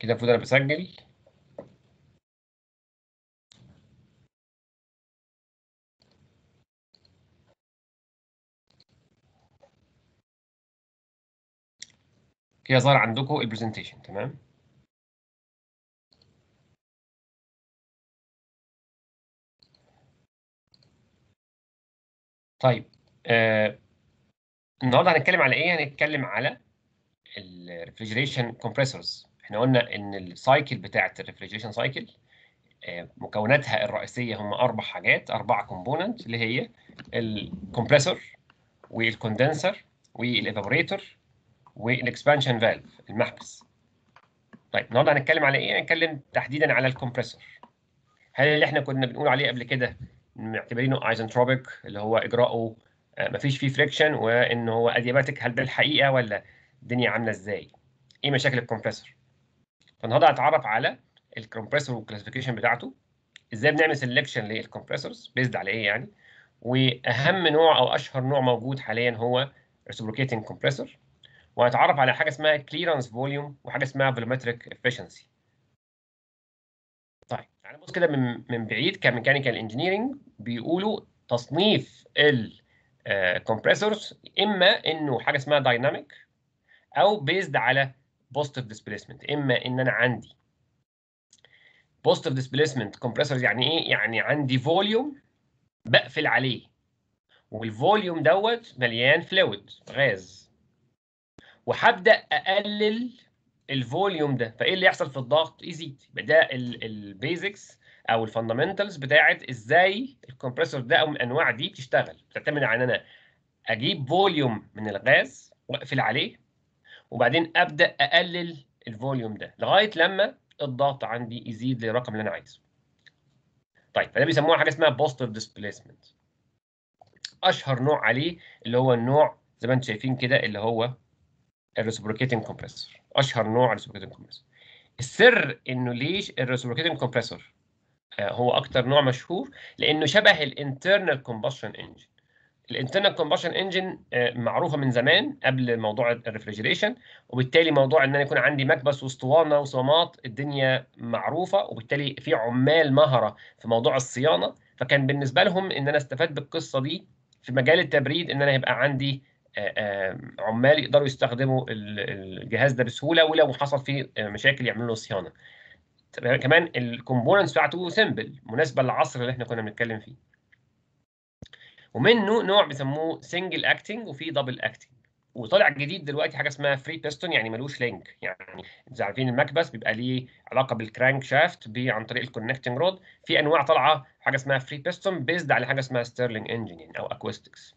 كده المفروض انا بسجل كده ظهر عندكم البرزنتيشن تمام طيب آه النهارده هنتكلم على ايه هنتكلم على الريفريجريشن كومبريسورز احنا قلنا ان السايكل بتاعه الريفريجريشن سايكل مكوناتها الرئيسيه هم اربع حاجات اربع كومبوننت اللي هي الكمبريسور والكوندنسر والايفابوريتور والاكسبانشن فالف المحبس طيب النهارده هنتكلم على ايه هنتكلم تحديدا على الكمبريسور هل اللي احنا كنا بنقول عليه قبل كده معتبرينه ايزنتروبيك اللي هو اجراؤه مفيش فيه فريكشن وان هو ادياباتيك هل ده الحقيقه ولا الدنيا عامله ازاي ايه مشاكل الكمبريسور فالنهارده هتعرف على الكمبريسور والكلاسيفيكيشن بتاعته ازاي بنعمل سelection للكمبريسورز بيزد على ايه يعني واهم نوع او اشهر نوع موجود حاليا هو reciprocating compressor وهنتعرف على حاجه اسمها clearance volume وحاجه اسمها volumetric efficiency طيب تعالى نبص كده من من بعيد كميكانيكال انجينيرنج بيقولوا تصنيف الكمبريسورز اما انه حاجه اسمها دايناميك او بيزد على بوزيتيف ديسبيسمنت اما ان انا عندي بوزيتيف ديسبيسمنت كومبريسورز يعني ايه يعني عندي فوليوم بقفل عليه والفوليوم دوت مليان فلويد غاز وهبدا اقلل الفوليوم ده فايه اللي يحصل في الضغط يزيد يبقى ده البيزكس او الفاندامنتالز بتاعت ازاي الكمبريسور ده او من الانواع دي بتشتغل بتعتمد على ان انا اجيب فوليوم من الغاز واقفل عليه وبعدين ابدا اقلل الفوليوم ده لغايه لما الضغط عندي يزيد للرقم اللي انا عايزه طيب فده بيسموها حاجه اسمها بوزيتيف ديسبيسمنت اشهر نوع عليه اللي هو النوع زي ما انتم شايفين كده اللي هو الريسبروكيتنج كومبريسور اشهر نوع ريسبروكيتنج كومبريسور السر انه ليش الريسبروكيتنج كومبريسور هو اكتر نوع مشهور لانه شبه الانترنال كومبشن انجن الانترنال كومبشن انجن معروفه من زمان قبل موضوع الريفريجريشن وبالتالي موضوع ان انا يكون عندي مكبس واسطوانه وصمات الدنيا معروفه وبالتالي في عمال مهره في موضوع الصيانه فكان بالنسبه لهم ان انا استفاد بالقصه دي في مجال التبريد ان انا يبقى عندي عمال يقدروا يستخدموا الجهاز ده بسهوله ولو حصل فيه مشاكل يعملوا له صيانه كمان الكومبوننتس بتاعته سيمبل مناسبه للعصر اللي احنا كنا بنتكلم فيه ومنه نوع بيسموه سنجل اكتنج وفي دبل اكتنج وطالع جديد دلوقتي حاجه اسمها فري بيستون يعني ملوش لينك يعني انتوا عارفين المكبس بيبقى ليه علاقه بالكرانك شافت عن طريق الكونكتنج رود في انواع طالعه حاجه اسمها فري بيستون بيزد على حاجه اسمها ستيرلينج انجن يعني او اكوستكس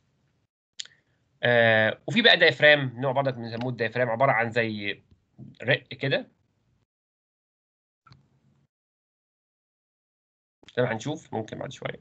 آه وفي بقى دايفرام نوع برضك بنسموه الدايفرام عباره عن زي رق كده زي ما هنشوف ممكن بعد شويه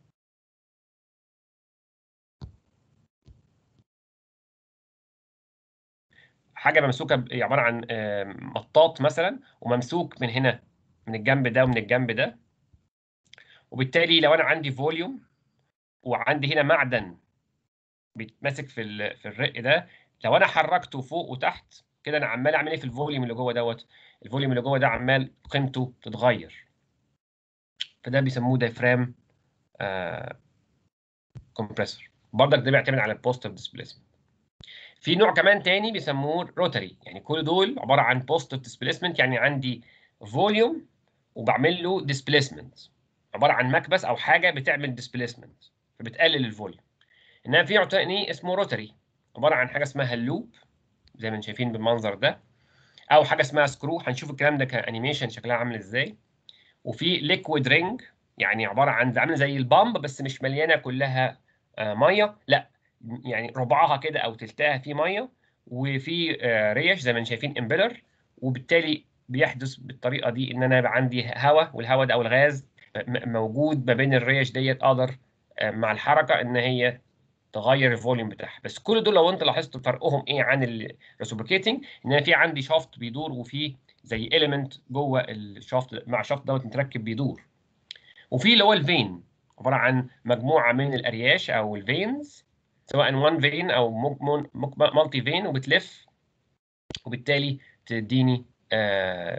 حاجه ممسوكه عباره عن مطاط مثلا وممسوك من هنا من الجنب ده ومن الجنب ده وبالتالي لو انا عندي فوليوم وعندي هنا معدن بيتمسك في في الرق ده لو انا حركته فوق وتحت كده انا عمال اعمل ايه في الفوليوم اللي جوه دوت الفوليوم اللي جوه ده عمال قيمته تتغير فده بيسموه دايفرام آه كومبريسور برضك ده بيعتمد على البوزيتيف ديسبيسمنت في نوع كمان تاني بيسموه روتري يعني كل دول عباره عن بوزيتيف ديسبيسمنت يعني عندي فوليوم وبعمل له ديسبيسمنت عباره عن مكبس او حاجه بتعمل ديسبيسمنت فبتقلل الفوليوم انما في نوع تاني اسمه روتري عباره عن حاجه اسمها اللوب زي ما انتم شايفين بالمنظر ده او حاجه اسمها سكرو هنشوف الكلام ده كانيميشن شكلها عامل ازاي وفي ليكويد رينج يعني عباره عن عامله زي البامب بس مش مليانه كلها آه ميه لا يعني ربعها كده او تلتها فيه ميه وفي آه ريش زي ما انتم شايفين امبيلر وبالتالي بيحدث بالطريقه دي ان انا يبقى عندي هواء والهواء ده او الغاز موجود ما بين الريش ديت اقدر آه مع الحركه ان هي تغير الفوليوم بتاعها بس كل دول لو انت لاحظت فرقهم ايه عن الريسبروكيتنج ان انا في عندي شافت بيدور وفي زي اليمنت جوه الشافت مع الشافت دوت متركب بيدور وفي اللي هو الفين عباره عن مجموعه من الارياش او الفينز سواء وان فين او مالتي فين وبتلف وبالتالي تديني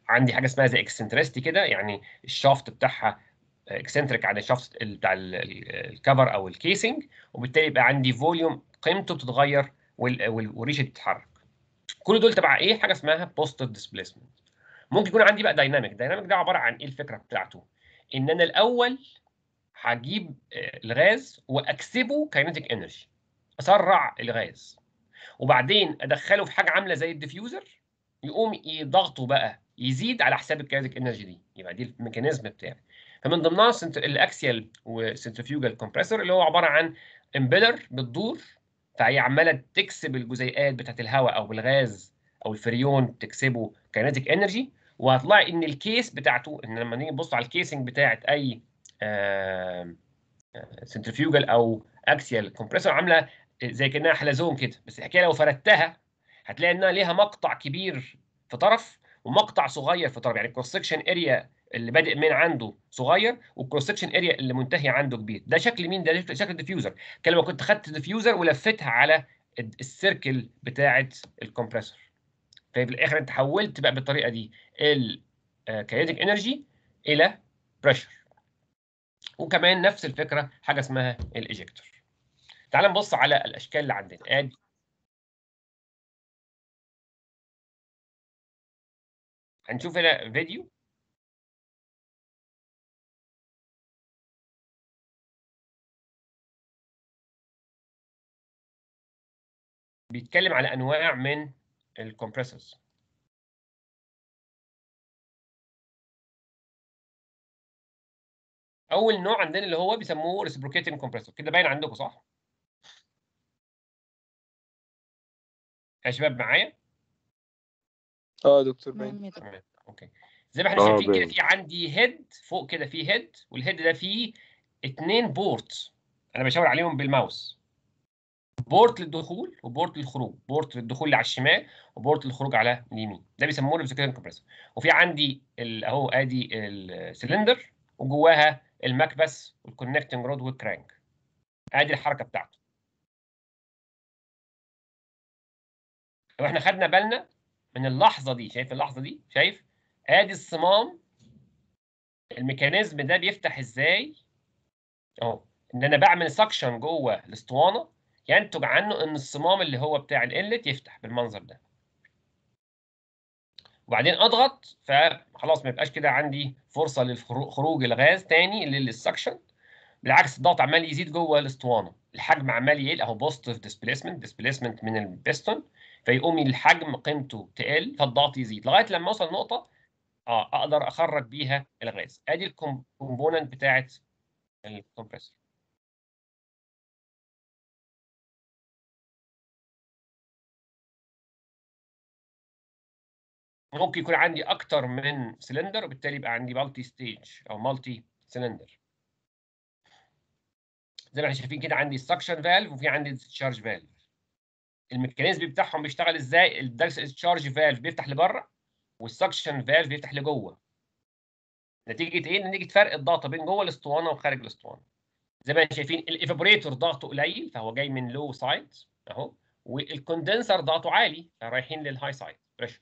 عندي حاجه اسمها زي اكسنترستي كده يعني الشافت بتاعها اكسنتريك عن الشافت ال- بتاع ال- ال- الكفر او الكيسنج وبالتالي يبقى عندي فوليوم قيمته بتتغير وال- وال- والريشه بتتحرك كل دول تبع ايه حاجه اسمها بوستيف ديسبيسمنت ممكن يكون عندي بقى دايناميك دايناميك ده عباره عن ايه الفكره بتاعته ان انا الاول هجيب آه، الغاز واكسبه كاينتيك انرجي اسرع الغاز وبعدين ادخله في حاجه عامله زي الديفيوزر يقوم ي- ضغطه بقى يزيد على حساب الكاينتيك انرجي دي يبقى دي الميكانيزم بتاعي فمن ضمنها السنت- الاكسيال وسنترفيوجال كومبريسور اللي هو عباره عن امبيلر بتدور فهي عماله تكسب الجزيئات بتاعت الهواء او الغاز او الفريون تكسبه كاينتيك انرجي وهتلاقي ان الكيس بتاعته ان لما نيجي نبص على الكيسنج بتاعت اي سنترفيوجال او اكسيال كومبريسور عامله زي كانها حلزون كده بس الحكايه لو فردتها هتلاقي انها ليها مقطع كبير في طرف ومقطع صغير في طرف يعني الكروس سكشن اريا اللي بادئ من عنده صغير والكروس سكشن اريا اللي منتهي عنده كبير ده شكل مين ده شكل الديفيوزر كان لو كنت خدت الديفيوزر ولفتها على ال- السيركل بتاعه الكمبريسور ففي الاخر انت حولت بقى بالطريقه دي الكاينتيك انرجي الى بريشر وكمان نفس الفكره حاجه اسمها الايجكتور تعال نبص على الاشكال اللي عندنا ادي هنشوف هنا فيديو بيتكلم على انواع من الكمبريسورز اول نوع عندنا اللي هو بيسموه ريسبروكيتنج كومبريسور كده باين عندكم صح يا شباب معايا اه يا دكتور باين نعم يا دكتور. تمام اوكي زي ما احنا آه، شايفين كده باين. في عندي هيد فوق كده في هيد والهيد ده فيه اتنين بورت انا بشاور عليهم بالماوس بورت للدخول وبورت للخروج بورت للدخول اللي على الشمال وبورت للخروج على اليمين ده بيسموه ريسبروكيتنج كومبريسور وفي عندي ال- اهو ادي السلندر وجواها المكبس والكونكتنج رود والكرانك ادي الحركه بتاعته لو احنا خدنا بالنا من اللحظه دي شايف اللحظه دي شايف ادي الصمام الميكانيزم ده بيفتح ازاي اهو ان انا بعمل سكشن جوه الاسطوانه ينتج عنه ان الصمام اللي هو بتاع الانلت يفتح بالمنظر ده وبعدين اضغط فخلاص ما يبقاش كده عندي فرصه لخروج الغاز تاني للسكشن بالعكس الضغط عمال يزيد جوه الاسطوانه الحجم عمال يقل اهو بوزيتيف ديسبيسمنت ديسبيسمنت من البيستون فيقوم الحجم قيمته تقل فالضغط يزيد لغايه لما اوصل نقطه اه اقدر اخرج بيها الغاز ادي الكومبوننت بتاعت الكمبريسور ممكن يكون عندي اكتر من سلندر وبالتالي يبقى عندي مالتي ستيج او مالتي سلندر زي ما احنا شايفين كده عندي السكشن فالف وفي عندي الديسشارج فالف الميكانيزم بتاعهم بيشتغل ازاي الديسشارج فالف بيفتح لبره والسكشن فالف بيفتح لجوه نتيجه ايه نتيجه فرق الضغط بين جوه الاسطوانه وخارج الاسطوانه زي ما احنا شايفين الايفابوريتور ضغطه قليل فهو جاي من لو سايد اهو والكوندنسر ضغطه عالي فرايحين للهاي سايد بريشر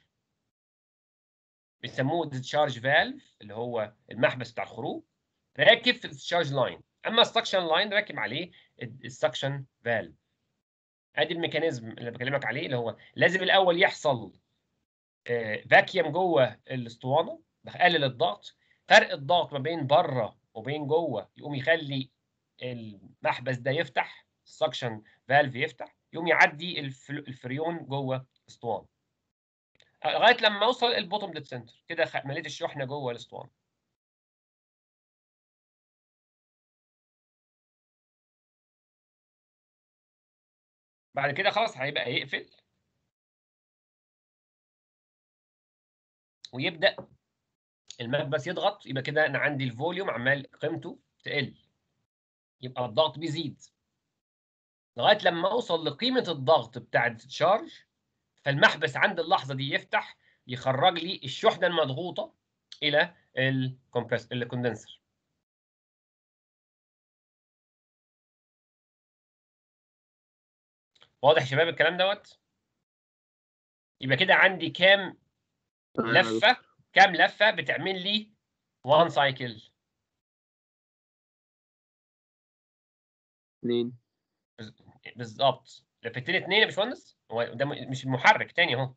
بيسموه ديسشارج فالف اللي هو المحبس بتاع الخروج راكب في الديسشارج لاين اما السكشن لاين راكب عليه السكشن فالف ادي الميكانيزم اللي بكلمك عليه اللي هو لازم الاول يحصل فاكيوم جوه الاسطوانه بقلل الضغط فرق الضغط ما بين بره وبين جوه يقوم يخلي المحبس ده يفتح السكشن فالف يفتح يقوم يعدي الفريون جوه الاسطوانه لغايه لما اوصل البوتوم ديد سنتر كده مليت الشحنه جوه الاسطوانه بعد كده خلاص هيبقى يقفل ويبدا المكبس يضغط يبقى كده انا عندي الفوليوم عمال قيمته تقل يبقى الضغط بيزيد لغايه لما اوصل لقيمه الضغط بتاع التشارج فالمحبس عند اللحظه دي يفتح يخرج لي الشحنه المضغوطه الى الكمبرس الكوندنسر واضح يا شباب الكلام دوت يبقى كده عندي كام لفه كام لفه بتعمل لي 1 سايكل اتنين بالظبط لفتين اتنين يا باشمهندس هو ده م- مش المحرك تاني اهو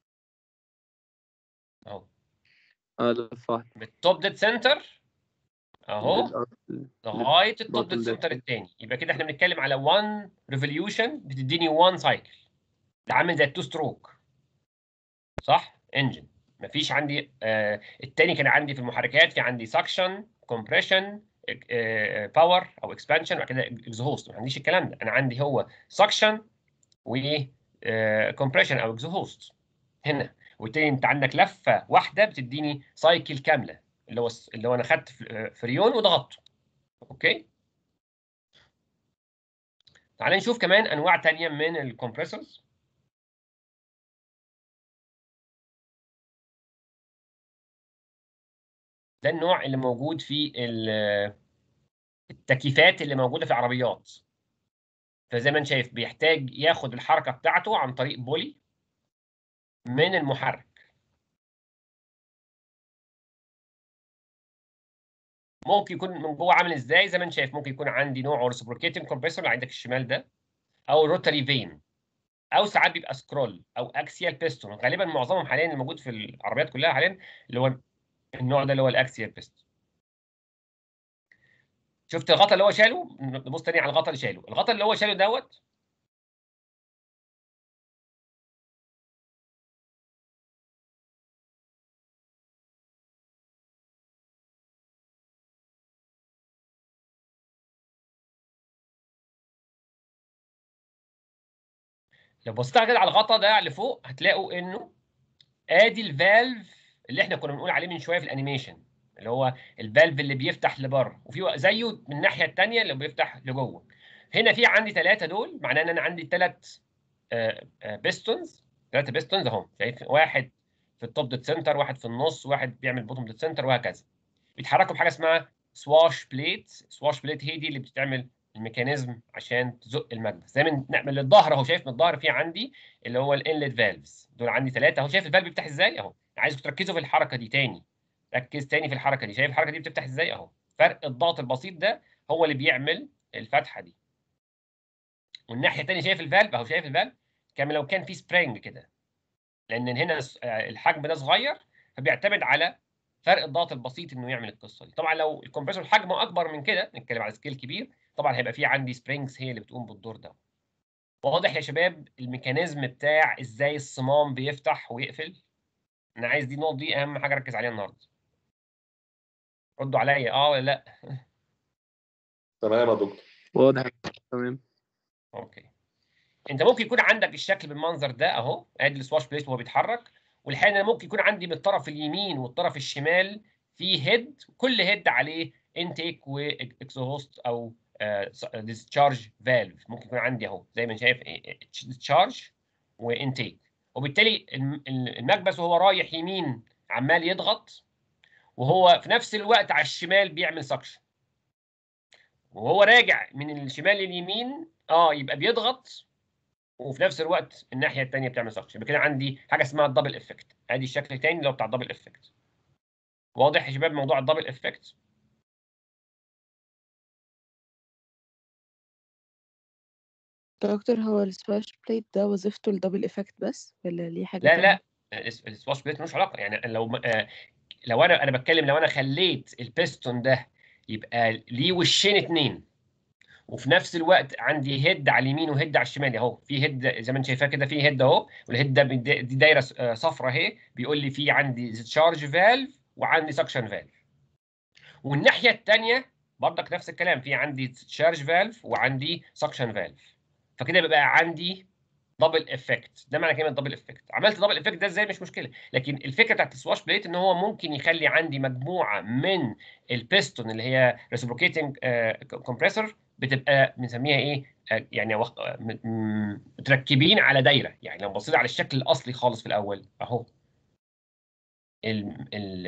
اهو اه لفة واحدة بالتوب ديد سنتر اهو بالأرض. لغايه التوب bottom ديد dead سنتر center. الثاني يبقى كده احنا بنتكلم على 1 ريفوليوشن بتديني 1 سايكل ده عامل زي التو ستروك صح انجن مفيش عندي آه الثاني كان عندي في المحركات في عندي سكشن كومبريشن باور او اكسبانشن وبعد كده اكزهوست ما عنديش الكلام ده انا عندي هو سكشن و كومبريشن او اكزهوست هنا وبالتالي انت عندك لفه واحده بتديني سايكل كامله اللي هو اللي هو انا خدت ف- فريون وضغطته اوكي تعال نشوف كمان انواع تانية من الكمبريسورز ده النوع اللي موجود في ال- التكييفات اللي موجوده في العربيات فزي ما انت شايف بيحتاج ياخد الحركه بتاعته عن طريق بولي من المحرك ممكن يكون من جوه عامل ازاي زي ما انت شايف ممكن يكون عندي نوع ريسبروكيتنج كومبريسور اللي عندك الشمال ده او روتاري فين او ساعات بيبقى سكرول او اكسيال بيستون غالبا معظمهم حاليا اللي موجود في العربيات كلها حاليا اللي هو النوع ده اللي هو الاكسيال بيستون شفت الغطا اللي هو شاله نبص تاني على الغطا اللي شاله الغطا اللي هو شاله دوت لو بصيت كده على الغطا ده اللي فوق هتلاقوا انه ادي الفالف اللي احنا كنا بنقول عليه من شويه في الانيميشن اللي هو الفالف اللي بيفتح لبره وفي زيه من الناحيه الثانيه اللي بيفتح لجوه هنا في عندي ثلاثه دول معناه ان انا عندي ثلاث بيستونز ثلاثه بيستونز اهم شايف واحد في التوب ديد سنتر واحد في النص واحد بيعمل بوتوم ديد سنتر وهكذا بيتحركوا بحاجه اسمها سواش بليت سواش بليت هي دي اللي بتعمل الميكانيزم عشان تزق الماده زي من من الظهر اهو شايف من الظهر في عندي اللي هو الانلت فالفز دول عندي ثلاثه اهو شايف الفالف بيفتح ازاي اهو عايزكم تركزوا في الحركه دي تاني ركز تاني في الحركه دي شايف الحركه دي بتفتح ازاي اهو فرق الضغط البسيط ده هو اللي بيعمل الفتحه دي والناحيه الثانيه شايف الفالف اهو شايف الفالف كما لو كان في سبرينج كده لان هنا الحجم ده صغير فبيعتمد على فرق الضغط البسيط انه يعمل القصه دي طبعا لو الكمبريسور حجمه اكبر من كده نتكلم على سكيل كبير طبعا هيبقى في عندي سبرينجز هي اللي بتقوم بالدور ده واضح يا شباب الميكانيزم بتاع ازاي الصمام بيفتح ويقفل انا عايز دي النقطه دي اهم حاجه اركز عليها النهارده ردوا عليا اه ولا لا تمام يا دكتور واضح تمام اوكي انت ممكن يكون عندك الشكل بالمنظر ده اهو ادي السواش بليت وهو بيتحرك والحقيقه انا ممكن يكون عندي من الطرف اليمين والطرف الشمال في هيد كل هيد عليه انتيك واكزوست او ديسشارج فالف ممكن يكون عندي اهو زي ما انت شايف ديسشارج وانتيك وبالتالي الم- المكبس وهو رايح يمين عمال يضغط وهو في نفس الوقت على الشمال بيعمل سكشن وهو راجع من الشمال لليمين اه يبقى بيضغط وفي نفس الوقت الناحيه الثانيه بتعمل سكشن يبقى كده عندي حاجه اسمها الدبل افكت ادي الشكل الثاني اللي هو بتاع الدبل افكت واضح يا شباب موضوع الدبل افكت دكتور هو السواش بليت ده وظيفته الدبل افكت بس ولا ليه حاجة لا تانية؟ لا الس- السواش بليت ملوش علاقه يعني لو ما- آه، لو انا انا بتكلم لو انا خليت البيستون ده يبقى ليه وشين اتنين وفي نفس الوقت عندي هيد على اليمين وهيد على الشمال اهو في هيد زي ما انت شايفاه كده في هيد اهو والهيد ده بيد- دي دايره صفراء اهي بيقول لي في عندي تشارج فالف وعندي سكشن فالف والناحيه الثانيه برضك نفس الكلام في عندي تشارج فالف وعندي سكشن فالف فكده بيبقى عندي دبل افكت ده معنى كلمه دبل افكت عملت دبل افكت ده ازاي مش مشكله لكن الفكره بتاعت السواش بليت ان هو ممكن يخلي عندي مجموعه من البيستون اللي هي ريسبروكيتنج كومبريسور بتبقى بنسميها ايه آه، يعني وخ- آه، م- م- متركبين على دايره يعني لو بصيت على الشكل الاصلي خالص في الاول اهو ال ال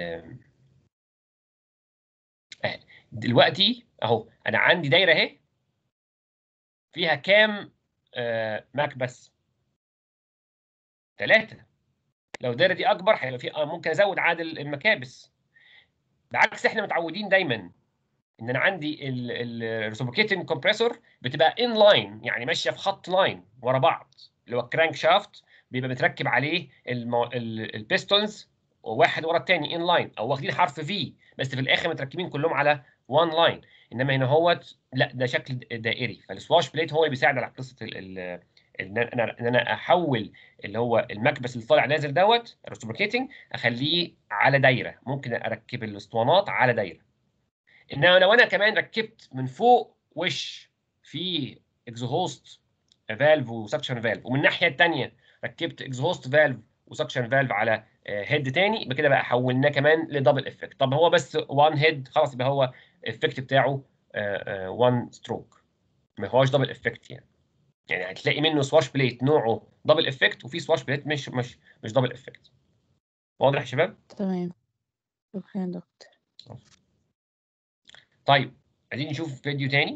آه، دلوقتي اهو انا عندي دايره اهي فيها كام آه، مكبس ثلاثة لو الدايره دي اكبر هيبقى في آه ممكن ازود عدد المكابس بعكس احنا متعودين دايما ان انا عندي الريسبوكيتنج كومبريسور بتبقى ان لاين يعني ماشيه في خط لاين ورا بعض اللي هو الكرانك شافت بيبقى متركب عليه المو... البيستونز واحد ورا الثاني ان لاين او واخدين حرف في بس في الاخر متركبين كلهم على وان لاين انما هنا هوت لا ده شكل دائري فالسواش بليت هو اللي بيساعد على قصه ال... ال... ان انا ان انا احول اللي هو المكبس اللي طالع نازل دوت الريسبوكيتنج اخليه على دايره ممكن اركب الاسطوانات على دايره انما لو انا كمان ركبت من فوق وش في اكزوست فالف وسكشن فالف ومن الناحيه الثانيه ركبت اكزوست فالف وسكشن فالف على هيد تاني يبقى كده بقى حولناه كمان لدبل افكت طب هو بس وان هيد خلاص يبقى هو الافكت بتاعه وان ستروك ما هوش دبل افكت يعني يعني هتلاقي منه سواش بليت نوعه دبل افكت وفي سواش بليت مش مش مش دبل افكت واضح يا شباب تمام شكرا يا دكتور طيب عايزين نشوف فيديو تاني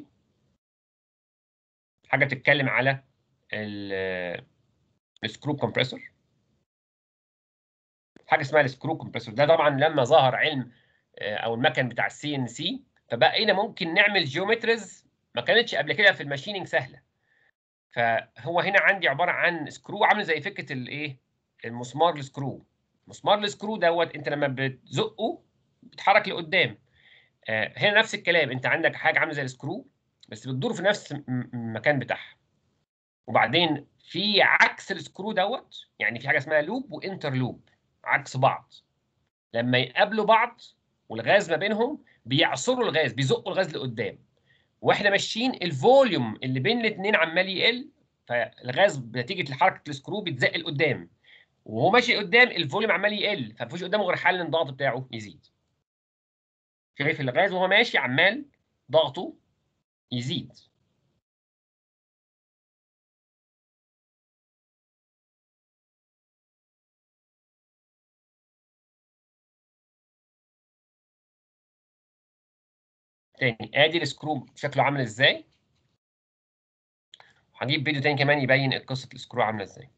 حاجه بتتكلم على السكرو كومبريسور حاجه اسمها السكرو كومبريسور ده طبعا لما ظهر علم او المكن بتاع السي ان سي فبقينا ممكن نعمل جيومتريز ما كانتش قبل كده في الماشيننج سهله فهو هنا عندي عباره عن سكرو عامل زي فكره الايه المسمار السكرو مسمار السكرو دوت انت لما بتزقه بيتحرك لقدام آه هنا نفس الكلام انت عندك حاجه عامله زي السكرو بس بتدور في نفس المكان بتاعها وبعدين في عكس السكرو دوت يعني في حاجه اسمها لوب وانتر لوب عكس بعض لما يقابلوا بعض والغاز ما بينهم بيعصروا الغاز بيزقوا الغاز لقدام واحنا ماشيين الفوليوم اللي بين الاثنين عمال يقل فالغاز نتيجه حركه السكرو بيتزق لقدام وهو ماشي قدام الفوليوم عمال يقل فمفيش قدامه غير حل ان الضغط بتاعه يزيد شايف الغاز وهو ماشي عمال ضغطه يزيد تاني ادي السكرو شكله عامل ازاي هجيب فيديو تاني كمان يبين قصه السكرو عامله ازاي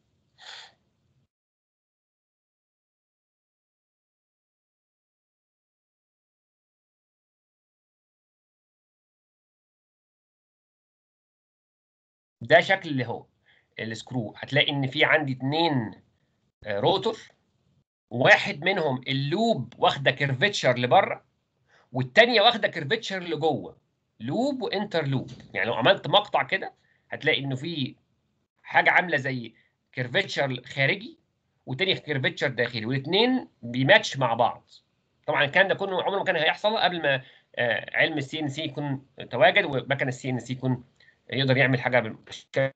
ده شكل اللي هو السكرو هتلاقي ان في عندي اتنين روتور واحد منهم اللوب واخده كيرفتشر لبره والتانية واخده كيرفتشر لجوه لوب وانتر لوب يعني لو عملت مقطع كده هتلاقي انه في حاجه عامله زي كيرفتشر خارجي وتاني كيرفتشر داخلي والاثنين بيماتش مع بعض طبعا الكلام ده كله عمره ما كان هيحصل قبل ما علم السي ان سي يكون تواجد ومكن السي ان سي يكون يقدر يعمل حاجه بالاشكال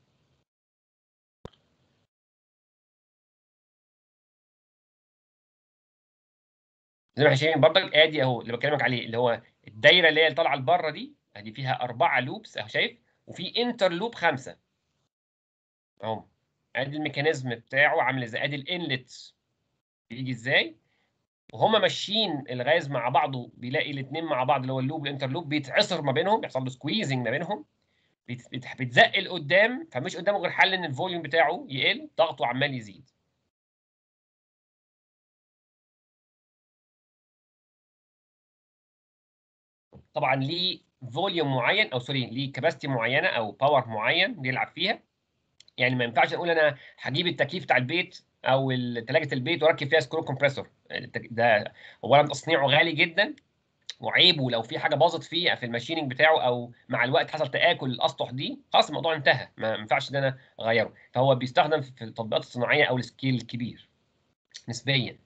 زي ما احنا شايفين برضك ادي اهو اللي بكلمك عليه اللي هو الدايره اللي هي اللي طالعه لبره دي ادي فيها اربعه لوبس اهو شايف وفي انتر لوب خمسه اهو ادي الميكانيزم بتاعه عامل ازاي ادي الانلت بيجي ازاي وهما ماشيين الغاز مع بعضه بيلاقي الاثنين مع بعض اللي هو اللوب والانتر لوب بيتعصر ما بينهم بيحصل له سكويزنج ما بينهم بيتزق لقدام فمش قدامه غير حل ان الفوليوم بتاعه يقل ضغطه عمال يزيد طبعا ليه فوليوم معين او سوري ليه كباستي معينه او باور معين بيلعب فيها يعني ما ينفعش اقول انا هجيب التكييف بتاع البيت او ثلاجه البيت واركب فيها سكرو كومبريسور ده اولا تصنيعه غالي جدا وعيبه لو في حاجه باظت فيه في الماشيننج بتاعه او مع الوقت حصل تاكل الاسطح دي خلاص الموضوع انتهى ما ينفعش ان انا اغيره فهو بيستخدم في التطبيقات الصناعيه او السكيل الكبير نسبيا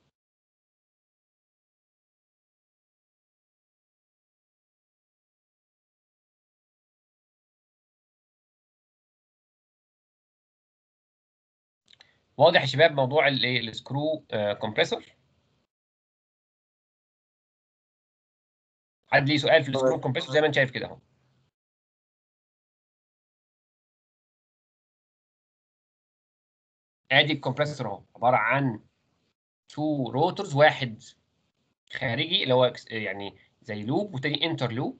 واضح يا شباب موضوع الايه السكرو كومبريسور حد ليه سؤال في السكرو كومبريسور زي ما انت شايف كده اهو ادي الكمبريسور اهو عباره عن تو روترز واحد خارجي اللي هو يعني زي لوب وتاني انتر لوب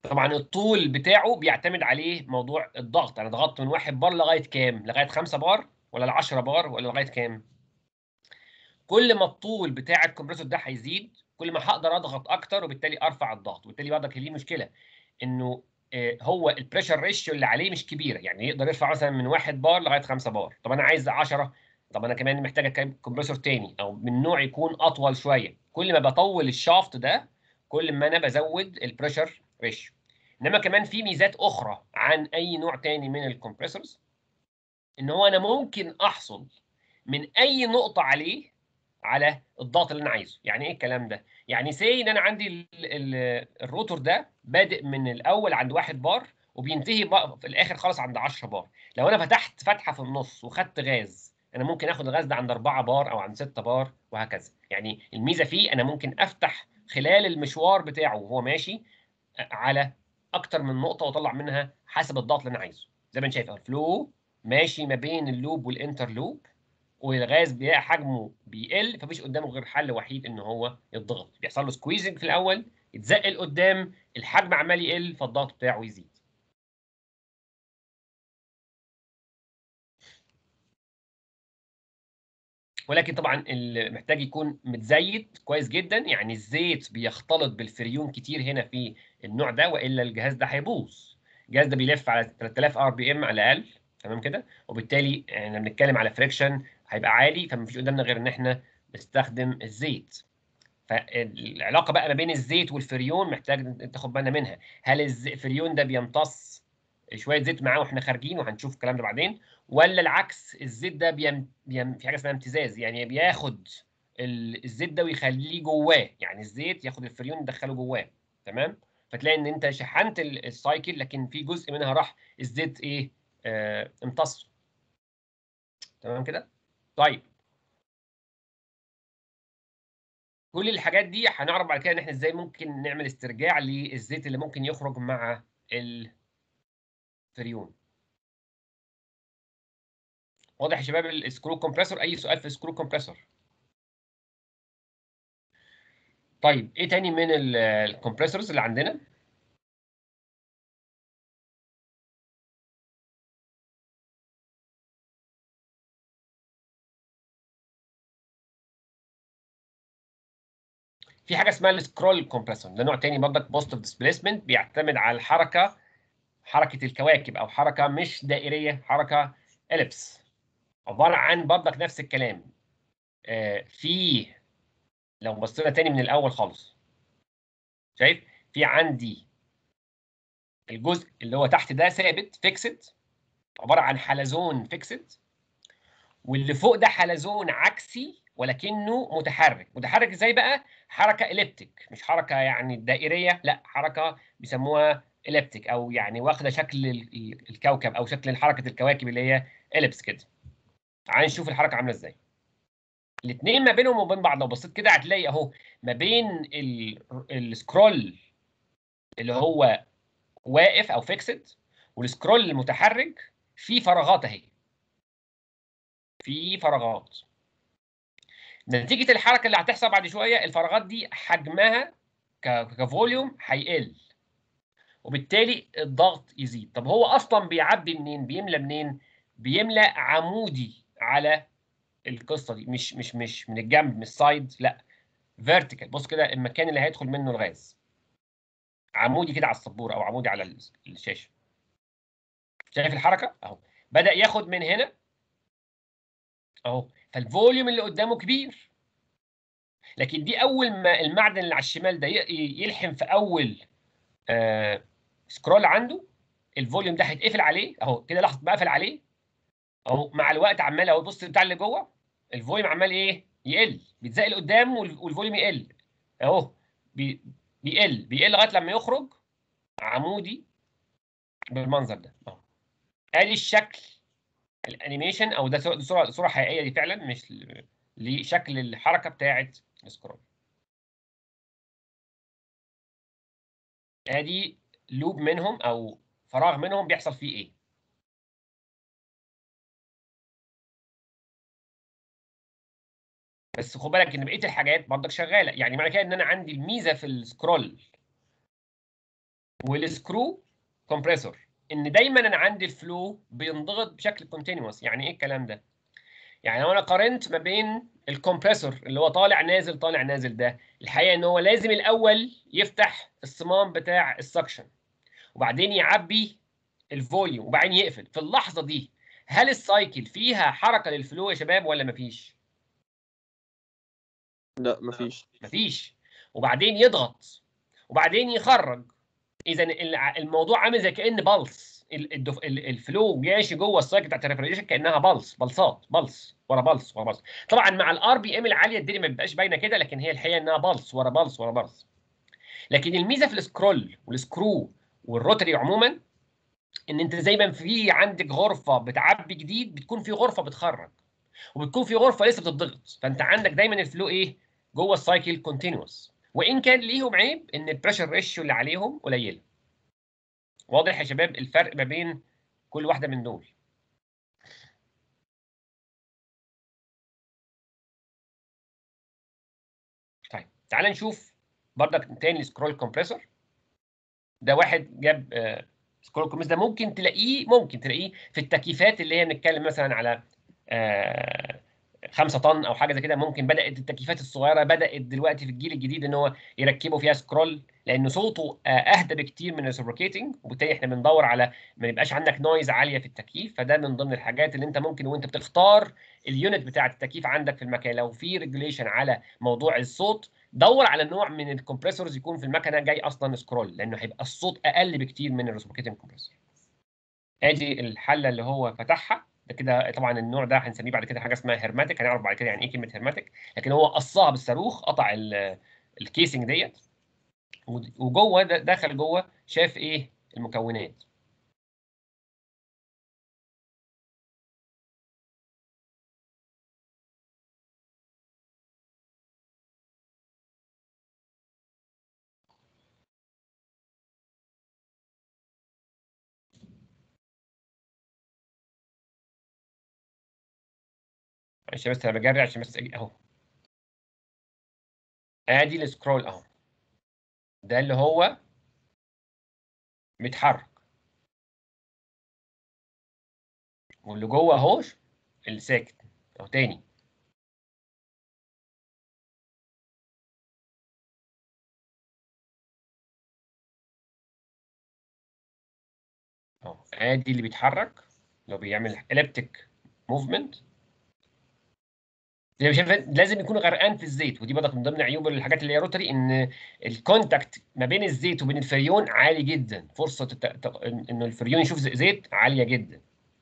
طبعا الطول بتاعه بيعتمد عليه موضوع الضغط انا ضغطت من واحد بار لغايه كام لغايه 5 بار ولا ل 10 بار ولا لغايه كام كل ما الطول بتاع الكمبريسور ده هيزيد كل ما هقدر اضغط اكتر وبالتالي ارفع الضغط وبالتالي برضك ليه مشكله انه آه، هو البريشر ريشيو اللي عليه مش كبيره يعني يقدر يرفع مثلا من 1 بار لغايه 5 بار طب انا عايز 10 طب انا كمان محتاج كام كمبريسور تاني او من نوع يكون اطول شويه كل ما بطول الشافت ده كل ما انا بزود البريشر ريشيو انما كمان في ميزات اخرى عن اي نوع تاني من الكمبريسورز ان هو انا ممكن احصل من اي نقطه عليه على الضغط اللي انا عايزه يعني ايه الكلام ده يعني سي ان انا عندي ال ال الروتور ده بادئ من الاول عند واحد بار وبينتهي بقى في الاخر خالص عند 10 بار لو انا فتحت فتحه في النص وخدت غاز انا ممكن اخد الغاز ده عند 4 بار او عند 6 بار وهكذا يعني الميزه فيه انا ممكن افتح خلال المشوار بتاعه وهو ماشي على اكتر من نقطه واطلع منها حسب الضغط اللي انا عايزه زي ما انت شايف الفلو ماشي ما بين اللوب والانتر لوب والغاز بيلاقي حجمه بيقل فمفيش قدامه غير حل وحيد ان هو يتضغط بيحصل له سكويزنج في الاول يتزق لقدام الحجم عمال يقل فالضغط بتاعه يزيد ولكن طبعا اللي محتاج يكون متزيت كويس جدا يعني الزيت بيختلط بالفريون كتير هنا في النوع ده والا الجهاز ده هيبوظ الجهاز ده بيلف على 3000 ار بي ام على الاقل تمام كده وبالتالي احنا بنتكلم على فريكشن هيبقى عالي فمفيش قدامنا غير ان احنا نستخدم الزيت فالعلاقه بقى ما بين الزيت والفريون محتاج تاخد بالنا منها هل الفريون ده بيمتص شويه زيت معاه واحنا خارجين وهنشوف الكلام ده بعدين ولا العكس الزيت ده بيم... بيم... في حاجه اسمها امتزاز يعني بياخد ال- الزيت ده ويخليه جواه يعني الزيت ياخد الفريون يدخله جواه تمام فتلاقي ان انت شحنت ال- السايكل لكن في جزء منها راح الزيت ايه آه امتص تمام كده طيب كل الحاجات دي هنعرف بعد كده ان احنا ازاي ممكن نعمل استرجاع للزيت اللي ممكن يخرج مع الفريون واضح يا شباب السكرو كومبريسور اي سؤال في السكرو كومبريسور طيب ايه تاني من الكمبريسورز اللي عندنا في حاجه اسمها السكرول كومبريسور ده نوع تاني برضك بوزيتيف ديسبيسمنت بيعتمد على الحركه حركه الكواكب او حركه مش دائريه حركه اليبس عباره عن برضك نفس الكلام آه، في لو بصينا تاني من الاول خالص شايف في عندي الجزء اللي هو تحت ده ثابت فيكسد عباره عن حلزون فيكسد واللي فوق ده حلزون عكسي ولكنه متحرك متحرك ازاي بقى حركه اليبتيك مش حركه يعني دائريه لا حركه بيسموها اليبتيك او يعني واخده شكل ال- ال- الكوكب او شكل حركه الكواكب اللي هي اليبس كده تعال نشوف الحركه عامله ازاي الاثنين ما بينهم وبين بعض لو بصيت كده هتلاقي اهو ما بين ال- السكرول اللي هو واقف او فيكسد والسكرول المتحرك في فراغات اهي في فراغات نتيجه الحركه اللي هتحصل بعد شويه الفراغات دي حجمها ك- كفوليوم هيقل وبالتالي الضغط يزيد طب هو اصلا بيعبي منين بيملى منين بيملى عمودي على القصه دي مش مش مش من الجنب من السايد لا فيرتيكال بص كده المكان اللي هيدخل منه الغاز عمودي كده على السبوره او عمودي على ال- الشاشه شايف الحركه اهو بدا ياخد من هنا اهو فالفوليوم اللي قدامه كبير لكن دي اول ما المعدن اللي على الشمال ده ي- يلحم في اول آه سكرول عنده الفوليوم ده هيتقفل عليه اهو كده لحظه بقفل عليه اهو مع الوقت عمال اهو بص بتاع اللي جوه الفوليوم عمال ايه يقل بيتزق لقدام وال- والفوليوم يقل اهو بي بيقل بيقل لغايه لما يخرج عمودي بالمنظر ده اهو ادي الشكل الانيميشن او ده صوره صوره صورة حقيقيه دي فعلا مش ل- لشكل الحركه بتاعه السكرول ادي لوب منهم او فراغ منهم بيحصل فيه ايه بس خد بالك ان بقيه الحاجات برضك شغاله يعني معنى كده ان انا عندي الميزه في السكرول والسكرو كومبريسور ان دايما انا عندي الفلو بينضغط بشكل كونتينوس يعني ايه الكلام ده يعني لو انا قارنت ما بين الكمبريسور اللي هو طالع نازل طالع نازل ده الحقيقه ان هو لازم الاول يفتح الصمام بتاع السكشن وبعدين يعبي الفوليوم وبعدين يقفل في اللحظه دي هل السايكل فيها حركه للفلو يا شباب ولا مفيش لا مفيش مفيش وبعدين يضغط وبعدين يخرج اذا الع- الموضوع عامل زي كان بلس ال- الدف- ال- الفلو ماشي جوه السايكل بتاعت الريفريجريشن كانها بلس بلصات بلس ورا بلس ورا بلس طبعا مع الار بي ام العاليه الدنيا ما بتبقاش باينه كده لكن هي الحقيقه انها بلس ورا بلس ورا بلس لكن الميزه في السكرول والسكرو والروتري عموما ان انت زي ما في عندك غرفه بتعبي جديد بتكون في غرفه بتخرج وبتكون في غرفه لسه بتضغط فانت عندك دايما الفلو ايه جوه السايكل كونتينوس وان كان ليهم عيب ان البريشر ريشيو اللي عليهم قليله واضح يا شباب الفرق ما بين كل واحده من دول طيب تعال نشوف برضك تاني سكرول كومبريسور ده واحد جاب آه سكرول كومبريسور ده ممكن تلاقيه ممكن تلاقيه في التكييفات اللي هي بنتكلم مثلا على آه 5 طن او حاجه زي كده ممكن بدات التكييفات الصغيره بدات دلوقتي في الجيل الجديد ان هو يركبوا فيها سكرول لان صوته آه، اهدى بكتير من الريسبروكيتنج وبالتالي احنا بندور على ما يبقاش عندك نويز عاليه في التكييف فده من ضمن الحاجات اللي انت ممكن وانت بتختار اليونت بتاع التكييف عندك في المكان لو في ريجوليشن على موضوع الصوت دور على نوع من الكمبريسورز يكون في المكنه جاي اصلا سكرول لانه هيبقى الصوت اقل بكتير من الريسبروكيتنج كومبريسور ادي الحله اللي هو فتحها ده كده طبعا النوع ده هنسميه بعد كده حاجه اسمها هيرماتيك هنعرف بعد كده يعني ايه كلمه هيرماتيك لكن هو قصها بالصاروخ قطع ال- الكيسنج ديت ود- وجوه د- دخل جوه شاف ايه المكونات عشان بس انا بجري عشان بس أجي- اهو ادي السكرول اهو ده اللي هو بيتحرك واللي جوه اهو الساكت اهو تاني اهو ادي اللي بيتحرك لو بيعمل اليبتيك موفمنت زي ما شايف لازم يكون غرقان في الزيت ودي برضك من ضمن عيوب الحاجات اللي هي روتري ان الكونتاكت ما بين الزيت وبين الفريون عالي جدا فرصه الت- ت- انه الفريون يشوف ز- زيت عاليه جدا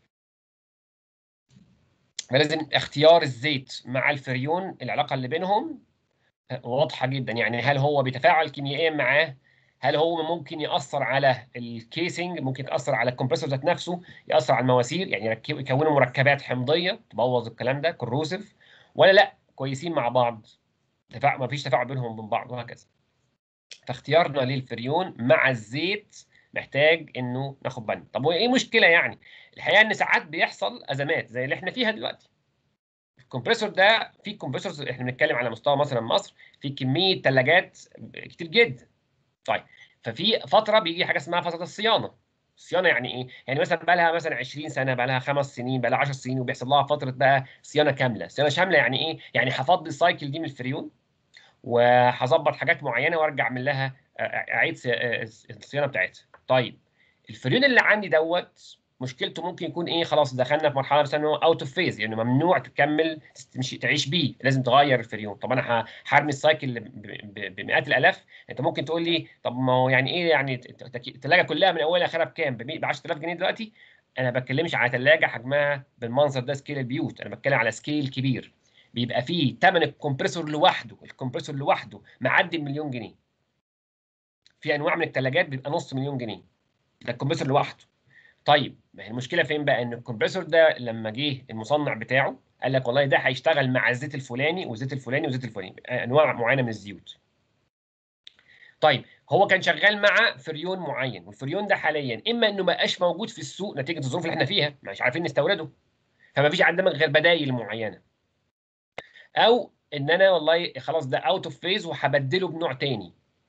فلازم اختيار الزيت مع الفريون العلاقه اللي بينهم واضحه جدا يعني هل هو بيتفاعل كيميائيا معاه هل هو ممكن ياثر على الكيسنج ممكن ياثر على الكمبريسور ذات نفسه ياثر على المواسير يعني يركب- يكونوا مركبات حمضيه تبوظ الكلام ده كروسيف ولا لا كويسين مع بعض تفاعل ما فيش تفاعل بينهم وبين بعض وهكذا فاختيارنا للفريون مع الزيت محتاج انه ناخد بالنا طب وايه مشكله يعني الحقيقه ان ساعات بيحصل ازمات زي اللي احنا فيها دلوقتي الكمبريسور ده في كمبريسورز احنا بنتكلم على مستوى مثلا مصر في كميه ثلاجات كتير جدا طيب ففي فتره بيجي حاجه اسمها فتره الصيانه الصيانه يعني ايه؟ يعني مثلا بقى لها مثلا 20 سنه بقى لها خمس سنين بقى لها 10 سنين وبيحصل لها فتره بقى صيانه كامله، صيانه شامله يعني ايه؟ يعني هفضي السايكل دي من الفريون وهظبط حاجات معينه وارجع اعمل لها اعيد صي- الصيانه بتاعتها. طيب الفريون اللي عندي دوت مشكلته ممكن يكون ايه خلاص دخلنا في مرحله مثلا هو اوت اوف فيز يعني ممنوع تكمل تمشي تعيش بيه لازم تغير الفريون طب انا ه- هرمي السايكل ب- ب- بمئات الالاف انت ممكن تقول لي طب ما هو يعني ايه يعني الت- الت- الثلاجه كلها من اولها لاخرها بكام ب 10000 جنيه دلوقتي انا ما بتكلمش على ثلاجه حجمها بالمنظر ده سكيل البيوت انا بتكلم على سكيل كبير بيبقى فيه ثمن الكمبريسور لوحده الكمبريسور لوحده معدي المليون جنيه في انواع من الثلاجات بيبقى نص مليون جنيه ده الكمبريسور لوحده طيب ما هي المشكله فين بقى ان الكمبريسور ده لما جه المصنع بتاعه قال لك والله ده هيشتغل مع الزيت الفلاني والزيت الفلاني والزيت الفلاني انواع معينه من الزيوت طيب هو كان شغال مع فريون معين والفريون ده حاليا اما انه ما بقاش موجود في السوق نتيجه الظروف اللي احنا فيها مش عارفين نستورده فما فيش عندنا غير بدايل معينه او ان انا والله خلاص ده اوت اوف فيز وهبدله بنوع تاني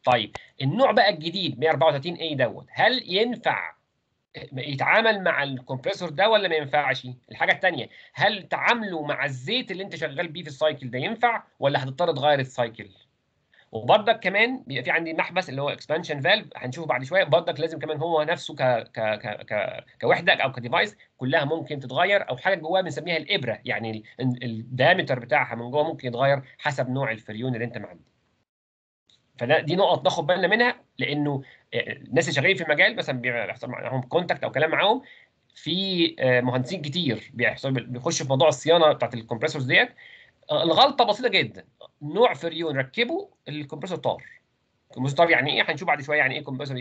طيب النوع بقى الجديد 134 اي دوت هل ينفع يتعامل مع الكمبريسور ده ولا ما ينفعش؟ الحاجه الثانيه هل تعامله مع الزيت اللي انت شغال بيه في السايكل ده ينفع ولا هتضطر تغير السايكل؟ وبرضك كمان بيبقى في عندي محبس اللي هو اكسبانشن فالف هنشوفه بعد شويه برضك لازم كمان هو نفسه ك ك ك ك كوحده او كديفايس كلها ممكن تتغير او حاجه جواها بنسميها الابره يعني الدايمتر بتاعها من جوه ممكن يتغير حسب نوع الفريون اللي انت معدي. فده دي نقط ناخد بالنا منها لانه الناس اللي شغالين في المجال مثلا بيحصل معاهم كونتاكت او كلام معاهم في مهندسين كتير بيحصل بيخشوا في موضوع الصيانه بتاعت الكمبريسورز ديت الغلطه بسيطه جدا نوع فريون ركبه الكمبريسور طار الكمبريسور طار يعني ايه هنشوف بعد شويه يعني ايه كمبريسور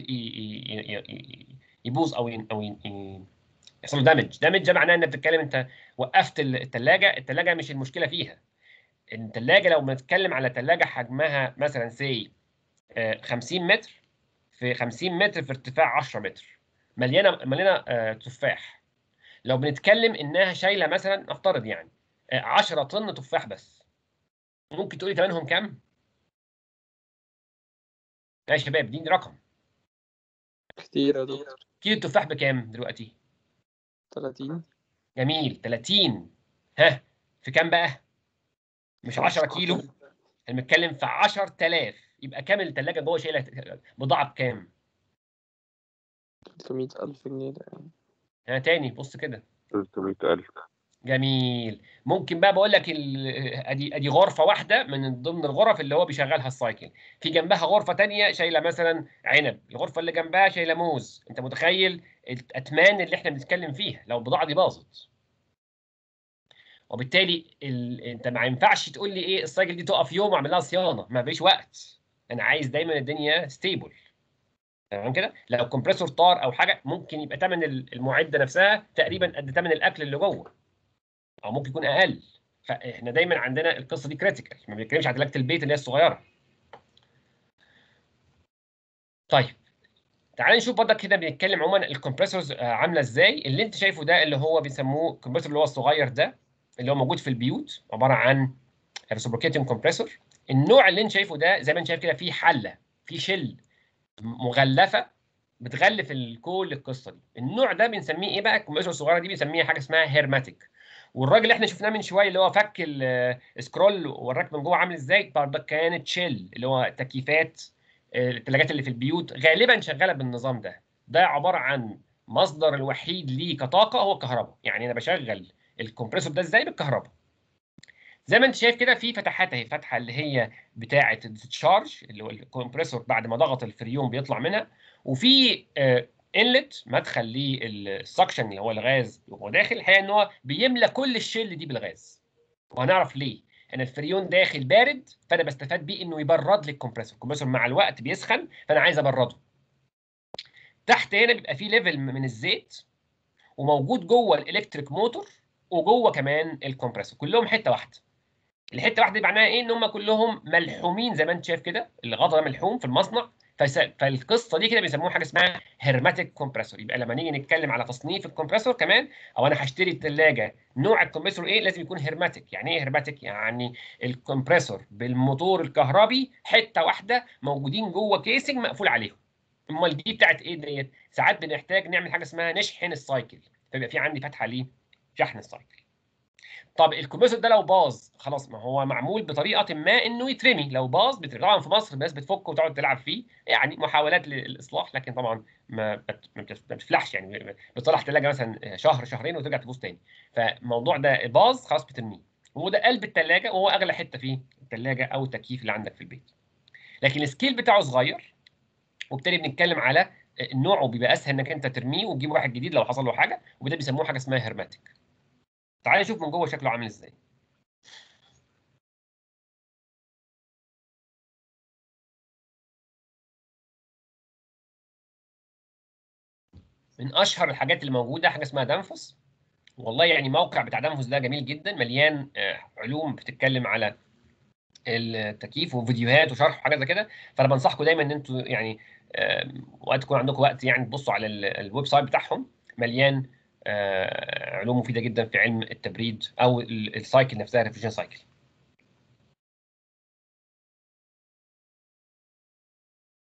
يبوظ او او يحصل له دامج دامج ده معناه انك بتتكلم انت وقفت الثلاجه الثلاجه مش المشكله فيها الثلاجه لو بنتكلم على ثلاجه حجمها مثلا سي 50 متر في 50 متر في ارتفاع 10 متر مليانه مليانه تفاح لو بنتكلم انها شايله مثلا نفترض يعني 10 طن تفاح بس ممكن تقولي ثمنهم كام؟ يا شباب اديني رقم كتير يا دكتور كيلو التفاح بكام دلوقتي؟ 30 جميل 30 ها في كام بقى؟ مش 10 كيلو احنا بنتكلم في 10000 يبقى كام الثلاجه جوه شايله بضاعه بكام؟ 300000 جنيه ده يعني ها تاني بص كده 300000 جميل ممكن بقى بقول لك ادي ادي غرفه واحده من ضمن الغرف اللي هو بيشغلها السايكل في جنبها غرفه تانية شايله مثلا عنب الغرفه اللي جنبها شايله موز انت متخيل الاتمان اللي احنا بنتكلم فيها لو البضاعه دي باظت وبالتالي ال... انت ما ينفعش تقول لي ايه السايكل دي تقف يوم واعمل لها صيانه ما فيش وقت انا عايز دايما الدنيا ستيبل تمام كده لو كومبريسور طار او حاجه ممكن يبقى ثمن المعده نفسها تقريبا قد ثمن الاكل اللي جوه او ممكن يكون اقل فاحنا دايما عندنا القصه دي كريتيكال ما بنتكلمش على ثلاجه البيت اللي هي الصغيره طيب تعال نشوف برضك كده بنتكلم عموما الكمبريسورز عامله ازاي اللي انت شايفه ده اللي هو بيسموه الكمبريسور اللي هو الصغير ده اللي هو موجود في البيوت عباره عن ريسبروكيتنج كومبريسور النوع اللي انت شايفه ده زي ما انت شايف كده فيه حله فيه شل مغلفه بتغلف كل القصه دي النوع ده بنسميه ايه بقى الكمبريسور الصغيره دي بنسميها حاجه اسمها هيرماتيك والراجل اللي احنا شفناه من شويه اللي هو فك السكرول وراك من جوه عامل ازاي برضه كانت شيل اللي هو تكييفات الثلاجات اللي في البيوت غالبا شغاله بالنظام ده ده عباره عن مصدر الوحيد ليه كطاقه هو الكهرباء يعني انا بشغل الكمبريسور ده ازاي بالكهرباء زي ما انت شايف كده في فتحات اهي فتحه اللي هي بتاعه الديتشارج اللي هو الكمبريسور بعد ما ضغط الفريون بيطلع منها وفي انلت مدخل للسكشن اللي هو الغاز وهو داخل الحقيقه ان هو بيملى كل الشل دي بالغاز وهنعرف ليه ان الفريون داخل بارد فانا بستفاد بيه انه يبرد لي الكمبريسور الكمبريسور مع الوقت بيسخن فانا عايز ابرده تحت هنا بيبقى فيه ليفل من الزيت وموجود جوه الالكتريك موتور وجوه كمان الكمبريسور كلهم حته واحده الحته واحده دي معناها ايه ان هم كلهم ملحومين زي ما انت شايف كده الغطا ده ملحوم في المصنع فالقصه دي كده بيسموها حاجه اسمها هيرماتيك كومبريسور يبقى لما نيجي نتكلم على تصنيف الكمبريسور كمان او انا هشتري الثلاجه نوع الكمبريسور ايه لازم يكون هيرماتيك يعني ايه هيرماتيك يعني الكمبريسور بالموتور الكهربي حته واحده موجودين جوه كيسنج مقفول عليهم امال دي بتاعت ايه ديت ساعات بنحتاج نعمل حاجه اسمها نشحن السايكل فيبقى في عندي فتحه ليه شحن السايكل طب الكمبريسور ده لو باظ خلاص ما هو معمول بطريقه ما انه يترمي لو باظ طبعا في مصر الناس بتفكه وتقعد تلعب فيه يعني محاولات للاصلاح لكن طبعا ما ما بتفلحش يعني بتصلح ثلاجه مثلا شهر شهرين وترجع تبوظ تاني فالموضوع ده باظ خلاص بترميه وهو ده قلب الثلاجه وهو اغلى حته فيه الثلاجه او التكييف اللي عندك في البيت لكن السكيل بتاعه صغير وبالتالي بنتكلم على نوعه بيبقى اسهل انك انت ترميه وتجيب واحد جديد لو حصل له حاجه وده بيسموه حاجه اسمها هيرماتيك تعالى نشوف من جوه شكله عامل ازاي من اشهر الحاجات اللي موجوده حاجه اسمها دانفوس والله يعني موقع بتاع دانفوس ده جميل جدا مليان علوم بتتكلم على التكييف وفيديوهات وشرح وحاجه زي كده فانا بنصحكم دايما ان انتوا يعني وقت يكون عندكم وقت يعني تبصوا على الويب سايت بتاعهم مليان علوم مفيده جدا في علم التبريد او السايكل نفسها ريفريجن سايكل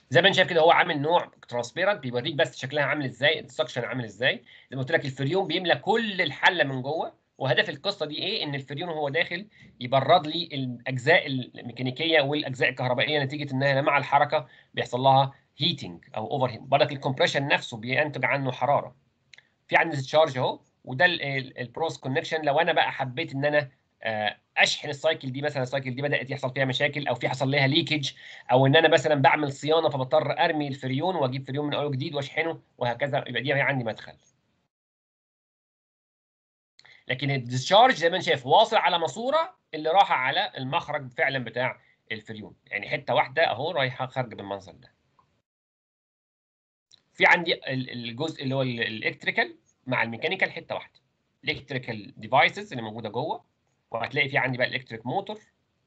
زي ما انت شايف كده هو عامل نوع ترانسبيرنت بيوريك بس شكلها عامل ازاي السكشن عامل ازاي زي ما قلت لك الفريون بيملى كل الحله من جوه وهدف القصه دي ايه ان الفريون وهو داخل يبرد لي الاجزاء الميكانيكيه والاجزاء الكهربائيه نتيجه انها مع الحركه بيحصل لها هيتنج او اوفر هيت برضك الكومبريشن نفسه بينتج عنه حراره في عندي تشارج اهو وده البروس كونكشن لو انا بقى حبيت ان انا آه، اشحن السايكل دي مثلا السايكل دي بدات يحصل فيها مشاكل او في حصل لها ليكج او ان انا مثلا بعمل صيانه فبضطر ارمي الفريون واجيب فريون من اول وجديد واشحنه وهكذا يبقى دي عندي مدخل لكن الديسشارج زي ما انت شايف واصل على ماسوره اللي راح على المخرج فعلا بتاع الفريون يعني حته واحده اهو رايحه خارجه بالمنظر ده في عندي ال- الجزء اللي هو ال- الالكتريكال مع الميكانيكال حته واحده الكتريكال ديفايسز اللي موجوده جوه وهتلاقي في عندي بقى الالكتريك موتور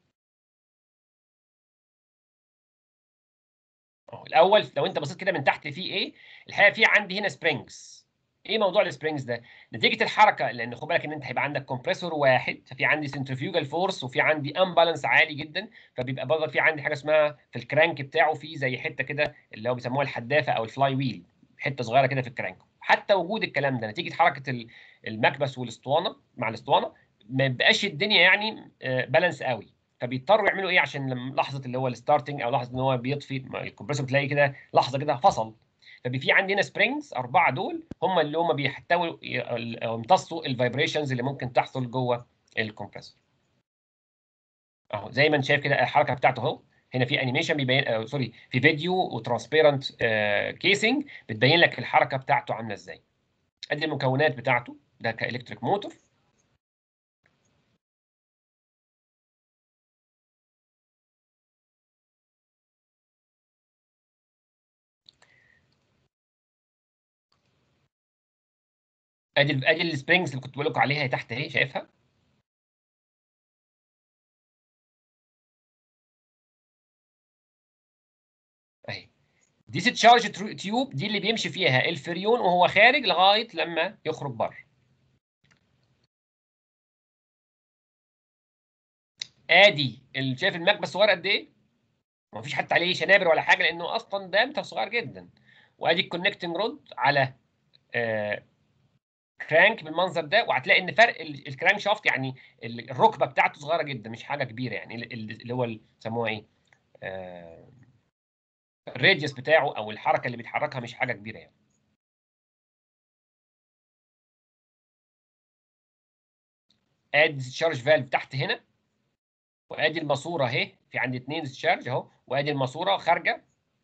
اهو الاول لو انت بصيت كده من تحت في ايه الحقيقه في عندي هنا سبرينجز ايه موضوع السبرينجز ده نتيجه الحركه لان خد بالك ان انت هيبقى عندك كومبريسور واحد ففي عندي سنترفيوجال فورس وفي عندي امبالانس عالي جدا فبيبقى برضه في عندي حاجه اسمها في الكرانك بتاعه في زي حته كده اللي هو بيسموها الحدافه او الفلاي ويل حته صغيره كده في الكرانك حتى وجود الكلام ده نتيجه حركه ال- المكبس والاسطوانه مع الاسطوانه ما بيبقاش الدنيا يعني بالانس قوي فبيضطروا يعملوا ايه عشان لما لحظه اللي هو الستارتنج او لحظه ان هو بيطفي ما الكمبريسور بتلاقي كده لحظه كده فصل فبي في عندنا سبرينجز اربعه دول هم اللي هم بيحتووا ي- او يمتصوا الفايبريشنز اللي ممكن تحصل جوه الكمبريسور اهو زي ما انت شايف كده الحركه بتاعته اهو هنا في انيميشن بيبين آه سوري في فيديو وترانسبيرنت آه كيسنج بتبين لك الحركه بتاعته عامله ازاي ادي المكونات بتاعته ده كالكتريك موتور ادي ال- ادي السبرينجز اللي كنت بقول لكم عليها تحت اهي شايفها اهي دي تشارج تيوب دي اللي بيمشي فيها الفريون وهو خارج لغايه لما يخرج بره ادي ال- شايف المكبس صغير قد ايه ما فيش حتى عليه شنابر ولا حاجه لانه اصلا دامتر صغير جدا وادي الكونكتنج رود على آه كرانك بالمنظر ده وهتلاقي ان فرق ال- الكرانك شافت يعني ال- الركبه بتاعته صغيره جدا مش حاجه كبيره يعني ال- ال- اللي هو ال- بيسموها ايه آه الراديوس بتاعه او الحركه اللي بيتحركها مش حاجه كبيره يعني ادي ديسشارج فالف تحت هنا وادي الماسوره اهي في عندي اثنين ديسشارج اهو وادي الماسوره خارجه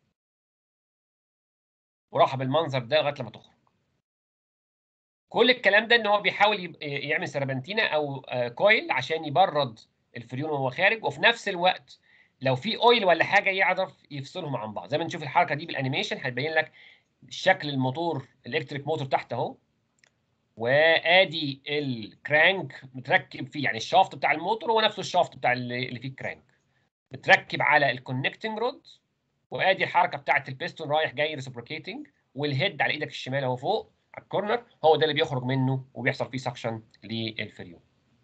وراحه بالمنظر ده لغايه لما تخرج كل الكلام ده ان هو بيحاول يب- يعمل سربنتينه او آه، كويل عشان يبرد الفريون وهو خارج وفي نفس الوقت لو في اويل ولا حاجه يعرف يفصلهم عن بعض زي ما نشوف الحركه دي بالانيميشن هتبين لك شكل الموتور الالكتريك موتور تحت اهو وادي الكرانك متركب فيه يعني الشافت بتاع الموتور هو نفسه الشافت بتاع اللي اللي فيه الكرانك متركب على الكونكتنج رود وادي الحركه بتاعت البيستون رايح جاي ريسبروكيتنج والهيد على ايدك الشمال اهو فوق على الكورنر هو ده اللي بيخرج منه وبيحصل فيه سكشن للفريون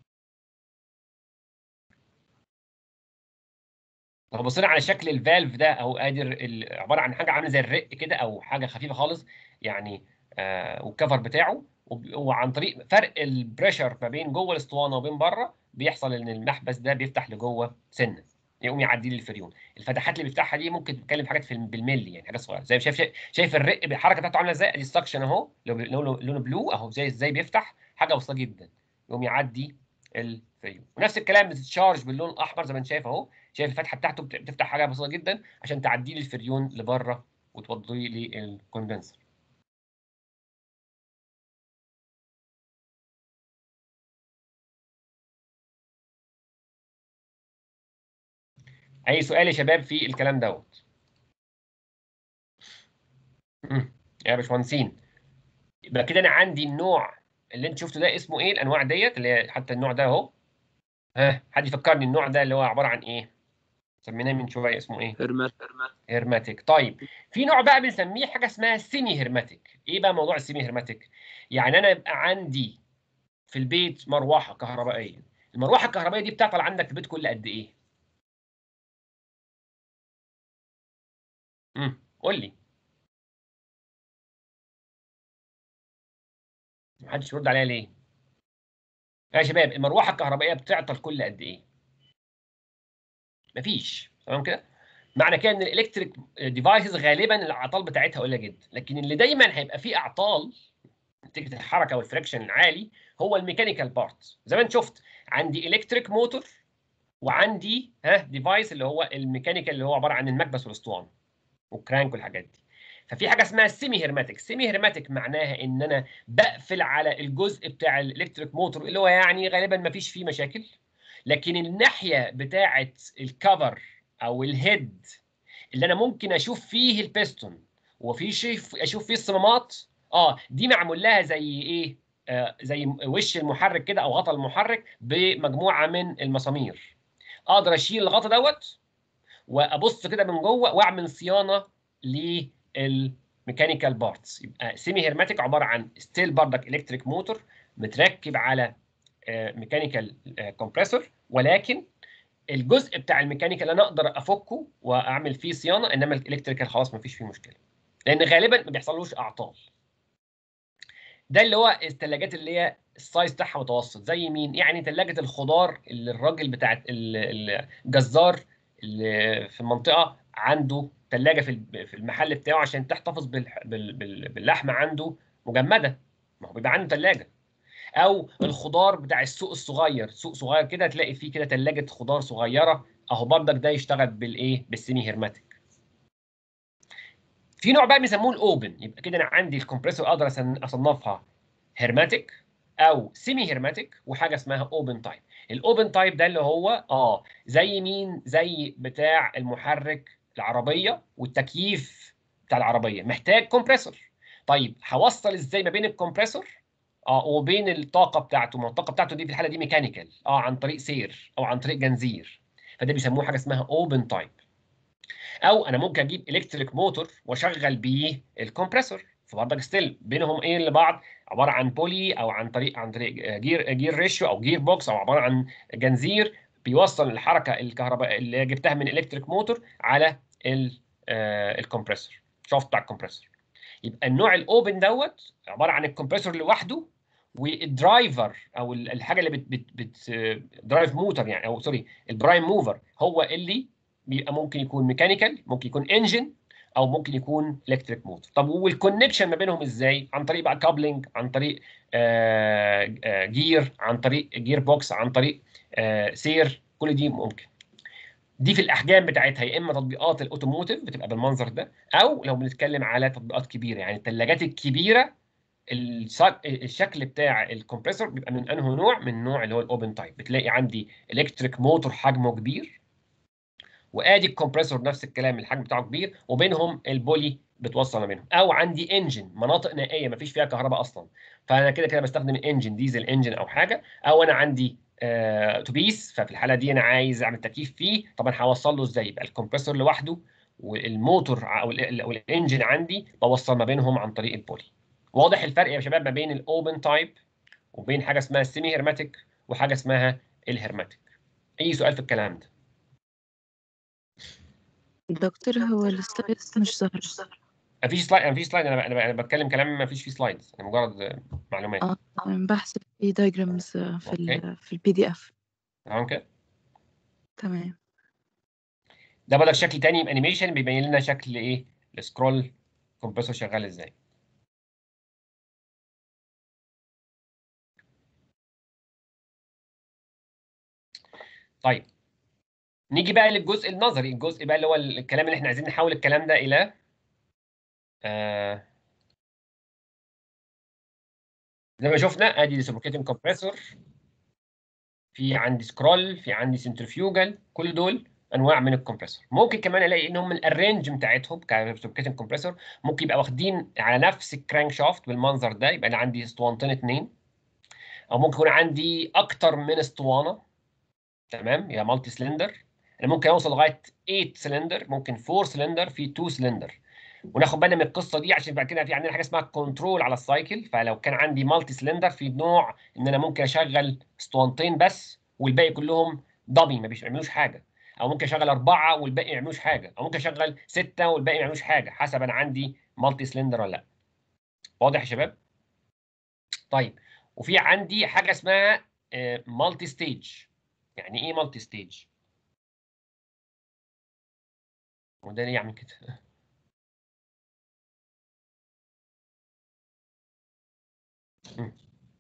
لو بصينا على شكل الفالف ده او ادي ال- ال- عباره عن حاجه عامله زي الرق كده او حاجه خفيفه خالص يعني آه والكفر بتاعه وب- وعن طريق فرق البريشر ما بين جوه الاسطوانه وبين بره بيحصل ان المحبس ده بيفتح لجوه سنه يقوم يعدي لي الفريون الفتحات اللي بيفتحها دي ممكن تتكلم في حاجات في الم- بالملي يعني حاجات صغيره زي شايف شايف, شايف الرق بالحركه بتاعته عامله ازاي ادي السكشن اهو لو- لونه لونه بلو اهو زي ازاي بيفتح حاجه بسيطه جدا يقوم يعدي الفريون ونفس الكلام بتتشارج باللون الاحمر زي ما انت شايف اهو شايف الفتحه بتاعته بت- بتفتح حاجه بسيطه جدا عشان تعدي لي الفريون لبره وتوضي لي الكوندنسر اي سؤال يا شباب في الكلام دوت مم. يا باشمهندسين يبقى كده انا عندي النوع اللي انت شفته ده اسمه ايه الانواع ديت اللي هي حتى النوع ده اهو ها حد يفكرني النوع ده اللي هو عباره عن ايه سميناه من شويه اسمه ايه هرمات هيرماتيك طيب في نوع بقى بنسميه حاجه اسمها سيمي هيرماتيك ايه بقى موضوع السيمي هيرماتيك يعني انا يبقى عندي في البيت مروحه كهربائيه المروحه الكهربائيه دي بتعطل عندك في البيت كل قد ايه امم قول لي محدش يرد عليا ليه يا شباب المروحه الكهربائيه بتعطل كل قد ايه مفيش تمام كده معنى كده ان الالكتريك ديفايسز غالبا الاعطال بتاعتها قليله جدا لكن اللي دايما هيبقى فيه اعطال نتيجه الحركه والفريكشن العالي هو الميكانيكال بارت زي ما انت شفت عندي الكتريك موتور وعندي ها ديفايس اللي هو الميكانيكال اللي هو عباره عن المكبس والاسطوانه والكرانك والحاجات دي ففي حاجه اسمها سيمي هيرماتيك سيمي هيرماتيك معناها ان انا بقفل على الجزء بتاع الالكتريك موتور اللي هو يعني غالبا ما فيش فيه مشاكل لكن الناحيه بتاعه الكفر او الهيد اللي انا ممكن اشوف فيه البيستون وفي شيء اشوف فيه الصمامات اه دي معمول لها زي ايه آه زي وش المحرك كده او غطا المحرك بمجموعه من المسامير اقدر اشيل الغطا دوت وابص كده من جوه واعمل صيانه للميكانيكال بارتس يبقى سيمي هيرماتيك عباره عن ستيل بردك الكتريك موتور متركب على ميكانيكال كومبريسور ولكن الجزء بتاع الميكانيكال انا اقدر افكه واعمل فيه صيانه انما الالكتريكال خلاص ما فيش فيه مشكله لان غالبا ما بيحصلوش اعطال ده اللي هو الثلاجات اللي هي السايز بتاعها متوسط زي مين يعني ثلاجه الخضار اللي الراجل بتاع الجزار اللي في المنطقه عنده ثلاجه في المحل بتاعه عشان تحتفظ باللحمه عنده مجمده ما هو بيبقى عنده ثلاجه او الخضار بتاع السوق الصغير سوق صغير كده تلاقي فيه كده ثلاجه خضار صغيره اهو بردك ده يشتغل بالايه بالسيمي هيرماتيك في نوع بقى بيسموه الاوبن يبقى كده انا عندي الكمبريسور اقدر اصنفها هيرماتيك او سيمي هيرماتيك وحاجه اسمها اوبن تايب الاوبن تايب ده اللي هو اه زي مين زي بتاع المحرك العربيه والتكييف بتاع العربيه محتاج كومبريسور طيب هوصل ازاي ما بين الكمبريسور اه وبين الطاقه بتاعته ما الطاقه بتاعته دي في الحاله دي ميكانيكال اه عن طريق سير او عن طريق جنزير فده بيسموه حاجه اسمها اوبن تايب او انا ممكن اجيب الكتريك موتور واشغل بيه الكمبريسور فبرضك ستيل بينهم ايه لبعض عباره عن بولي او عن طريق عن طريق جير جير ريشيو او جير بوكس او عباره عن جنزير بيوصل الحركه الكهرباء اللي جبتها من الكتريك موتور على الكمبريسور شافت بتاع الكمبريسور يبقى النوع الاوبن دوت عباره عن الكمبريسور لوحده والدرايفر او الحاجه اللي بت بت بت درايف موتور يعني او سوري البرايم موفر هو اللي بيبقى ممكن يكون ميكانيكال ممكن يكون انجن او ممكن يكون الكتريك موتور طب والكونكشن ما بينهم ازاي عن طريق بقى كابلنج عن طريق آآ آآ جير عن طريق جير بوكس عن طريق سير كل دي ممكن دي في الاحجام بتاعتها يا اما تطبيقات الاوتوموتيف بتبقى بالمنظر ده او لو بنتكلم على تطبيقات كبيره يعني الثلاجات الكبيره الشكل بتاع الكمبريسور بيبقى من انه نوع من النوع اللي هو الاوبن تايب بتلاقي عندي الكتريك موتور حجمه كبير وادي الكمبريسور نفس الكلام الحجم بتاعه كبير وبينهم البولي بتوصل ما بينهم او عندي انجن مناطق نائيه ما فيش فيها كهرباء اصلا فانا كده كده بستخدم انجن ديزل انجن او حاجه او انا عندي آه اتوبيس ففي الحاله دي انا عايز اعمل تكييف فيه طبعا هوصل له ازاي يبقى الكمبريسور لوحده والموتور او الانجن عندي بوصل ما بينهم عن طريق البولي واضح الفرق يا شباب ما بين الاوبن تايب وبين حاجه اسمها السيمي هيرماتيك وحاجه اسمها الهيرماتيك اي سؤال في الكلام ده دكتور هو السلايد مش ظاهر مفيش سلايد مفيش سلايد انا انا بتكلم كلام ما فيش فيه سلايدز يعني مجرد معلومات اه بحث في دايجرامز في ال في البي دي اف تمام كده تمام ده بدل شكل تاني انيميشن بيبين لنا شكل ايه السكرول كومبريسور شغال ازاي طيب نيجي بقى للجزء النظري الجزء بقى اللي هو الكلام اللي احنا عايزين نحول الكلام ده الى آه زي ما شفنا ادي ريسبروكيتنج كومبريسور في عندي سكرول في عندي سنترفيوجل كل دول انواع من الكمبريسور ممكن كمان الاقي انهم من الرينج بتاعتهم كريسبروكيتنج كومبريسور ممكن يبقى واخدين على نفس الكرانك شافت بالمنظر ده يبقى انا عندي اسطوانتين اثنين او ممكن يكون عندي اكتر من اسطوانه تمام يا مالتي سلندر انا ممكن اوصل لغايه 8 سلندر ممكن 4 سلندر في 2 سلندر وناخد بالنا من القصه دي عشان بعد كده في عندنا حاجه اسمها كنترول على السايكل فلو كان عندي مالتي سلندر في نوع ان انا ممكن اشغل اسطوانتين بس والباقي كلهم دبي ما بيعملوش حاجه او ممكن اشغل اربعه والباقي ما يعملوش حاجه او ممكن اشغل سته والباقي ما يعملوش حاجه حسب انا عندي مالتي سلندر ولا لا واضح يا شباب طيب وفي عندي حاجه اسمها مالتي ستيج يعني ايه مالتي ستيج وده ليه يعمل كده مم.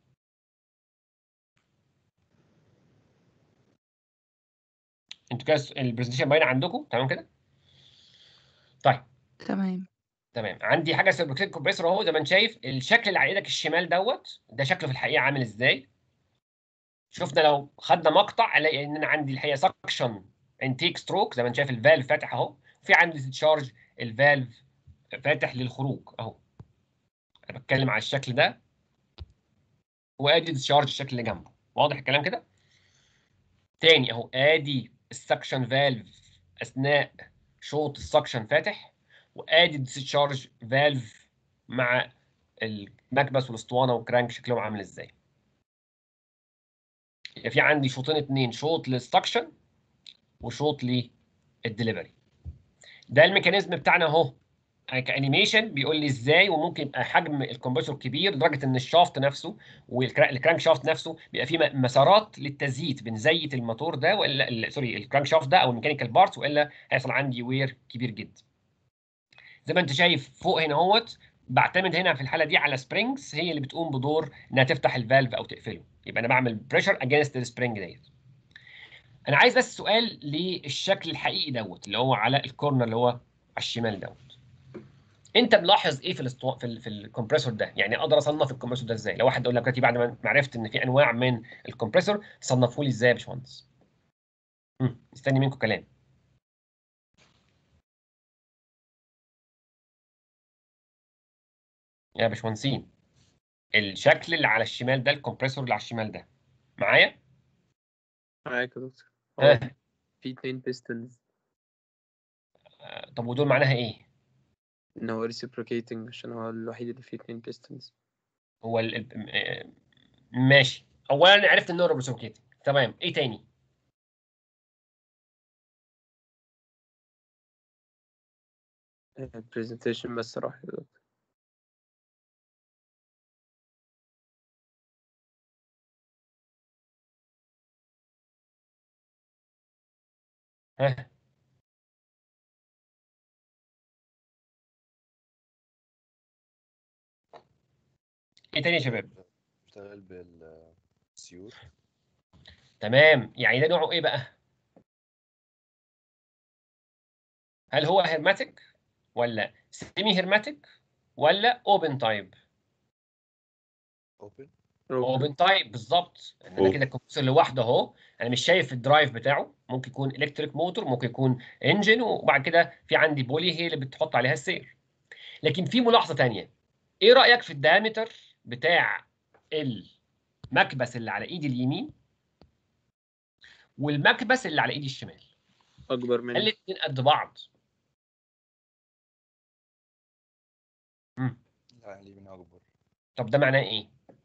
انتوا كده البرزنتيشن باينه عندكم تمام كده طيب تمام تمام عندي حاجه سيربروكسيد كومبريسور اهو زي ما انت شايف الشكل اللي على ايدك الشمال دوت ده شكله في الحقيقه عامل ازاي شفنا لو خدنا مقطع الاقي ان انا عندي الحقيقه سكشن انتيك ستروك زي ما انت شايف الفالف فاتح اهو في عندي ديسشارج الفالف فاتح للخروج اهو انا بتكلم على الشكل ده وادي ديسشارج الشكل اللي جنبه واضح الكلام كده تاني اهو ادي السكشن فالف اثناء شوط السكشن فاتح وادي الديسشارج فالف مع المكبس والاسطوانه والكرانك شكلهم عامل ازاي يبقى في عندي شوطين اتنين شوط للسكشن وشوط للدليفري ده الميكانيزم بتاعنا اهو كانيميشن بيقول لي ازاي وممكن يبقى حجم الكمبرسور كبير لدرجه ان الشافت نفسه والكرانك شافت نفسه بيبقى فيه م- مسارات للتزييت بنزيت الموتور ده والا ال- سوري الكرانك شافت ده او الميكانيكال بارتس والا هيحصل عندي وير كبير جدا زي ما انت شايف فوق هنا اهوت بعتمد هنا في الحاله دي على سبرينجز هي اللي بتقوم بدور انها تفتح الفالف او تقفله يبقى انا بعمل بريشر اجينست السبرينج ديت انا عايز بس سؤال للشكل الحقيقي دوت اللي هو على الكورنر اللي هو على الشمال دوت انت ملاحظ ايه في الاستو... في, ال... في الكمبريسور ده يعني اقدر اصنف الكمبريسور ده ازاي لو واحد يقول لك دلوقتي بعد ما عرفت ان في انواع من الكمبريسور صنفوا لي ازاي يا باشمهندس مم، مستني منكم كلام يا باشمهندسين الشكل اللي على الشمال ده الكمبريسور اللي على الشمال ده معايا معاك يا دكتور هو ها في اتنين بيستنز آه، طب ودول معناها ايه ان هو reciprocating عشان هو الوحيد اللي فيه اتنين بيستنز هو ال... ال- آه، ماشي اولا عرفت ان هو ريبروسوكيتنج تمام ايه تاني البرزنتيشن بس راح يا دكتور ها ايه تاني يا شباب بشتغل بالسيور تمام يعني ده نوعه ايه بقى هل هو هيرماتيك ولا سيمي هيرماتيك ولا اوبن تايب اوبن اوبن تايب بالظبط ان انا أوه. كده الكمبيوتر لوحده اهو انا مش شايف الدرايف بتاعه ممكن يكون الكتريك موتور ممكن يكون انجن وبعد كده في عندي بولي هي اللي بتحط عليها السير لكن في ملاحظه تانية ايه رايك في الدايمتر بتاع المكبس اللي على ايدي اليمين والمكبس اللي على ايدي الشمال اكبر هل من الاثنين قد بعض مم. لا اليمين اكبر طب ده معناه ايه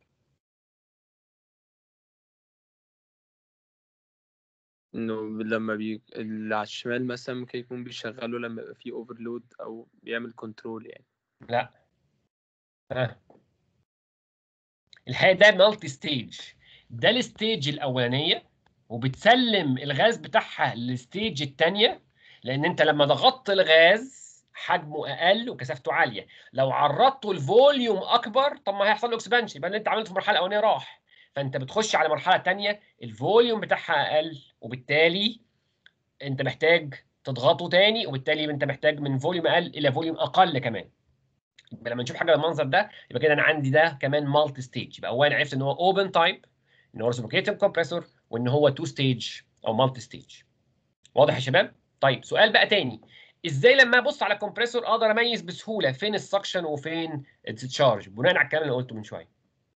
انه لما بي... اللي على الشمال مثلا ممكن يكون بيشغله لما يبقى فيه اوفرلود او بيعمل كنترول يعني لا ها الحقيقه ده مالتي ستيج ده الستيج الاولانيه وبتسلم الغاز بتاعها للستيج الثانيه لان انت لما ضغطت الغاز حجمه اقل وكثافته عاليه لو عرضته الفوليوم اكبر طب ما هيحصل له اكسبانشن يبقى اللي انت عملته في المرحله الاولانيه راح فانت بتخش على مرحله ثانيه الفوليوم بتاعها اقل وبالتالي انت محتاج تضغطه تاني وبالتالي انت محتاج من فوليوم اقل الى فوليوم اقل كمان يبقى لما نشوف حاجه بالمنظر ده يبقى كده انا عندي ده كمان مالتي ستيج يبقى اولا عرفت ان هو اوبن تايب ان هو ريسبروكيتنج كومبريسور وان هو تو ستيج او مالتي ستيج واضح يا شباب طيب سؤال بقى تاني ازاي لما ابص على الكمبريسور اقدر اميز بسهوله فين السكشن وفين الديسشارج بناء على الكلام اللي قلته من شويه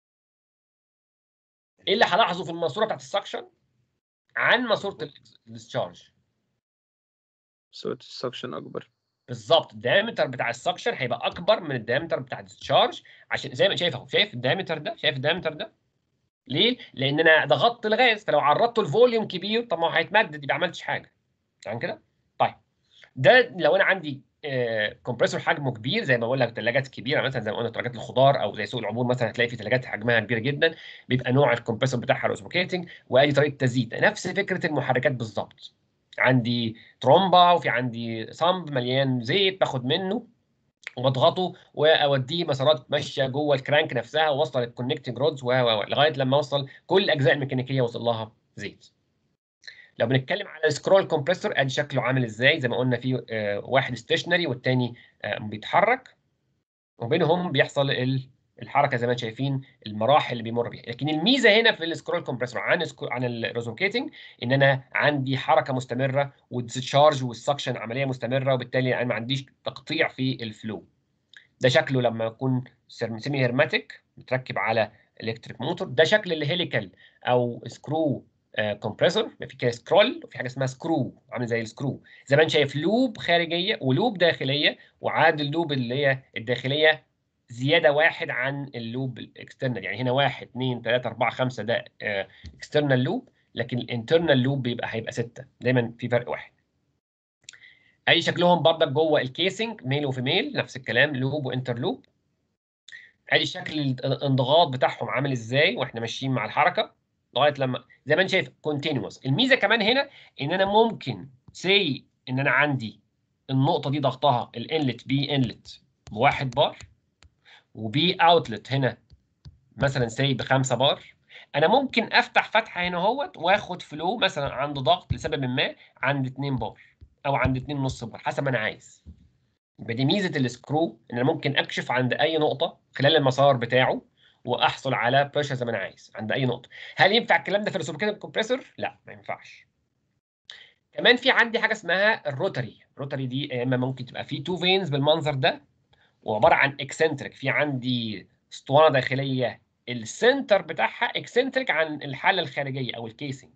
ايه اللي هلاحظه في الماسوره بتاعت السكشن عن ماسوره الديسشارج صوت السكشن اكبر بالظبط الدايمتر بتاع السكشن هيبقى اكبر من الدايمتر بتاع الديسشارج عشان زي ما شايف اهو شايف الدايمتر ده شايف الدايمتر ده ليه؟ لان انا ضغطت الغاز فلو عرضته الفوليوم كبير طب ما هو هيتمدد يبقى ما عملتش حاجه تمام كده طيب ده لو انا عندي آه، كومبريسور حجمه كبير زي ما بقول لك ثلاجات كبيره مثلا زي ما قلنا ثلاجات الخضار او زي سوق العبور مثلا هتلاقي في ثلاجات حجمها كبير جدا بيبقى نوع الكمبريسور بتاعها روسبوكيتنج وادي طريقه تزييت نفس فكره المحركات بالظبط عندي ترومبا وفي عندي صمب مليان زيت باخد منه واضغطه واوديه مسارات ماشيه جوه الكرانك نفسها واوصل الكونكتنج رودز و و- و- لغايه لما اوصل كل الاجزاء الميكانيكيه وصل لها زيت. لو بنتكلم على السكرول كومبريسور ادي شكله عامل ازاي زي ما قلنا في آه، واحد ستيشنري والتاني آه، بيتحرك وبينهم بيحصل ال- الحركه زي ما انتم شايفين المراحل اللي بيمر بيها لكن الميزه هنا في السكرول كومبريسور عن السكو- عن الريزوكيتنج ان انا عندي حركه مستمره والديسشارج والسكشن عمليه مستمره وبالتالي انا ما عنديش تقطيع في الفلو ده شكله لما يكون سيمي هيرماتيك متركب على الكتريك موتور ده شكل الهيليكال او سكرو كومبريسور في كده سكرول وفي حاجه اسمها سكرو عامل زي السكرو زي ما انت شايف لوب خارجيه ولوب داخليه وعاد اللوب اللي هي الداخليه زياده واحد عن اللوب الاكسترنال يعني هنا واحد اثنين ثلاثه اربعه خمسه ده اكسترنال لوب لكن الانترنال لوب بيبقى هيبقى سته دايما في فرق واحد ادي شكلهم برضك جوه الكيسنج ميل وفيميل نفس الكلام لوب وانتر لوب ادي شكل الانضغاط بتاعهم عامل ازاي واحنا ماشيين مع الحركه لغايه لما زي ما انت شايف كونتينوس الميزه كمان هنا ان انا ممكن سي ان انا عندي النقطه دي ضغطها الانلت بي انلت بواحد بار وبي اوتلت هنا مثلا سي بخمسة بار انا ممكن افتح فتحه هنا اهوت واخد فلو مثلا عند ضغط لسبب ما عند 2 بار او عند 2 ونص بار حسب ما انا عايز يبقى دي ميزه السكرو ان انا ممكن اكشف عند اي نقطه خلال المسار بتاعه واحصل على بريشر زي ما انا عايز عند اي نقطه هل ينفع الكلام ده في الريسبروكيتنج كومبريسور لا ما ينفعش كمان في عندي حاجه اسمها الروتري الروتري دي يا اما ممكن تبقى في تو فينز بالمنظر ده وعباره عن اكسنتريك في عندي اسطوانه داخليه السنتر بتاعها اكسنتريك عن الحاله الخارجيه او الكيسنج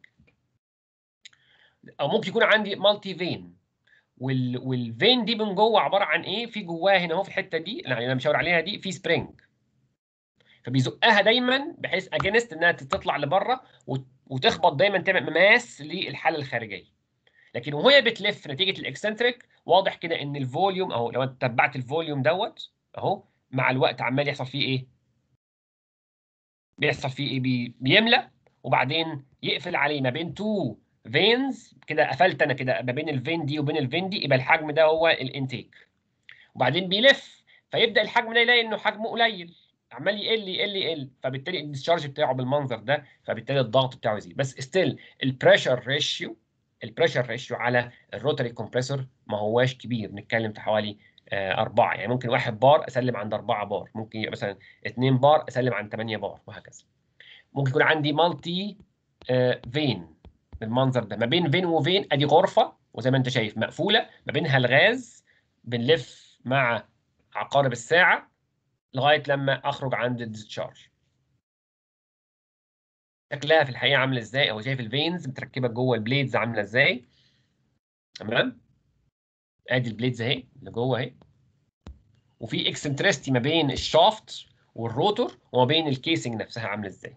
او ممكن يكون عندي مالتي فين وال والفين دي من جوه عباره عن ايه في جواها هنا اهو في الحته دي اللي انا مشاور عليها دي في سبرينج فبيزقها دايما بحيث اجينست انها تطلع لبره وت- وتخبط دايما تعمل مماس للحاله الخارجيه لكن وهي بتلف نتيجه الاكسنتريك واضح كده ان الفوليوم اهو لو انت تبعت الفوليوم دوت اهو مع الوقت عمال يحصل فيه ايه بيحصل فيه ايه بي بيملى وبعدين يقفل عليه ما بين تو فينز كده قفلت انا كده ما بين الفين دي وبين الفين دي يبقى الحجم ده هو الانتيك وبعدين بيلف فيبدا الحجم ده يلاقي انه حجمه قليل عمال يقل يقل يقل فبالتالي الديسشارج بتاعه بالمنظر ده فبالتالي الضغط بتاعه يزيد بس ستيل البريشر ريشيو البريشر ريشيو على الروتري كومبريسور ما هواش كبير بنتكلم في حوالي آه، أربعة يعني ممكن واحد بار أسلم عند أربعة بار ممكن يبقى مثلا اتنين بار أسلم عند ثمانية بار وهكذا ممكن يكون عندي مالتي فين بالمنظر ده ما بين فين وفين ادي غرفه وزي ما انت شايف مقفوله ما بينها الغاز بنلف مع عقارب الساعه لغايه لما اخرج عند الديسشارج شكلها في الحقيقه عامله ازاي او شايف الفينز متركبه جوه البليدز عامله ازاي تمام ادي البليدز اهي اللي جوه اهي وفي اكسنترستي ما بين الشافت والروتور وما بين الكيسنج نفسها عامله ازاي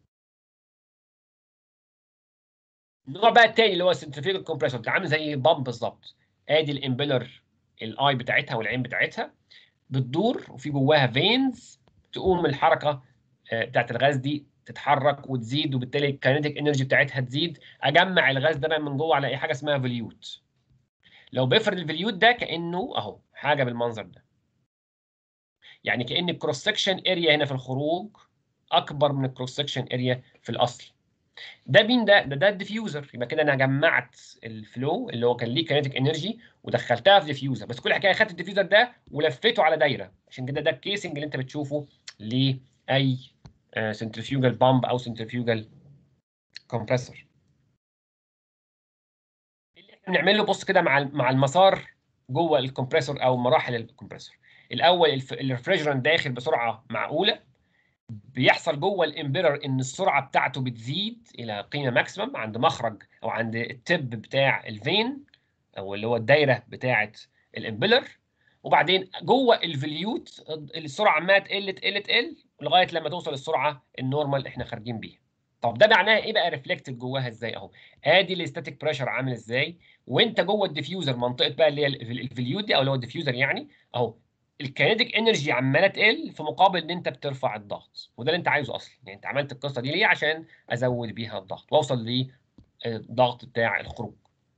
النوع بقى التاني اللي هو السنترفيوجال كومبريسور ده عامل زي بامب بالظبط ادي الامبلر الاي بتاعتها والعين بتاعتها بتدور وفي جواها فينز تقوم الحركه آه، بتاعت الغاز دي تتحرك وتزيد وبالتالي الكاينيتيك انرجي بتاعتها تزيد اجمع الغاز ده بقى من جوه على اي حاجه اسمها فوليوت لو بفرد الفوليوت ده كانه اهو حاجه بالمنظر ده يعني كان الكروس سكشن اريا هنا في الخروج اكبر من الكروس سكشن اريا في الاصل ده مين ده؟ ده ده الديفيوزر يبقى كده انا جمعت الفلو اللي هو كان ليه كاينتيك انرجي ودخلتها في ديفيوزر بس كل حكايه خدت الديفيوزر ده ولفيته على دايره عشان كده ده الكيسنج اللي انت بتشوفه لاي سنترفيوجال بامب او سنترفيوجال كومبريسور اللي احنا بنعمله بص كده مع مع المسار جوه الكمبريسور او مراحل الكمبريسور الاول الف- الريفريجرانت داخل بسرعه معقوله بيحصل جوه الامبيرر ان السرعه بتاعته بتزيد الى قيمه ماكسيمم عند مخرج او عند التب بتاع الفين او اللي هو الدايره بتاعه الامبيلر وبعدين جوه الفليوت السرعه عماله تقل تقل تقل لغايه لما توصل السرعه النورمال اللي احنا خارجين بيها طب ده معناه ايه بقى ريفلكتد جواها ازاي اهو ادي الاستاتيك بريشر عامل ازاي وانت جوه الديفيوزر منطقه بقى اللي هي الفليود دي او اللي هو الديفيوزر يعني اهو الكينيتيك انرجي عماله تقل في مقابل ان انت بترفع الضغط وده اللي انت عايزه اصلا يعني انت عملت القصه دي ليه عشان ازود بيها الضغط واوصل للضغط بتاع الخروج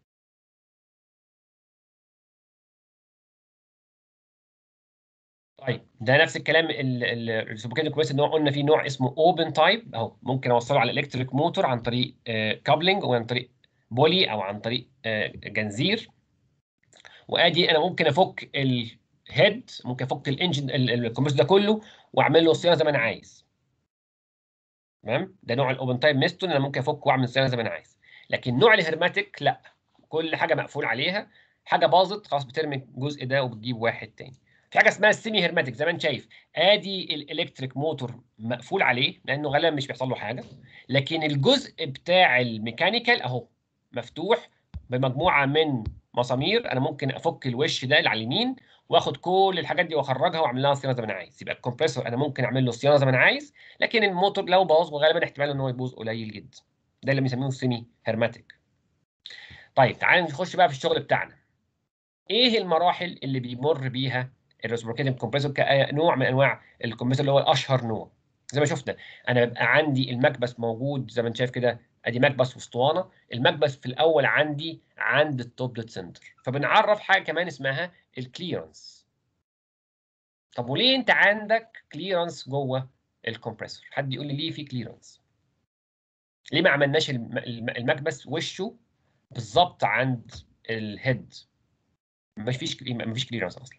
طيب ده نفس الكلام السوبوكيتنج كويس ان هو قلنا في نوع اسمه اوبن تايب اهو ممكن اوصله على الكتريك موتور عن طريق كابلنج او عن طريق بولي او عن طريق آه، جنزير وادي انا ممكن افك الهيد ممكن افك الانجن الكمبرسور ده كله واعمل له صيانه زي ما انا عايز تمام ده نوع الاوبن تايب ميستون انا ممكن افك واعمل صيانه زي ما انا عايز لكن نوع الهرماتيك لا كل حاجه مقفول عليها حاجه باظت خلاص بترمي الجزء ده وبتجيب واحد تاني في حاجه اسمها السيمي هيرماتيك زي ما انت شايف ادي الالكتريك موتور مقفول عليه لانه غالبا مش بيحصل له حاجه لكن الجزء بتاع الميكانيكال اهو مفتوح بمجموعه من مسامير انا ممكن افك الوش ده اللي على اليمين واخد كل الحاجات دي واخرجها واعمل لها صيانه زي ما انا عايز يبقى الكمبريسور انا ممكن اعمل له صيانه زي ما انا عايز لكن الموتور لو باظ وغالبا احتمال ان هو يبوظ قليل جدا ده اللي بنسميه السيمي هيرماتيك طيب تعال نخش بقى في الشغل بتاعنا ايه المراحل اللي بيمر بيها الريسبروكيتنج كومبريسور كنوع من انواع الكمبريسور اللي هو الاشهر نوع زي ما شفنا انا بيبقى عندي المكبس موجود زي ما انت شايف كده ادي مكبس واسطوانه المكبس في الاول عندي عند التوب ديت سنتر فبنعرف حاجه كمان اسمها الكليرنس طب وليه انت عندك كليرنس جوه الكمبريسور حد يقول لي ليه في كليرنس ليه ما عملناش الم- الم- المكبس وشه بالظبط عند الهيد مفيش مفيش كليرنس اصلا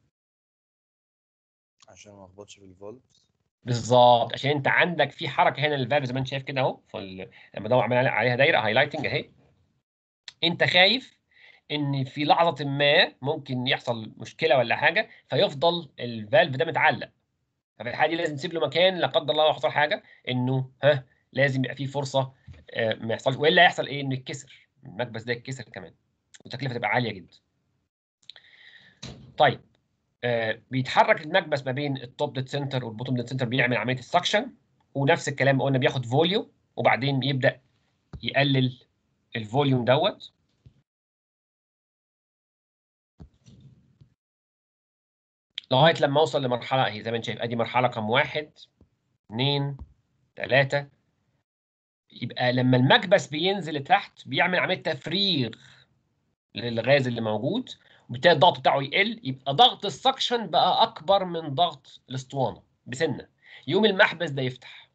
عشان ما اخبطش في الفولت بالظبط عشان انت عندك في حركه هنا للفالف زي ما انت شايف كده اهو فال- لما ادور اعمل عليها دايره هايلايتنج اهي انت خايف ان في لحظه ما ممكن يحصل مشكله ولا حاجه فيفضل الفالف ده متعلق ففي الحاله دي لازم تسيب له مكان لا قدر الله لو حصل حاجه انه ها لازم يبقى فيه فرصه آه، ما يحصلش والا يحصل ايه انه يتكسر المكبس ده يتكسر كمان والتكلفه تبقى عاليه جدا طيب آه، بيتحرك المكبس ما بين التوب ديت سنتر والبوتوم ديت سنتر بيعمل عمليه السكشن ونفس الكلام قلنا بياخد فوليوم وبعدين يبدا يقلل الفوليوم دوت لغايه لما اوصل لمرحله اهي زي ما انت شايف ادي مرحله رقم واحد اثنين ثلاثه يبقى لما المكبس بينزل لتحت بيعمل عمليه تفريغ للغاز اللي موجود وبالتالي الضغط بتاعه يقل يبقى ضغط السكشن بقى اكبر من ضغط الاسطوانه بسنه يوم المحبس ده يفتح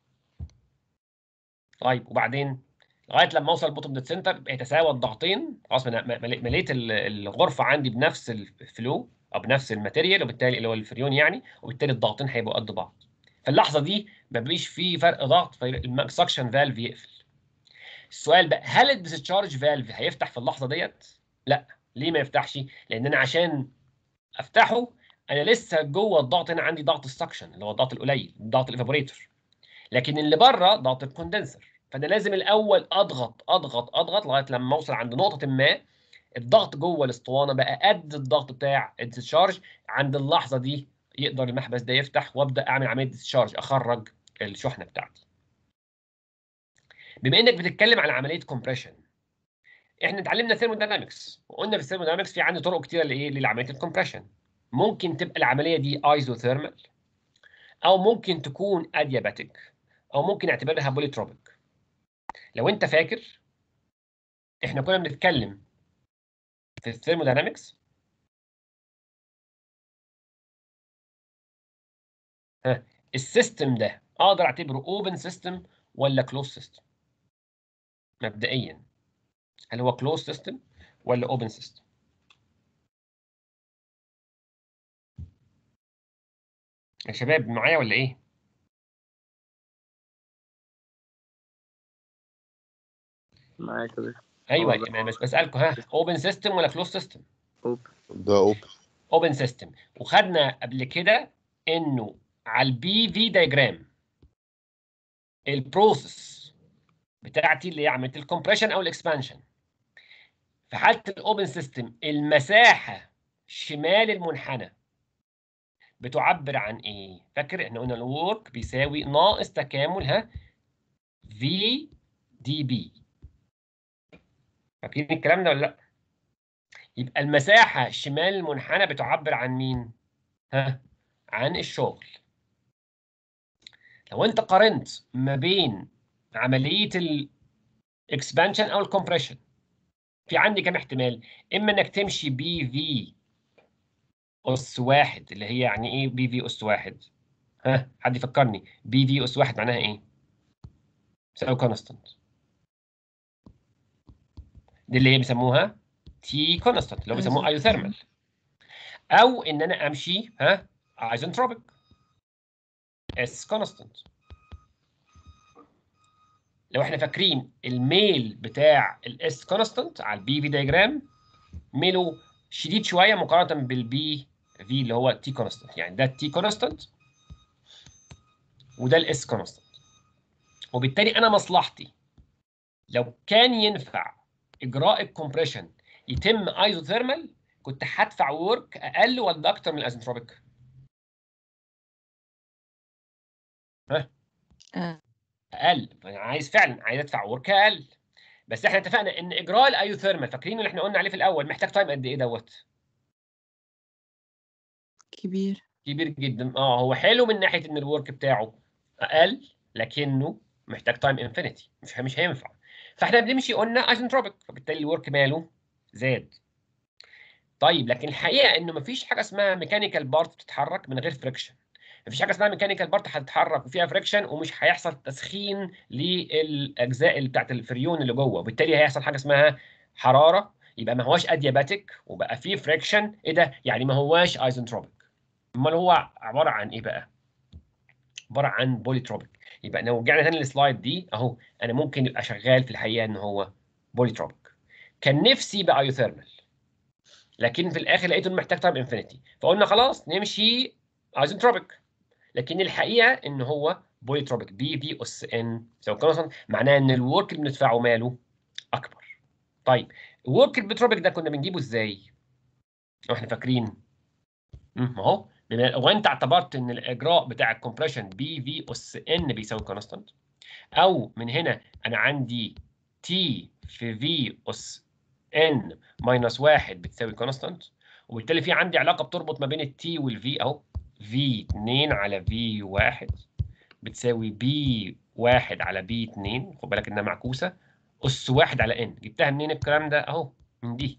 طيب وبعدين لغايه لما اوصل البوتوم ديت سنتر يتساوى الضغطين خلاص أنا م- مل- مليت ال- الغرفه عندي بنفس الفلو او بنفس الماتيريال وبالتالي اللي هو الفريون يعني وبالتالي الضغطين هيبقوا قد بعض في اللحظه دي ما بيبقاش في فرق ضغط فالسكشن فالف يقفل السؤال بقى هل الديسشارج فالف هيفتح في اللحظه ديت لا ليه ما يفتحش لان انا عشان افتحه انا لسه جوه الضغط هنا عندي ضغط السكشن اللي هو الضغط القليل ضغط الايفابوريتور لكن اللي بره ضغط الكوندنسر فانا لازم الاول اضغط اضغط اضغط لغايه لما اوصل عند نقطه ما الضغط جوه الاسطوانه بقى قد الضغط بتاع الديسشارج عند اللحظه دي يقدر المحبس ده يفتح وابدا اعمل عمليه ديسشارج اخرج الشحنه بتاعتي بما انك بتتكلم على عمليه كومبريشن احنا اتعلمنا ثيرموداينامكس وقلنا في الثيرموداينامكس في عندي طرق كتيره لايه لعمليه الكومبريشن ممكن تبقى العمليه دي ايزوثيرمال او ممكن تكون ادياباتيك او ممكن نعتبرها بوليتروبيك لو انت فاكر احنا كنا بنتكلم في الثيرموداينامكس ها السيستم ده اقدر اعتبره اوبن سيستم ولا كلوز سيستم مبدئيا هل هو كلوز سيستم ولا اوبن سيستم يا شباب معايا ولا ايه معاك يا باشا ايوه والله. يعني بس بسالكم ها اوبن سيستم ولا كلوز سيستم أوبن. ده اوبن اوبن سيستم وخدنا قبل كده انه على البي في دايجرام البروسيس بتاعتي اللي هي عمليه الكompression او الاكسبانشن في حاله الاوبن سيستم المساحه شمال المنحنى بتعبر عن ايه فاكر احنا قلنا الورك بيساوي ناقص تكامل ها في دي بي فاكرين الكلام ده ولا لا يبقى المساحه الشمال المنحنى بتعبر عن مين ها عن الشغل لو انت قارنت ما بين عمليه الاكسبانشن او الكompression في عندي كام احتمال اما انك تمشي بي في اس واحد اللي هي يعني ايه بي في اس واحد ها حد يفكرني بي في اس واحد معناها ايه تساوي كونستانت دي اللي هي بيسموها تي كونستانت اللي هو بيسموه ايوثيرمال او ان انا امشي ها ايزنتروبيك اس كونستانت لو احنا فاكرين الميل بتاع الاس كونستانت على البي في دايجرام ميله شديد شويه مقارنه بالبي في اللي هو تي كونستانت يعني ده التي كونستانت وده الاس كونستانت وبالتالي انا مصلحتي لو كان ينفع اجراء الكومبريشن يتم ايزوثيرمال كنت هدفع ورك اقل ولا اكتر من الازنتروبيك؟ ها؟ آه. اقل فانا عايز فعلا عايز ادفع ورك اقل بس احنا اتفقنا ان اجراء الايوثيرمال فاكرين اللي احنا قلنا عليه في الاول محتاج تايم قد ايه دوت؟ كبير كبير جدا اه هو حلو من ناحيه ان الورك بتاعه اقل لكنه محتاج تايم انفينيتي مش مش هينفع فاحنا بنمشي قلنا ايزنتروبيك فبالتالي الورك ماله زاد طيب لكن الحقيقه انه مفيش حاجه اسمها ميكانيكال بارت بتتحرك من غير فريكشن مفيش حاجه اسمها ميكانيكال بارت هتتحرك وفيها فريكشن ومش هيحصل تسخين للاجزاء اللي بتاعت الفريون اللي جوه وبالتالي هيحصل حاجه اسمها حراره يبقى ما هواش ادياباتيك وبقى فيه فريكشن ايه ده يعني ما هواش ايزنتروبيك امال هو عباره عن ايه بقى عباره عن بوليتروبيك يبقى لو رجعنا تاني للسلايد دي اهو انا ممكن يبقى شغال في الحقيقه ان هو بوليتروبيك كان نفسي يبقى ايوثيرمال لكن في الاخر لقيته إنه محتاج تايم انفينيتي فقلنا خلاص نمشي ايزنتروبيك لكن الحقيقه ان هو بوليتروبيك بي في اس ان سو كونستانت معناه ان الورك اللي بندفعه ماله اكبر طيب الورك البتروبيك ده كنا بنجيبه ازاي لو احنا فاكرين مم، ما هو بما هو انت اعتبرت ان الاجراء بتاع الكومبريشن بي في اس ان بيساوي كونستانت او من هنا انا عندي تي في في اس ان ماينس واحد بتساوي كونستانت وبالتالي في عندي علاقه بتربط ما بين التي والفي اهو في 2 على في 1 بتساوي بي 1 على بي 2 خد بالك انها معكوسه اس 1 على ان جبتها منين الكلام ده اهو من دي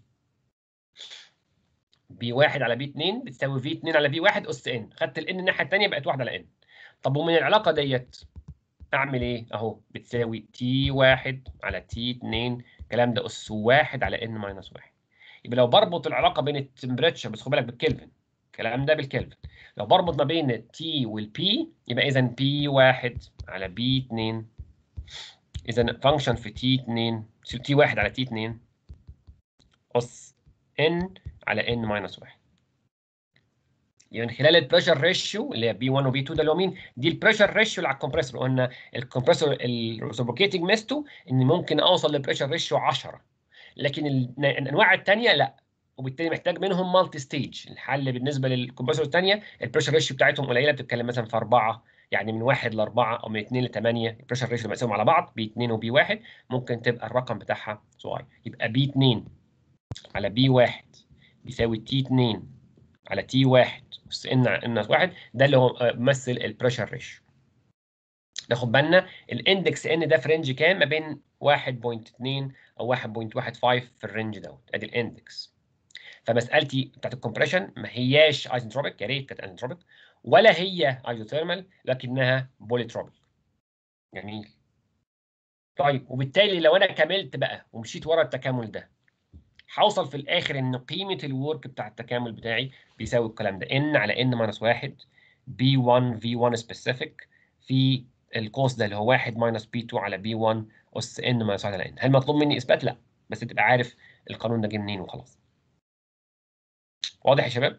بي 1 على بي 2 بتساوي في 2 على في 1 اس ان خدت الان الناحيه الثانيه بقت 1 على ان طب ومن العلاقه ديت اعمل ايه اهو بتساوي تي 1 على تي 2 الكلام ده اس 1 على ان ماينس 1 يبقى لو بربط العلاقه بين التمبريتشر بس خد بالك بالكلفن الكلام ده بالكلفن لو بربط ما بين التي والبي يبقى اذا بي 1 على بي 2 اذا فانكشن في تي 2 تي 1 على تي 2 اس ان على ان ماينس 1 يبقى من خلال البريشر ريشيو اللي هي بي 1 وبي 2 ده اللي هو مين؟ دي البريشر ريشيو اللي على الكمبريسور قلنا الكمبريسور الريسبروكيتنج ميزته ان ممكن اوصل لبريشر ريشيو 10 لكن ال- الانواع الثانيه لا وبالتالي محتاج منهم مالتي ستيج الحل بالنسبه للكمبريسور الثانيه البريشر ريشيو بتاعتهم قليله بتتكلم مثلا في اربعه يعني من واحد لاربعه او من اثنين لثمانيه البريشر ريشيو لما يقسمهم على بعض بي 2 وبي 1 ممكن تبقى الرقم بتاعها صغير يبقى بي 2 على بي 1 بيساوي تي 2 على تي 1 اس ان ان 1 ده اللي هو آه، بيمثل البريشر ريشيو ناخد بالنا الاندكس ان ده في رينج كام ما بين 1.2 او 1.15 في الرينج دوت ادي الاندكس فمسالتي بتاعت الكومبريشن ما هياش ايزنتروبيك يا ريت كانت ايزنتروبيك ولا هي ايزوثيرمال لكنها بوليتروبيك جميل طيب وبالتالي لو انا كملت بقى ومشيت ورا التكامل ده هوصل في الاخر ان قيمه الورك بتاع التكامل بتاعي بيساوي الكلام ده ان على ان ماينس 1 بي 1 في 1 سبيسيفيك في القوس ده اللي هو 1 ماينس بي 2 على بي 1 اس ان ماينس 1 على ان هل مطلوب مني اثبات؟ لا بس تبقى عارف القانون ده جه منين وخلاص واضح يا شباب؟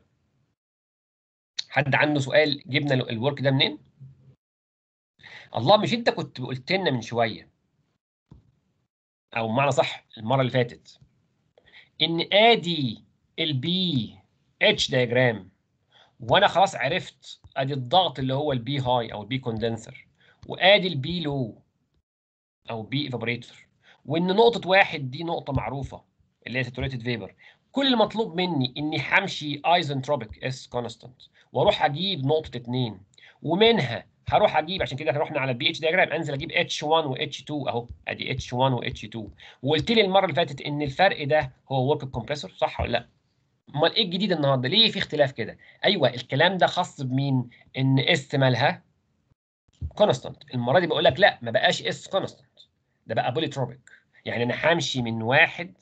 حد عنده سؤال جبنا ال- الورك ده منين؟ الله مش انت كنت قلت لنا من شويه او بمعنى صح المره اللي فاتت ان ادي البي اتش دايجرام وانا خلاص عرفت ادي الضغط اللي هو البي هاي او البي كوندنسر وادي البي لو او بي ايفابوريتور وان نقطه واحد دي نقطه معروفه اللي هي ساتوريتد فيبر كل المطلوب مني اني همشي ايزنتروبيك اس كونستانت واروح اجيب نقطه اتنين ومنها هروح اجيب عشان كده رحنا على البي اتش دياجرام انزل اجيب اتش 1 واتش 2 اهو ادي اتش 1 واتش 2 وقلت لي المره اللي فاتت ان الفرق ده هو ورك كومبريسور صح ولا لا؟ امال ايه الجديد النهارده؟ ليه في اختلاف كده؟ ايوه الكلام ده خاص بمين؟ ان اس مالها كونستانت المره دي بقول لك لا ما بقاش اس كونستانت ده بقى بوليتروبيك يعني انا همشي من واحد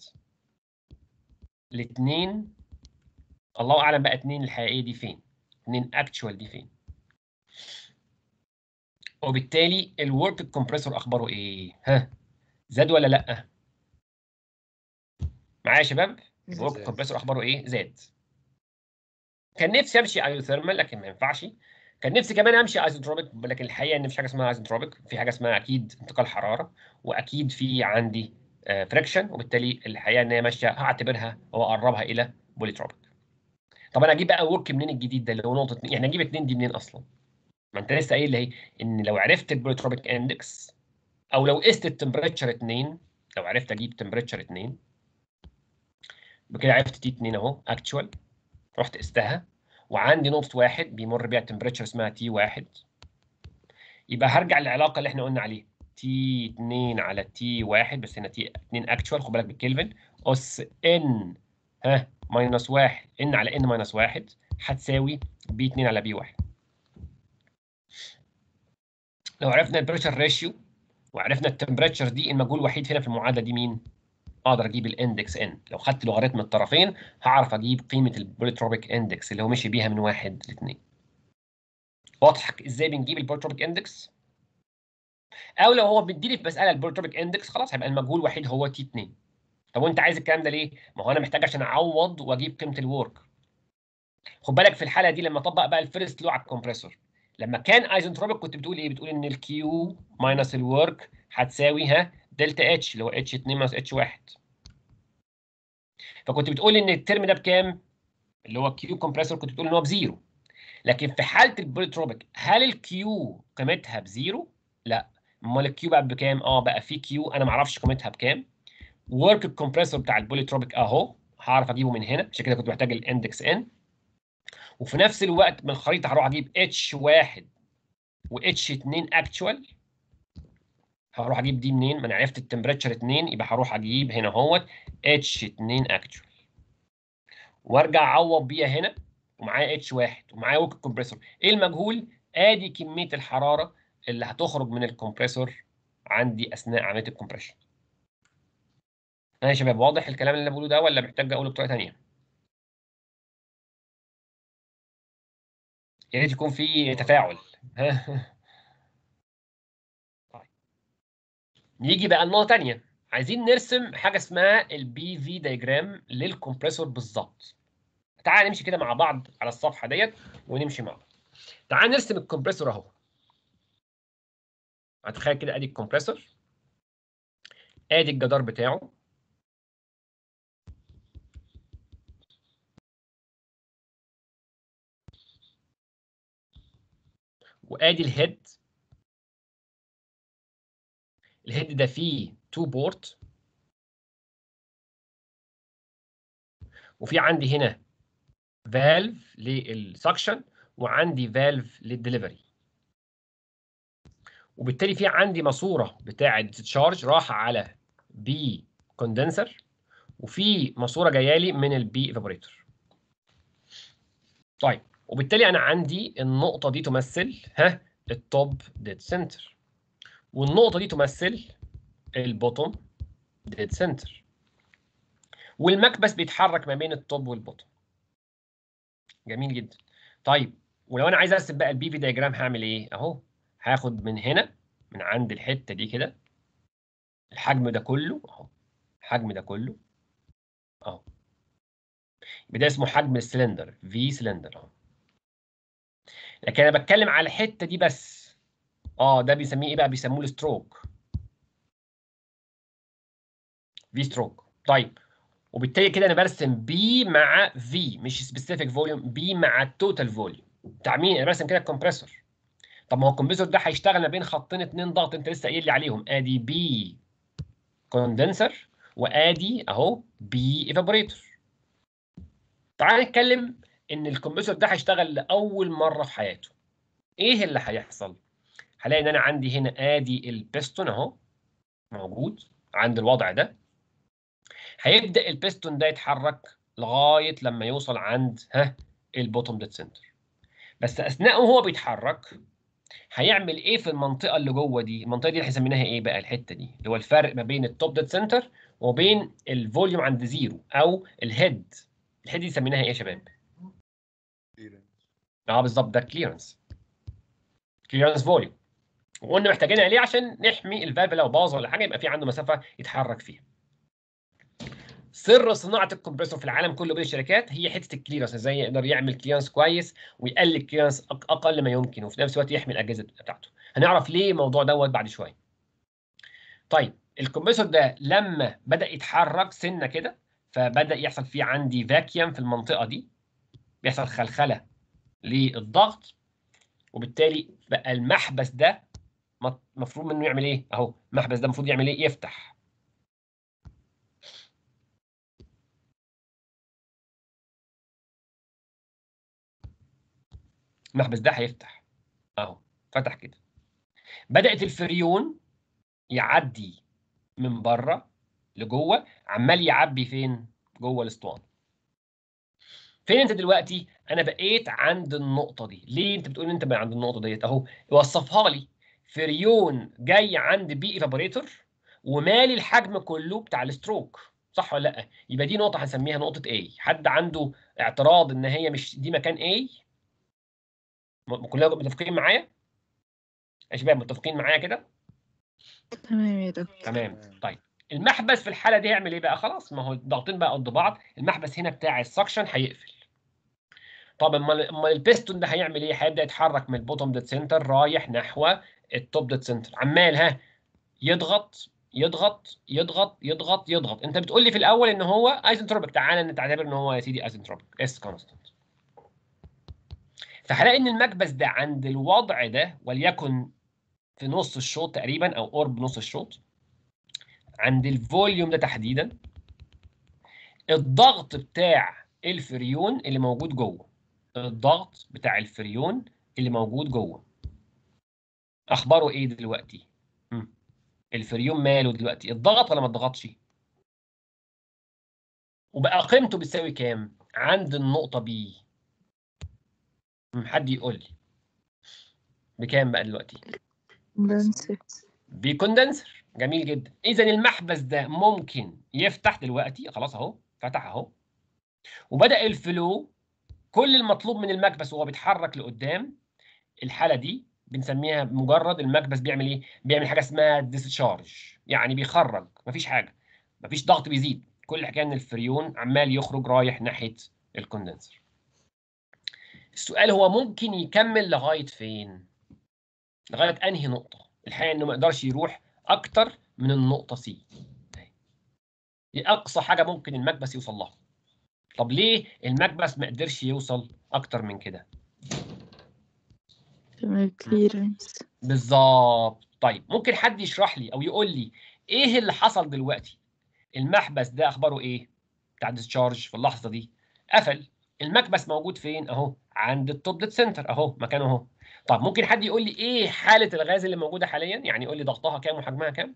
لاثنين الله اعلم بقى اتنين الحقيقيه دي فين؟ اتنين اكتشوال دي فين؟ وبالتالي الورك كومبريسور اخباره ايه؟ ها؟ زاد ولا لا؟ معايا يا شباب؟ الورك زاد. كومبريسور اخباره ايه؟ زاد. كان نفسي امشي ايوثيرمال لكن ما ينفعش. كان نفسي كمان امشي ايزوتروبيك لكن الحقيقه ان مفيش حاجه اسمها ايزوتروبيك، في حاجه اسمها اكيد انتقال حراره واكيد في عندي فريكشن وبالتالي الحقيقه ان هي ماشيه هعتبرها او اقربها الى بوليتروبيك. طب انا اجيب بقى ورك منين الجديد ده اللي هو نقطه اتنين؟ يعني اجيب اتنين دي منين اصلا؟ ما انت لسه قايل لي ان لو عرفت البوليتروبيك اندكس او لو قست التمبريتشر 2 لو عرفت اجيب تمبريتشر 2 بكده عرفت تي 2 اهو اكتشوال رحت قستها وعندي نقطه واحد بيمر بيها التمبريتشر اسمها تي واحد يبقى هرجع للعلاقه اللي احنا قلنا عليها تي 2 على تي واحد بس هنا تي 2 اكتشوال خد بالك بالكلفن اس ان ها ماينس 1 ان على ان ماينس 1 هتساوي بي 2 على بي 1 لو عرفنا البريشر ريشيو وعرفنا التمبريتشر دي المجهول الوحيد هنا في المعادله دي مين؟ اقدر اجيب الاندكس ان لو خدت لوغاريتم الطرفين هعرف اجيب قيمه البوليتروبيك اندكس اللي هو مشي بيها من واحد لاثنين. واضح ازاي بنجيب البوليتروبيك اندكس؟ او لو هو بيديني في مساله البوليتروبيك اندكس خلاص هيبقى المجهول الوحيد هو تي 2 طب وانت عايز الكلام ده ليه؟ ما هو انا محتاج عشان اعوض واجيب قيمه الورك. خد بالك في الحاله دي لما اطبق بقى الفيرست لو على الكمبريسور لما كان ايزنتروبيك كنت بتقول ايه؟ بتقول ان الكيو ماينس الورك هتساوي ها دلتا اتش اللي هو اتش 2 ماينس اتش 1 فكنت بتقول ان الترم ده بكام؟ اللي هو كيو كومبريسور كنت بتقول ان هو بزيرو لكن في حاله البوليتروبيك هل الكيو قيمتها بزيرو؟ لا امال الكيو بقى بكام؟ اه بقى في كيو انا ما اعرفش قيمتها بكام ورك الكمبريسور بتاع البوليتروبيك اهو هعرف اجيبه من هنا عشان كده كنت محتاج الاندكس ان وفي نفس الوقت من الخريطه هروح اجيب اتش 1 واتش 2 اكتشوال هروح اجيب دي منين؟ ما انا عرفت التمبريتشر 2 يبقى هروح اجيب هنا اهوت اتش 2 اكتشوال وارجع اعوض بيها هنا ومعايا اتش 1 ومعايا ورك كومبريسور ايه المجهول؟ ادي كميه الحراره اللي هتخرج من الكمبريسور عندي اثناء عمليه الكمبريشن. ها يا شباب واضح الكلام اللي انا بقوله ده ولا محتاج اقوله بطريقه ثانيه؟ يا ريت يكون في تفاعل طيب نيجي بقى لنقطه ثانيه عايزين نرسم حاجه اسمها البي في دايجرام للكمبريسور بالظبط تعال نمشي كده مع بعض على الصفحه ديت ونمشي مع بعض تعال نرسم الكمبريسور اهو هتخيل كده ادي الكمبريسور ادي الجدار بتاعه وادي الهيد الهيد ده فيه تو بورت وفي عندي هنا فالف للسكشن وعندي فالف للدليفري وبالتالي في عندي ماسوره بتاعه تشارج راح على بي كوندنسر وفي ماسوره جايه لي من البي ايفابوريتور طيب وبالتالي انا عندي النقطه دي تمثل ها التوب ديد سنتر والنقطه دي تمثل البوتوم ديد سنتر والمكبس بيتحرك ما بين التوب والبوتوم جميل جدا طيب ولو انا عايز ارسم بقى البي في دايجرام هعمل ايه اهو هاخد من هنا من عند الحته دي كده الحجم ده كله اهو الحجم ده كله اهو يبقى ده اسمه حجم السلندر في سلندر اهو لكن انا بتكلم على الحته دي بس اه ده بيسميه ايه بقى بيسموه الستروك في ستروك طيب وبالتالي كده انا برسم بي مع في مش سبيسيفيك فوليوم بي مع التوتال فوليوم بتاع مين انا برسم كده الكمبريسور طب ما هو الكمبريسور ده هيشتغل ما بين خطين اتنين ضغط انت لسه قايل لي عليهم ادي بي كوندنسر وادي اهو بي ايفابوريتور تعال نتكلم ان الكمبريسور ده هيشتغل لاول مره في حياته ايه اللي هيحصل هلاقي ان انا عندي هنا ادي البستون اهو موجود عند الوضع ده هيبدا البستون ده يتحرك لغايه لما يوصل عند ها البوتوم ديد سنتر بس اثناء وهو بيتحرك هيعمل ايه في المنطقه اللي جوه دي المنطقه دي اللي هيسميناها ايه بقى الحته دي اللي هو الفرق ما بين التوب ديد سنتر وبين الفوليوم عند زيرو او الهيد الهيد دي سميناها ايه يا شباب اه بالظبط ده كليرنس كليرنس فوليوم وقلنا محتاجينها ليه عشان نحمي الفالف لو باظ ولا حاجه يبقى في عنده مسافه يتحرك فيها سر صناعه الكمبريسور في العالم كله بين الشركات هي حته الكليرنس ازاي يقدر يعمل كليرنس كويس ويقلل الكليرنس اقل ما يمكن وفي نفس الوقت يحمي الاجهزه بتاعته هنعرف ليه الموضوع دوت بعد شويه طيب الكمبريسور ده لما بدا يتحرك سنه كده فبدا يحصل فيه عندي فاكيوم في المنطقه دي بيحصل خلخله للضغط وبالتالي بقى المحبس ده المفروض منه يعمل ايه اهو المحبس ده المفروض يعمل ايه يفتح المحبس ده هيفتح اهو فتح كده بدات الفريون يعدي من بره لجوه عمال يعبي فين جوه الاسطوانه فين انت دلوقتي انا بقيت عند النقطه دي ليه انت بتقول انت بقى عند النقطه ديت اهو وصفها لي فريون جاي عند بي ايفابوريتور ومالي الحجم كله بتاع الستروك صح ولا لا يبقى دي نقطه هنسميها نقطه A حد عنده اعتراض ان هي مش دي مكان A كلنا متفقين معايا يا شباب متفقين معايا كده تمام يا دكتور تمام طيب المحبس في الحاله دي هيعمل ايه بقى خلاص ما هو الضغطين بقى قد بعض المحبس هنا بتاع السكشن هيقفل طب امال امال البيستون ده هيعمل ايه هيبدا يتحرك من البوتوم ديد سنتر رايح نحو التوب ديد سنتر عمال ها يضغط يضغط يضغط يضغط يضغط انت بتقول لي في الاول ان هو ايزنتروبيك تعالى نعتبر ان هو يا سيدي ايزنتروبيك اس كونستنت فهلاقي ان المكبس ده عند الوضع ده وليكن في نص الشوط تقريبا او قرب نص الشوط عند الفوليوم ده تحديدا الضغط بتاع الفريون اللي موجود جوه الضغط بتاع الفريون اللي موجود جوه اخباره ايه دلوقتي مم. الفريون ماله دلوقتي الضغط ولا ما اتضغطش وبقى قيمته بتساوي كام عند النقطه بي حد يقول لي بكام بقى دلوقتي كوندنسر بكوندنسر جميل جدا اذا المحبس ده ممكن يفتح دلوقتي خلاص اهو فتح اهو وبدا الفلو كل المطلوب من المكبس وهو بيتحرك لقدام الحاله دي بنسميها مجرد المكبس بيعمل ايه بيعمل حاجه اسمها ديسشارج يعني بيخرج مفيش حاجه مفيش ضغط بيزيد كل الحكايه ان الفريون عمال يخرج رايح ناحيه الكوندنسر السؤال هو ممكن يكمل لغايه فين لغايه انهي نقطه الحقيقه انه ما يقدرش يروح اكتر من النقطه سي دي اقصى حاجه ممكن المكبس يوصل لها طب ليه المكبس ما قدرش يوصل اكتر من كده تمام كليرنس بالظبط طيب ممكن حد يشرح لي او يقول لي ايه اللي حصل دلوقتي المحبس ده اخباره ايه بتاع الديسشارج في اللحظه دي قفل المكبس موجود فين اهو عند التوب ديد سنتر اهو مكانه اهو طب ممكن حد يقول لي ايه حاله الغاز اللي موجوده حاليا يعني يقول لي ضغطها كام وحجمها كام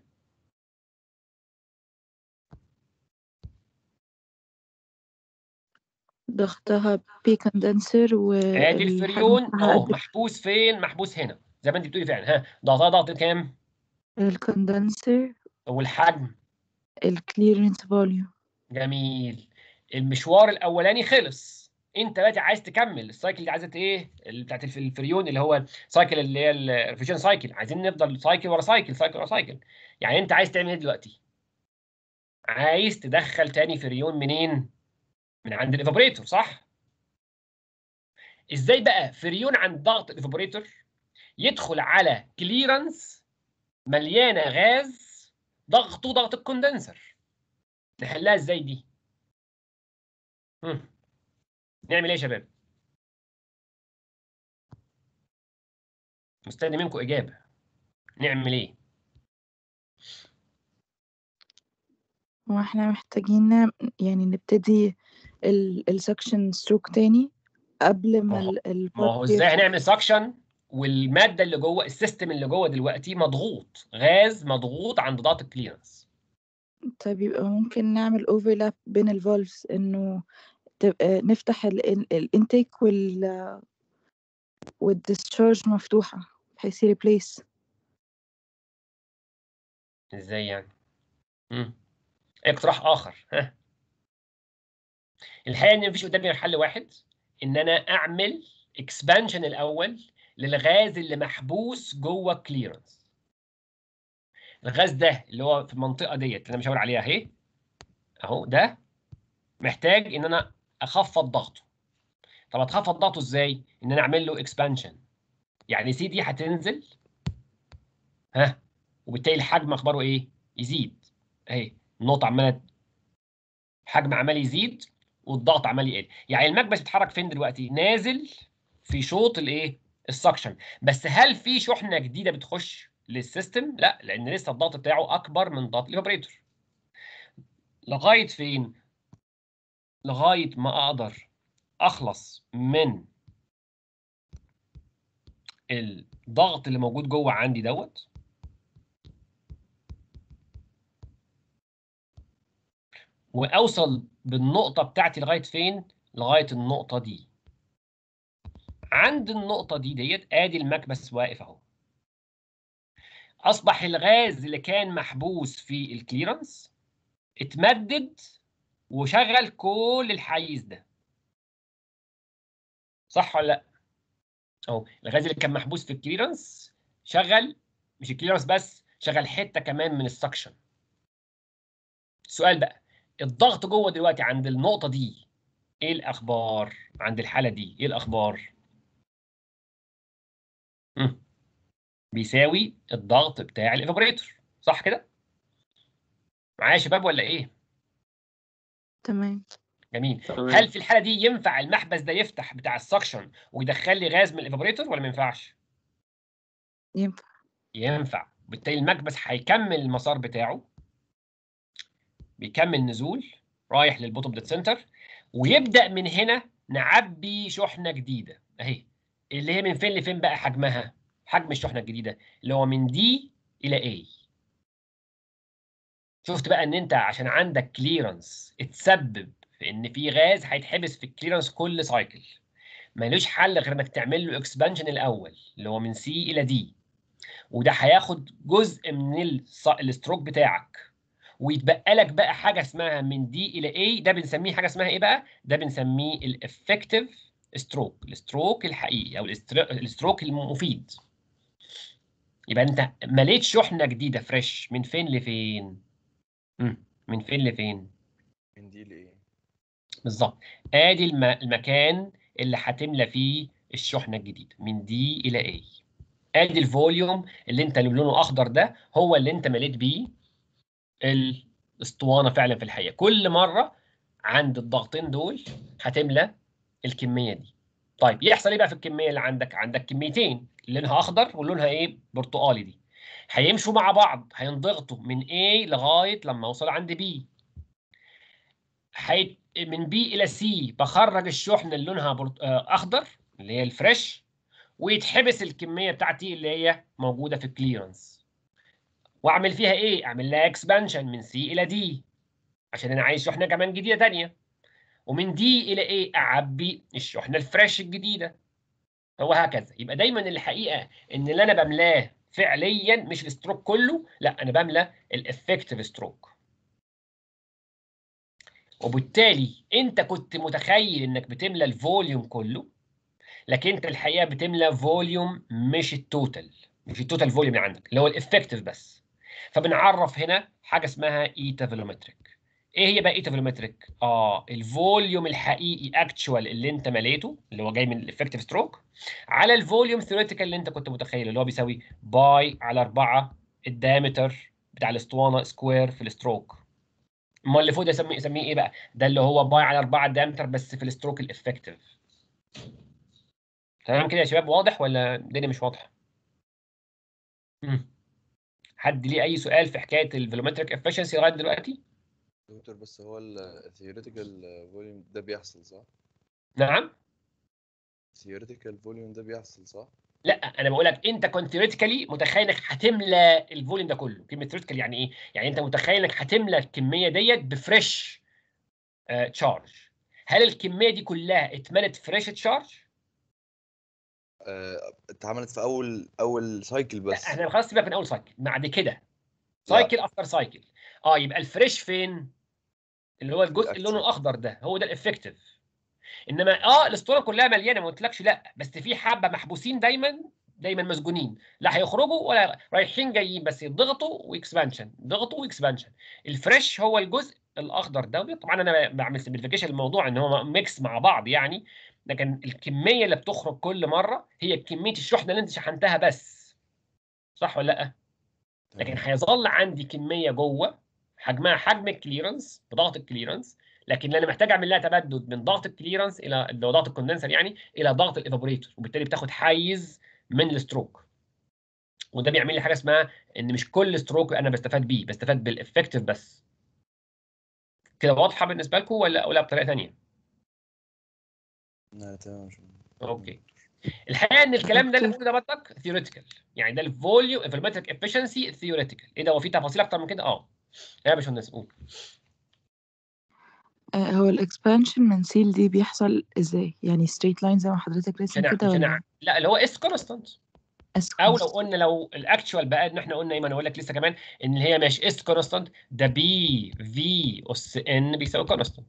ضغطها بي كوندنسر و ادي الحجم الفريون بتاعها اهو قد محبوس فين محبوس هنا زي ما انت بتقولي فعلا ها ضغطها ضغط كام الكوندنسر والحجم الكليرنس فوليوم جميل المشوار الاولاني خلص انت دلوقتي عايز تكمل السايكل اللي عايزه ايه اللي بتاعت الف- الفريون اللي هو سايكل اللي هي الريفريجن سايكل عايزين نفضل سايكل ورا سايكل سايكل ورا سايكل يعني انت عايز تعمل ايه دلوقتي عايز تدخل تاني فريون منين من عند الايفابوريتور صح ازاي بقى فريون عند ضغط الايفابوريتور يدخل على كليرنس مليانه غاز ضغطه ضغط الكوندنسر نحلها ازاي دي هم. نعمل ايه يا شباب مستني منكم اجابه نعمل ايه هو احنا محتاجين نعم- يعني نبتدي السكشن ستروك تاني قبل ما ما هو- ال- ال ما هو part ازاي يفتح. هنعمل سكشن والماده اللي جوه السيستم اللي جوه دلوقتي مضغوط غاز مضغوط عند ضغط الكليرنس طيب يبقى ممكن نعمل overlap بين الفالفز انه تبقى نفتح الانتيك وال والديسشارج مفتوحة بحيث يريبليس ازاي يعني امم اقتراح اخر ها الحقيقه ان مفيش قدامي غير حل واحد ان انا اعمل اكسبانشن الاول للغاز اللي محبوس جوه الكليرنس الغاز ده اللي هو في المنطقه ديت اللي انا مشاور عليها اهي اهو ده محتاج ان انا اخفض ضغطه طب اتخفض ضغطه ازاي ان انا اعمل له اكسبانشن يعني سي دي هتنزل ها وبالتالي الحجم اخباره ايه يزيد اهي النقطه عماله الحجم عمال يزيد والضغط عمال يقل يعني المكبس بيتحرك فين دلوقتي نازل في شوط الايه السكشن بس هل في شحنه جديده بتخش للسيستم لا لان لسه الضغط بتاعه اكبر من ضغط الاوبريتور لغايه فين لغايه ما اقدر اخلص من الضغط اللي موجود جوه عندي دوت واوصل بالنقطه بتاعتي لغايه فين لغايه النقطه دي عند النقطه دي ديت ادي المكبس واقف اهو اصبح الغاز اللي كان محبوس في الكليرنس اتمدد وشغل كل الحيز ده صح ولا لا اهو الغاز اللي كان محبوس في الكليرنس شغل مش الكليرنس بس شغل حته كمان من السكشن السؤال بقى الضغط جوه دلوقتي عند النقطة دي ايه الأخبار؟ عند الحالة دي ايه الأخبار؟ مم. بيساوي الضغط بتاع الإيفابوريتور صح كده؟ معايا يا شباب ولا ايه؟ تمام جميل تمام. هل في الحالة دي ينفع المحبس ده يفتح بتاع السكشن ويدخل لي غاز من الإيفابوريتور ولا ما ينفعش؟ ينفع ينفع بالتالي المكبس هيكمل المسار بتاعه بيكمل نزول رايح للبوتوم ديد سنتر ويبدا من هنا نعبي شحنه جديده اهي اللي هي من فين لفين بقى حجمها حجم الشحنه الجديده اللي هو من دي الى اي شفت بقى ان انت عشان عندك كليرنس اتسبب في ان في غاز هيتحبس في الكليرنس كل سايكل ملوش حل غير انك تعمل له اكسبانشن الاول اللي هو من سي الى دي وده هياخد جزء من الص- الستروك بتاعك ويتبقى لك بقى حاجه اسمها من دي الى اي ده بنسميه حاجه اسمها ايه بقى ده بنسميه الافكتيف ستروك الستروك الحقيقي او الاستر- الستروك المفيد يبقى انت مليت شحنه جديده فريش من فين لفين مم. من فين لفين من دي لايه بالظبط ادي الم... المكان اللي هتملى فيه الشحنه الجديده من دي الى اي ادي الفوليوم اللي انت اللي لونه اخضر ده هو اللي انت مليت بيه الاسطوانه فعلا في الحقيقه كل مره عند الضغطين دول هتملى الكميه دي طيب يحصل ايه بقى في الكميه اللي عندك عندك كميتين لونها اخضر ولونها ايه برتقالي دي هيمشوا مع بعض هينضغطوا من A لغايه لما اوصل عند B حي... من B الى C بخرج الشحنه اللي لونها برت... آه، اخضر اللي هي الفريش ويتحبس الكميه بتاعتي اللي هي موجوده في الكليرنس واعمل فيها ايه اعمل لها اكسبانشن من سي الى دي عشان انا عايز شحنه كمان جديده تانية ومن دي الى ايه اعبي الشحنه الفريش الجديده هو هكذا يبقى دايما الحقيقه ان اللي انا بملاه فعليا مش الستروك كله لا انا بملى الافكتيف ستروك وبالتالي انت كنت متخيل انك بتملى الفوليوم كله لكن انت الحقيقه بتملى فوليوم مش التوتال مش التوتال فوليوم اللي عندك اللي هو الافكتيف بس فبنعرف هنا حاجه اسمها ايتا فولومتريك ايه هي بقى ايتا فولومتريك اه الفوليوم الحقيقي اكتشوال اللي انت مليته اللي هو جاي من الافكتيف ستروك على الفوليوم ثيوريتيكال اللي انت كنت متخيله اللي هو بيساوي باي على 4 الدايمتر بتاع الاسطوانه سكوير في الستروك امال اللي فوق ده يسميه يسميه ايه بقى ده اللي هو باي على 4 الدايمتر بس في الستروك الافكتيف تمام كده يا شباب واضح ولا الدنيا مش واضحه مم. حد ليه اي سؤال في حكايه الفولومتريك افشنسي لغايه دلوقتي دكتور بس هو الثيوريتيكال فوليوم ده بيحصل صح؟ نعم الثيوريتيكال فوليوم ده بيحصل صح؟ لا انا بقول لك انت كنت ثيوريتيكالي متخيل انك هتملى الفوليوم ده كله كلمه ثيوريتيكال يعني ايه يعني انت متخيل انك هتملى الكميه ديت بفريش تشارج هل الكميه دي كلها اتملت فريش تشارج آه، اتعملت في اول اول سايكل لا بس احنا خلاص سيبك من اول سايكل بعد كده سايكل افتر سايكل اه يبقى الفريش فين اللي هو الجزء اللي لونه الاخضر ده هو ده الافكتيف انما اه الاسطوره كلها مليانه ما قلتلكش لا بس في حبه محبوسين دايما دايما مسجونين لا هيخرجوا ولا رايحين جايين بس يضغطوا واكسبانشن ضغطوا واكسبانشن الفريش هو الجزء الاخضر ده طبعا انا بعمل سمبليفيكيشن للموضوع ان هو ميكس مع بعض يعني لكن الكميه اللي بتخرج كل مره هي كميه الشحنه اللي انت شحنتها بس صح ولا لا لكن هيظل عندي كميه جوه حجمها حجم الكليرنس بضغط الكليرنس لكن انا محتاج اعمل لها تبدد من ضغط الكليرنس الى اللي هو ضغط الكوندنسر يعني الى ضغط الايفابوريتور وبالتالي بتاخد حيز من الستروك وده بيعمل لي حاجه اسمها ان مش كل ستروك انا بستفاد بيه بستفاد بالافكتيف بس كده واضحه بالنسبه لكم ولا اقولها بطريقه ثانيه لا تمام مش اوكي الحقيقه ان الكلام ده اللي أوكي. بقوله ده برضك ثيوريتيكال يعني ده الفوليوم الفوليومتريك افشنسي ثيوريتيكال ايه ده هو في تفاصيل اكتر من كده اه يا باشمهندس قول آه، هو الاكسبانشن من سيل دي بيحصل ازاي يعني ستريت لاين زي ما حضرتك راسم مش هنع- كده مش ولا هنع- لا اللي هو اس كونستانت اس او لو constant؟ قلنا لو الاكشوال بقى ان احنا قلنا ايه ما انا اقول لك لسه كمان ان هي مش اس كونستانت ده بي في اس ان بيساوي كونستانت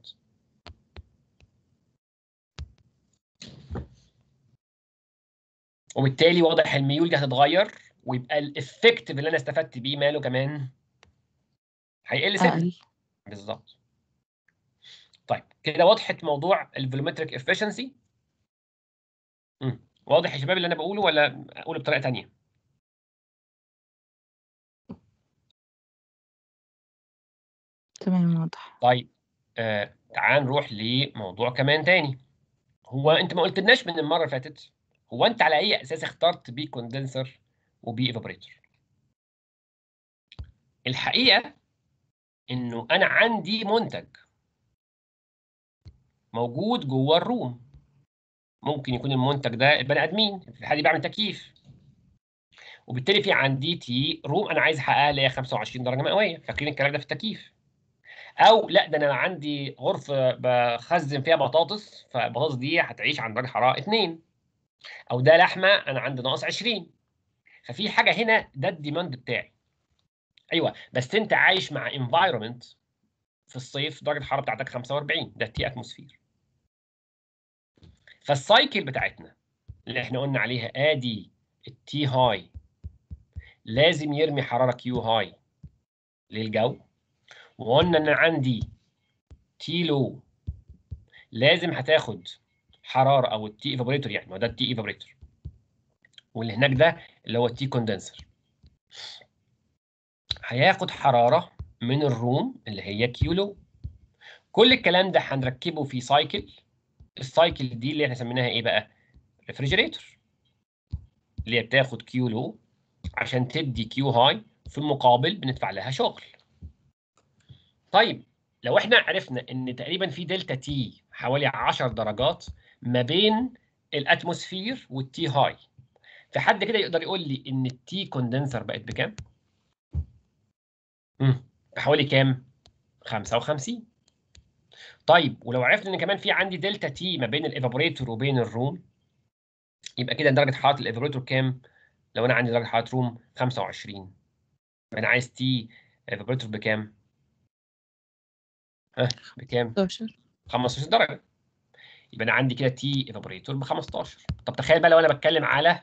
وبالتالي واضح الميول دي هتتغير ويبقى الافكتيف اللي انا استفدت بيه ماله كمان هيقل سنه اقل بالظبط طيب كده وضحت موضوع الفولومتريك افشنسي واضح يا شباب اللي انا بقوله ولا اقوله بطريقه ثانيه تمام واضح طيب آه تعال نروح لموضوع كمان تاني هو انت ما قلتلناش من المره اللي فاتت هو انت على اي اساس اخترت بي كوندنسر وبي ايفابوريتور الحقيقه انه انا عندي منتج موجود جوه الروم ممكن يكون المنتج ده البني ادمين في الحاله دي بعمل تكييف وبالتالي في عندي تي روم انا عايز احققها اللي هي 25 درجه مئويه فاكرين الكلام ده في التكييف او لا ده انا عندي غرفه بخزن فيها بطاطس فالبطاطس دي هتعيش عند درجه حراره 2 او ده لحمه انا عندي ناقص 20 ففي حاجه هنا ده الديماند بتاعي ايوه بس انت عايش مع انفايرمنت في الصيف درجه الحراره بتاعتك 45 ده تي اتموسفير فالسايكل بتاعتنا اللي احنا قلنا عليها ادي التي هاي لازم يرمي حراره كيو هاي للجو وقلنا ان عندي تي لو لازم هتاخد حراره او التي ايفابوريتور يعني ما ده التي ايفابوريتور واللي هناك ده اللي هو التي كوندنسر هياخد حراره من الروم اللي هي كيو لو كل الكلام ده هنركبه في سايكل السايكل دي اللي احنا سميناها ايه بقى ريفريجريتور اللي هي بتاخد كيو لو عشان تدي كيو هاي في المقابل بندفع لها شغل طيب لو احنا عرفنا ان تقريبا في دلتا تي حوالي 10 درجات ما بين الاتموسفير والتي هاي في حد كده يقدر يقول لي ان التي كوندنسر بقت بكام؟ امم بحوالي كام؟ 55 طيب ولو عرفنا ان كمان في عندي دلتا تي ما بين الايفابوريتور وبين الروم يبقى كده درجه حراره الايفابوريتور كام؟ لو انا عندي درجه حراره روم 25 انا عايز تي ايفابوريتور بكام؟ ها بكام؟ 16 15 درجه يبقى انا عندي كده تي ايفابوريتور ب 15 طب تخيل بقى لو انا بتكلم على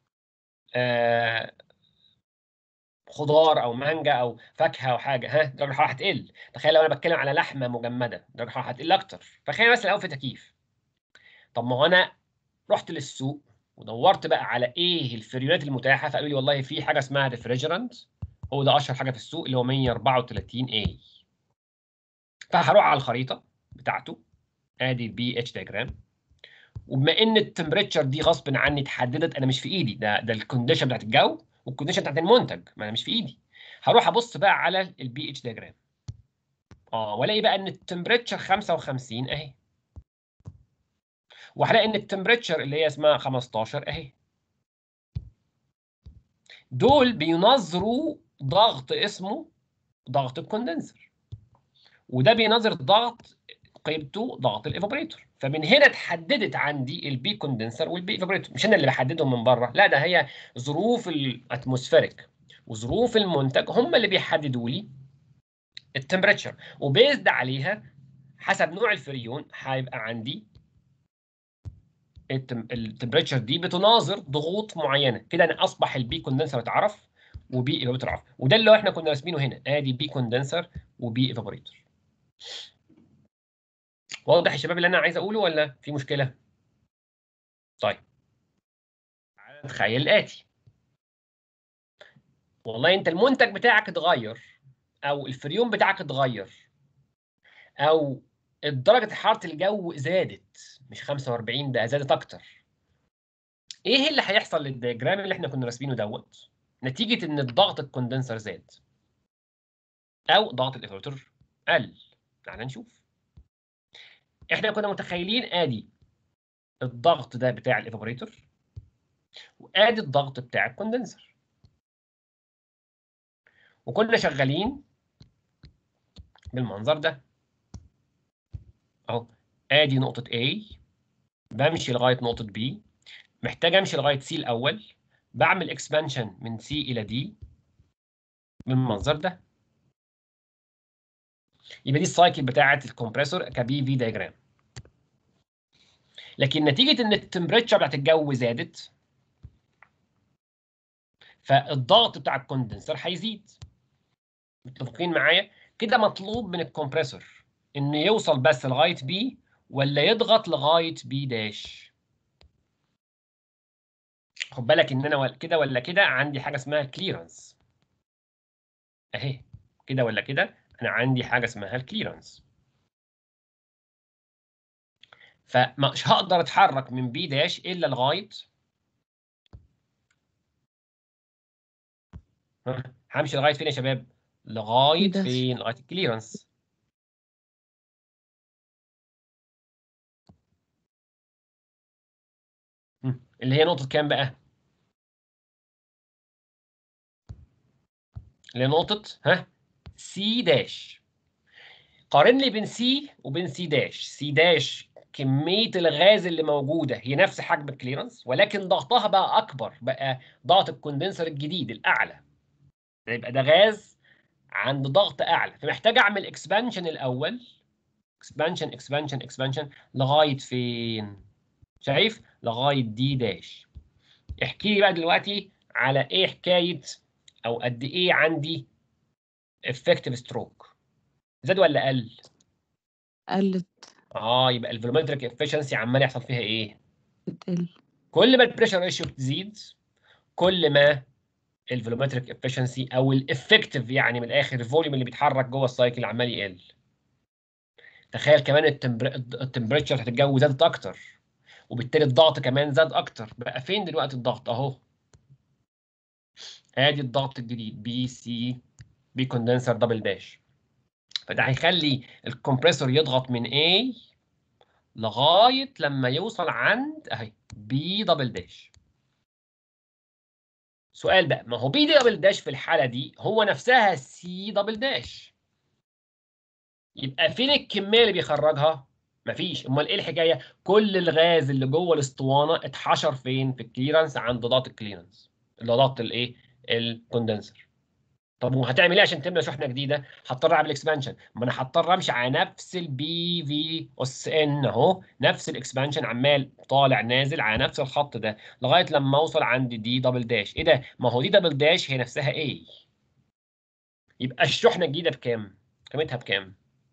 آه خضار او مانجا او فاكهه او حاجه ها درجه الحراره هتقل تخيل لو انا بتكلم على لحمه مجمده درجه الحراره هتقل اكتر فخلينا مثلا الاول في تكييف طب ما هو انا رحت للسوق ودورت بقى على ايه الفريونات المتاحه فقالوا لي والله في حاجه اسمها ريفريجرانت هو ده اشهر حاجه في السوق اللي هو 134 اي فهروح على الخريطه بتاعته ادي البي اتش دياجرام وبما ان التمبريتشر دي غصب عني اتحددت انا مش في ايدي ده ده الكونديشن بتاعت الجو والكونديشن بتاعت المنتج ما انا مش في ايدي هروح ابص بقى على البي اتش دياجرام اه والاقي بقى ان التمبريتشر 55 اهي وهلاقي ان التمبريتشر اللي هي اسمها 15 اهي دول بينظروا ضغط اسمه ضغط الكوندنسر وده بينظر ضغط قيمته ضغط الايفابوريتور فمن هنا اتحددت عندي البي كوندنسر والبي ايفابوريتور مش انا اللي بحددهم من بره لا ده هي ظروف الاتموسفيريك وظروف المنتج هم اللي بيحددوا لي التمبريتشر وبيزد عليها حسب نوع الفريون هيبقى عندي التمبريتشر دي بتناظر ضغوط معينه كده انا اصبح البي كوندنسر اتعرف وبي ايفابوريتور اتعرف وده اللي احنا كنا راسمينه هنا ادي بي كوندنسر وبي ايفابوريتور واضح يا شباب اللي انا عايز اقوله ولا في مشكله طيب تعالى نتخيل الاتي والله انت المنتج بتاعك اتغير او الفريون بتاعك اتغير او درجه حراره الجو زادت مش 45 ده زادت اكتر ايه اللي هيحصل للدياجرام اللي احنا كنا راسمينه دوت نتيجه ان الضغط الكوندنسر زاد او ضغط الايفابوريتور قل تعال نشوف احنا كنا متخيلين ادي الضغط ده بتاع الايفابوريتور وادي الضغط بتاع الكوندنسر وكنا شغالين بالمنظر ده اهو ادي نقطة A بمشي لغاية نقطة B محتاج امشي لغاية C الأول بعمل اكسبانشن من C إلى D بالمنظر ده يبقى دي السايكل بتاعة الكمبريسور كبي في دايجرام لكن نتيجة إن التمبريتشر بتاعت الجو زادت فالضغط بتاع الكوندنسر هيزيد متفقين معايا كده مطلوب من الكمبريسور انه يوصل بس لغايه بي ولا يضغط لغايه بي داش خد بالك ان انا ولا- كده ولا كده عندي حاجه اسمها كليرنس اهي كده ولا كده انا عندي حاجه اسمها الكليرنس فمش هقدر اتحرك من بي داش الا لغايه ها، همشي لغايه فين يا شباب لغايه داش. فين لغايه الكليرنس مم. اللي هي نقطة كام بقى؟ اللي هي نقطة ها سي داش قارن لي بين سي وبين سي داش سي داش كمية الغاز اللي موجودة هي نفس حجم الكليرنس ولكن ضغطها بقى أكبر بقى ضغط الكوندنسر الجديد الأعلى يبقى ده غاز عند ضغط أعلى فمحتاج أعمل اكسبانشن الأول اكسبانشن اكسبانشن اكسبانشن لغاية فين؟ شايف؟ لغايه دي داش احكي لي بقى دلوقتي على ايه حكايه او قد ايه عندي effective ستروك زاد ولا قل قلت اه يبقى الفولومتريك افشنسي عمال يحصل فيها ايه بتقل كل ما البريشر ريشيو بتزيد كل ما الفولومتريك افشنسي او الافكتيف يعني من الاخر الفوليوم اللي بيتحرك جوه السايكل عمال يقل تخيل كمان التمبريتشر بتاعت الجو زادت اكتر وبالتالي الضغط كمان زاد اكتر بقى فين دلوقتي الضغط اهو ادي الضغط الجديد بي سي بي كوندنسر دبل داش فده هيخلي الكمبريسور يضغط من A لغايه لما يوصل عند اهي بي دبل داش سؤال بقى ما هو بي دبل داش في الحاله دي هو نفسها سي دبل داش يبقى فين الكميه اللي بيخرجها مفيش امال ايه الحكايه كل الغاز اللي جوه الاسطوانه اتحشر فين في الكليرنس عند ضغط الكليرنس اللي هو ضغط الايه الكوندنسر طب وهتعمل ايه عشان تملى شحنه جديده هضطر اعمل اكسبانشن ما انا هضطر امشي على نفس البي في اس ان اهو نفس الاكسبانشن عمال طالع نازل على نفس الخط ده لغايه لما اوصل عند دي دبل داش ايه ده ما هو دي دبل داش هي نفسها ايه يبقى الشحنه الجديده بكام قيمتها بكام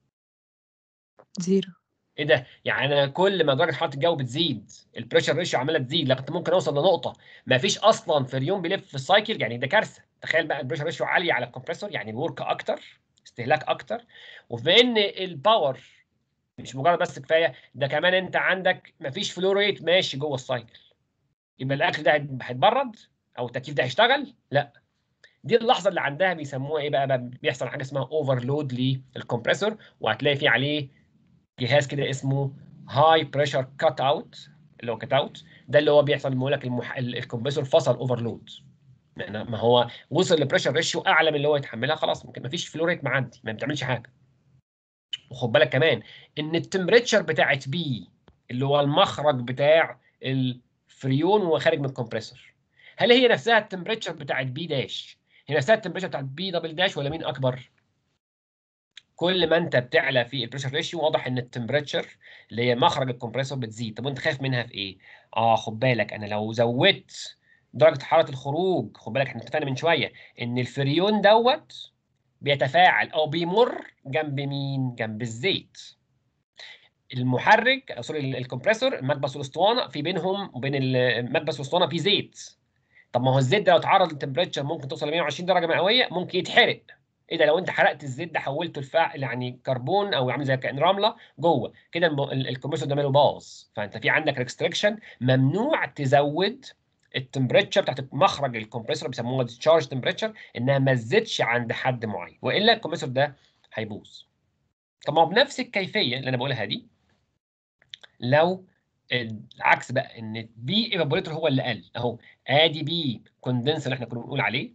زيرو ايه ده؟ يعني انا كل ما درجه حراره الجو بتزيد البريشر ريشيو عماله تزيد لكن ممكن اوصل لنقطه ما فيش اصلا فريون بيلف في السايكل يعني ده كارثه تخيل بقى البريشر ريشيو عاليه على الكمبريسور يعني الورك اكتر استهلاك اكتر وفي ان الباور مش مجرد بس كفايه ده كمان انت عندك ما فيش فلو ريت ماشي جوه السايكل يبقى الاكل ده هيتبرد او التكييف ده هيشتغل لا دي اللحظه اللي عندها بيسموها ايه بقى, بقى بيحصل حاجه اسمها اوفرلود للكمبريسور وهتلاقي فيه عليه جهاز كده اسمه هاي بريشر كات اوت اللي هو كات اوت ده اللي هو بيحصل بيقول لك المح... ال- الكمبريسور فصل اوفرلود يعني ما هو وصل لبريشر ريشيو اعلى من اللي هو يتحملها خلاص ممكن ما فيش فلوريت معدي ما بتعملش حاجه وخد بالك كمان ان التمبريتشر بتاعت بي اللي هو المخرج بتاع الفريون وهو خارج من الكمبريسور هل هي نفسها التمبريتشر بتاعت بي داش هي نفسها التمبريتشر بتاعت بي دبل داش ولا مين اكبر كل ما انت بتعلى في البريشر ريشيو واضح ان التمبريتشر اللي هي مخرج الكمبريسور بتزيد طب وانت خايف منها في ايه اه خد بالك انا لو زودت درجه حراره الخروج خد بالك احنا اتفقنا من شويه ان الفريون دوت بيتفاعل او بيمر جنب مين جنب الزيت المحرك أو سوري ال- الكمبريسور المكبس والاسطوانه في بينهم وبين المكبس والاسطوانه في زيت طب ما هو الزيت ده لو اتعرض للتمبريتشر ممكن توصل ل 120 درجه مئويه ممكن يتحرق ايه ده لو انت حرقت الزيت ده حولته لفعل يعني كربون او عامل زي كأن رمله جوه كده الم- ال- الكمبريسور ده ماله باظ فانت في عندك ريستريكشن ممنوع تزود التمبريتشر بتاعت مخرج الكمبريسور بيسموها ديسشارج تمبريتشر انها ما تزيدش عند حد معين والا الكمبريسور ده هيبوظ طب ما هو بنفس الكيفيه اللي انا بقولها دي لو العكس بقى ان بي ايفابوريتور هو اللي قل اهو ادي بي كوندنسر اللي احنا كنا بنقول عليه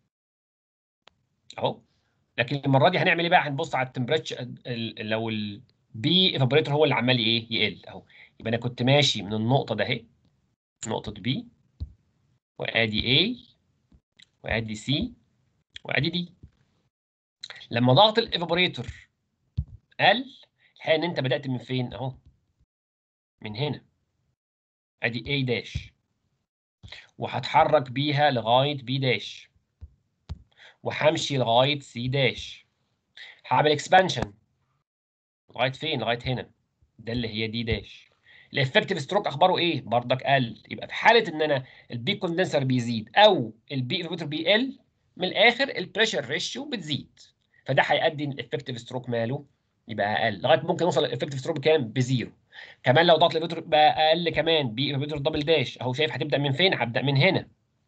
اهو لكن المره دي هنعمل ايه بقى هنبص على التمبريتشر لو البي ايفابوريتور هو اللي عمال ايه يقل اهو يبقى انا كنت ماشي من النقطه ده اهي نقطه بي وادي A وادي C وادي D لما ضغط الايفابوريتور قل الحقيقه ان انت بدات من فين اهو من هنا ادي A داش وهتحرك بيها لغايه B داش وهمشي لغايه C داش هعمل اكسبانشن لغايه فين لغايه هنا ده اللي هي دي داش الافكتيف ستروك اخباره ايه بردك قل يبقى في حاله ان انا البي كوندنسر بيزيد او البي ايفابوريتور بيقل من الاخر البريشر ريشيو بتزيد فده هيؤدي ان الافكتيف ستروك ماله يبقى اقل لغايه ممكن يوصل الافكتيف ستروك بكام بزيرو كمان لو ضغط الايفابوريتور بقى اقل كمان بي ايفابوريتور دبل داش اهو شايف هتبدا من فين هبدا من هنا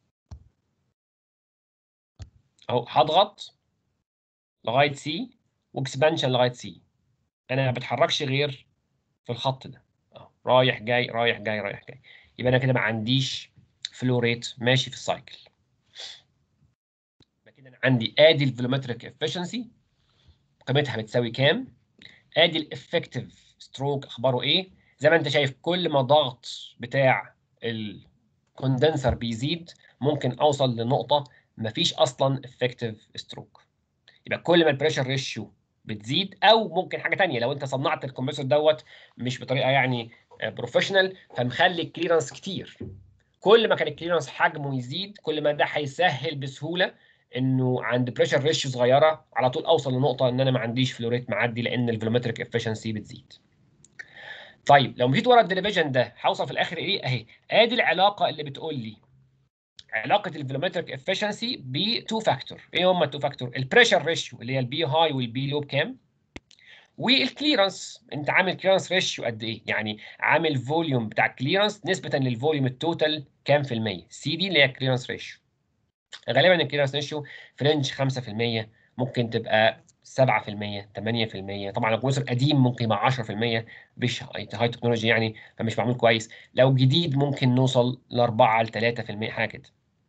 اهو هضغط لغايه سي واكسبانشن لغايه سي انا ما بتحركش غير في الخط ده اهو رايح جاي رايح جاي رايح جاي يبقى انا كده ما عنديش فلو ريت ماشي في السايكل يبقى كده انا عندي ادي الفولومتريك افشنسي قيمتها بتساوي كام ادي الافكتيف ستروك اخباره ايه زي ما انت شايف كل ما الضغط بتاع الكوندنسر بيزيد ممكن اوصل لنقطه مفيش اصلا افكتيف ستروك يبقى كل ما البريشر ريشيو بتزيد او ممكن حاجه تانية لو انت صنعت الكمبريسور دوت مش بطريقه يعني بروفيشنال فمخلي الكليرنس كتير كل ما كان الكليرنس حجمه يزيد كل ما ده هيسهل بسهوله انه عند بريشر ريشيو صغيره على طول اوصل لنقطه ان انا ما عنديش فلوريت معدي لان الفولومتريك افشنسي بتزيد طيب لو مشيت ورا الديفيجن ده هوصل في الاخر ايه اهي ادي العلاقه اللي بتقول لي علاقه الفولومتريك افشنسي ب 2 فاكتور ايه هم التو فاكتور البريشر ريشيو اللي هي البي هاي والبي لو بكام والكليرنس انت عامل كليرنس ريشيو قد ايه يعني عامل فوليوم بتاع الكليرنس نسبه للفوليوم التوتال كام في الميه سي دي اللي هي الكليرنس ريشيو غالبا الكليرنس ريشيو في رينج 5% ممكن تبقى 7% 8% طبعا الكمبيوتر قديم ممكن يبقى 10% مش هاي تكنولوجي يعني فمش معمول كويس لو جديد ممكن نوصل ل 4 ل 3% حاجه كده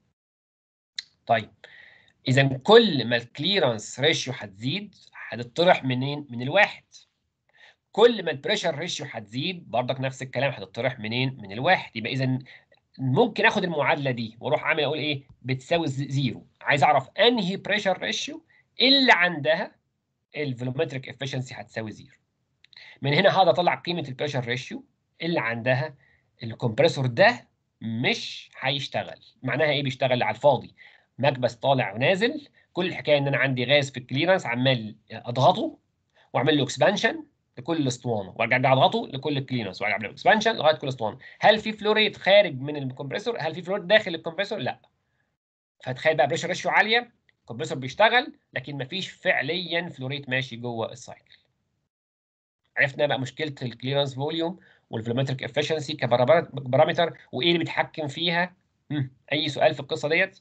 طيب اذا كل ما الكليرنس ريشيو هتزيد هتطرح منين من الواحد كل ما البريشر ريشيو هتزيد برضك نفس الكلام هتطرح منين من الواحد يبقى اذا ممكن اخد المعادله دي واروح عامل اقول ايه بتساوي زيرو عايز اعرف انهي بريشر ريشيو اللي عندها الفولومتريك افشنسي هتساوي زيرو من هنا هقدر اطلع قيمه البريشر ريشيو اللي عندها الكمبريسور ده مش هيشتغل معناها ايه بيشتغل على الفاضي مكبس طالع ونازل كل الحكايه ان انا عندي غاز في الكليرنس عمال اضغطه واعمل له اكسبانشن لكل الاسطوانه وارجع اضغطه لكل الكليرنس وارجع اعمل له اكسبانشن لغايه كل اسطوانه هل في فلوريت خارج من الكمبريسور هل في فلوريت داخل الكمبريسور لا فتخيل بقى بريشر ريشيو عاليه الكمبريسور بيشتغل لكن مفيش فعليا فلوريت ماشي جوه السايكل عرفنا بقى مشكله الكليرنس فوليوم والفولومتريك افشنسي كبارامتر وايه اللي بيتحكم فيها مم. اي سؤال في القصه ديت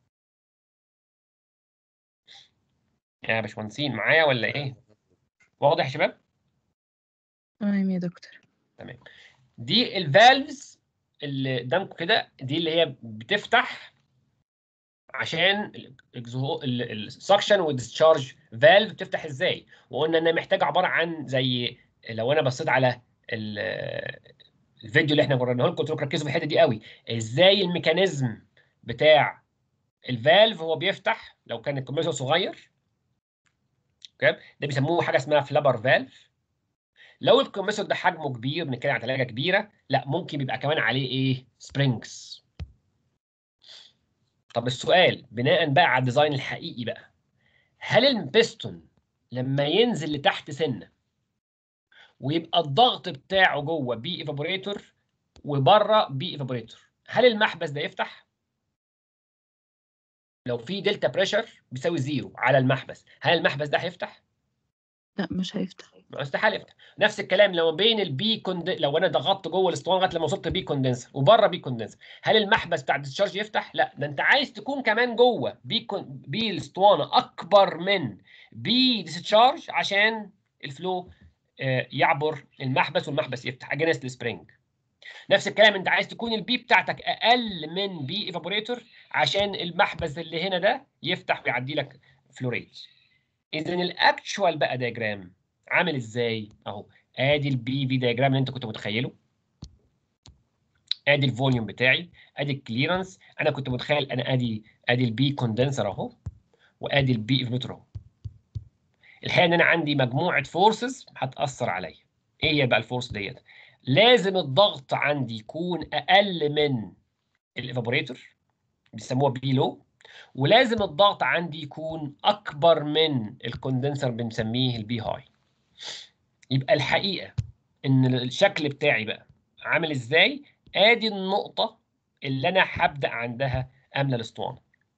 يا باشمهندسين معايا ولا ايه واضح يا شباب تمام يا دكتور دي الفالفز اللي قدامكم كده دي اللي هي بتفتح عشان السكشن والديسشارج فالف بتفتح ازاي وقلنا انها محتاجه عباره عن زي لو انا بصيت على ال- الفيديو اللي احنا وريناه لكم قلت لكم ركزوا في الحته دي قوي ازاي الميكانيزم بتاع الفالف هو بيفتح لو كان الكمبريسور صغير اوكي ده بيسموه حاجه اسمها فلابر فالف لو الكمبريسور ده حجمه كبير بنتكلم عن ثلاجه كبيره لا ممكن بيبقى كمان عليه ايه سبرينجز طب السؤال بناء بقى على الديزاين الحقيقي بقى هل البستون لما ينزل لتحت سنه ويبقى الضغط بتاعه جوه بي ايفابوريتور وبره بي ايفابوريتور هل المحبس ده يفتح؟ لو في دلتا بريشر بيساوي زيرو على المحبس هل المحبس ده هيفتح؟ لا مش هيفتح استحاله يفتح نفس الكلام لو بين البي كوند لو انا ضغطت جوه الاسطوانه لغايه لما وصلت بي كوندنسر وبره بي كوندنسر هل المحبس بتاع الديسشارج يفتح لا ده انت عايز تكون كمان جوه بي كون... بي الاسطوانه اكبر من بي ديسشارج عشان الفلو آه، يعبر المحبس والمحبس يفتح اجينست السبرينج نفس الكلام انت عايز تكون البي بتاعتك اقل من بي ايفابوريتور عشان المحبس اللي هنا ده يفتح ويعدي لك فلو ريت اذا الاكشوال بقى دياجرام عامل ازاي اهو ادي البي في دياجرام اللي انت كنت متخيله ادي الفوليوم بتاعي ادي الكليرنس انا كنت متخيل انا ادي ادي البي كوندنسر اهو وادي البي ايفيتور اهو الحقيقه ان انا عندي مجموعه فورسز هتاثر عليا ايه هي بقى الفورس ديت لازم الضغط عندي يكون اقل من الايفابوريتور بيسموها بي لو ولازم الضغط عندي يكون اكبر من الكوندنسر بنسميه البي هاي يبقى الحقيقه ان الشكل بتاعي بقى عامل ازاي ادي النقطه اللي انا هبدا عندها املى الاسطوانه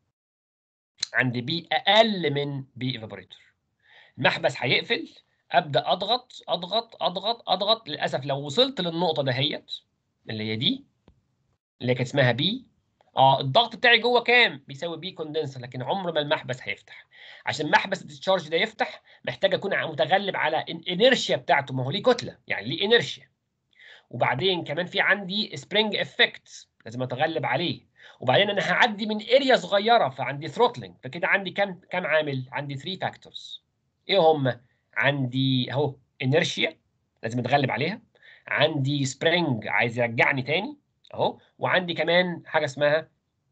عندي بي اقل من بي ايفابوريتور المحبس هيقفل ابدا اضغط اضغط اضغط اضغط للاسف لو وصلت للنقطه دهيت اللي هي دي اللي كانت اسمها بي اه الضغط بتاعي جوه كام بيساوي بي كوندنسر لكن عمر ما المحبس هيفتح عشان محبس الديسشارج ده يفتح محتاج اكون ع- متغلب على الانيرشيا بتاعته ما هو ليه كتله يعني ليه انيرشيا وبعدين كمان في عندي سبرينج افكت لازم اتغلب عليه وبعدين انا هعدي من اريا صغيره فعندي ثروتلينج فكده عندي كام كام عامل عندي 3 فاكتورز ايه هم عندي اهو انيرشيا لازم اتغلب عليها عندي سبرينج عايز يرجعني تاني اهو وعندي كمان حاجه اسمها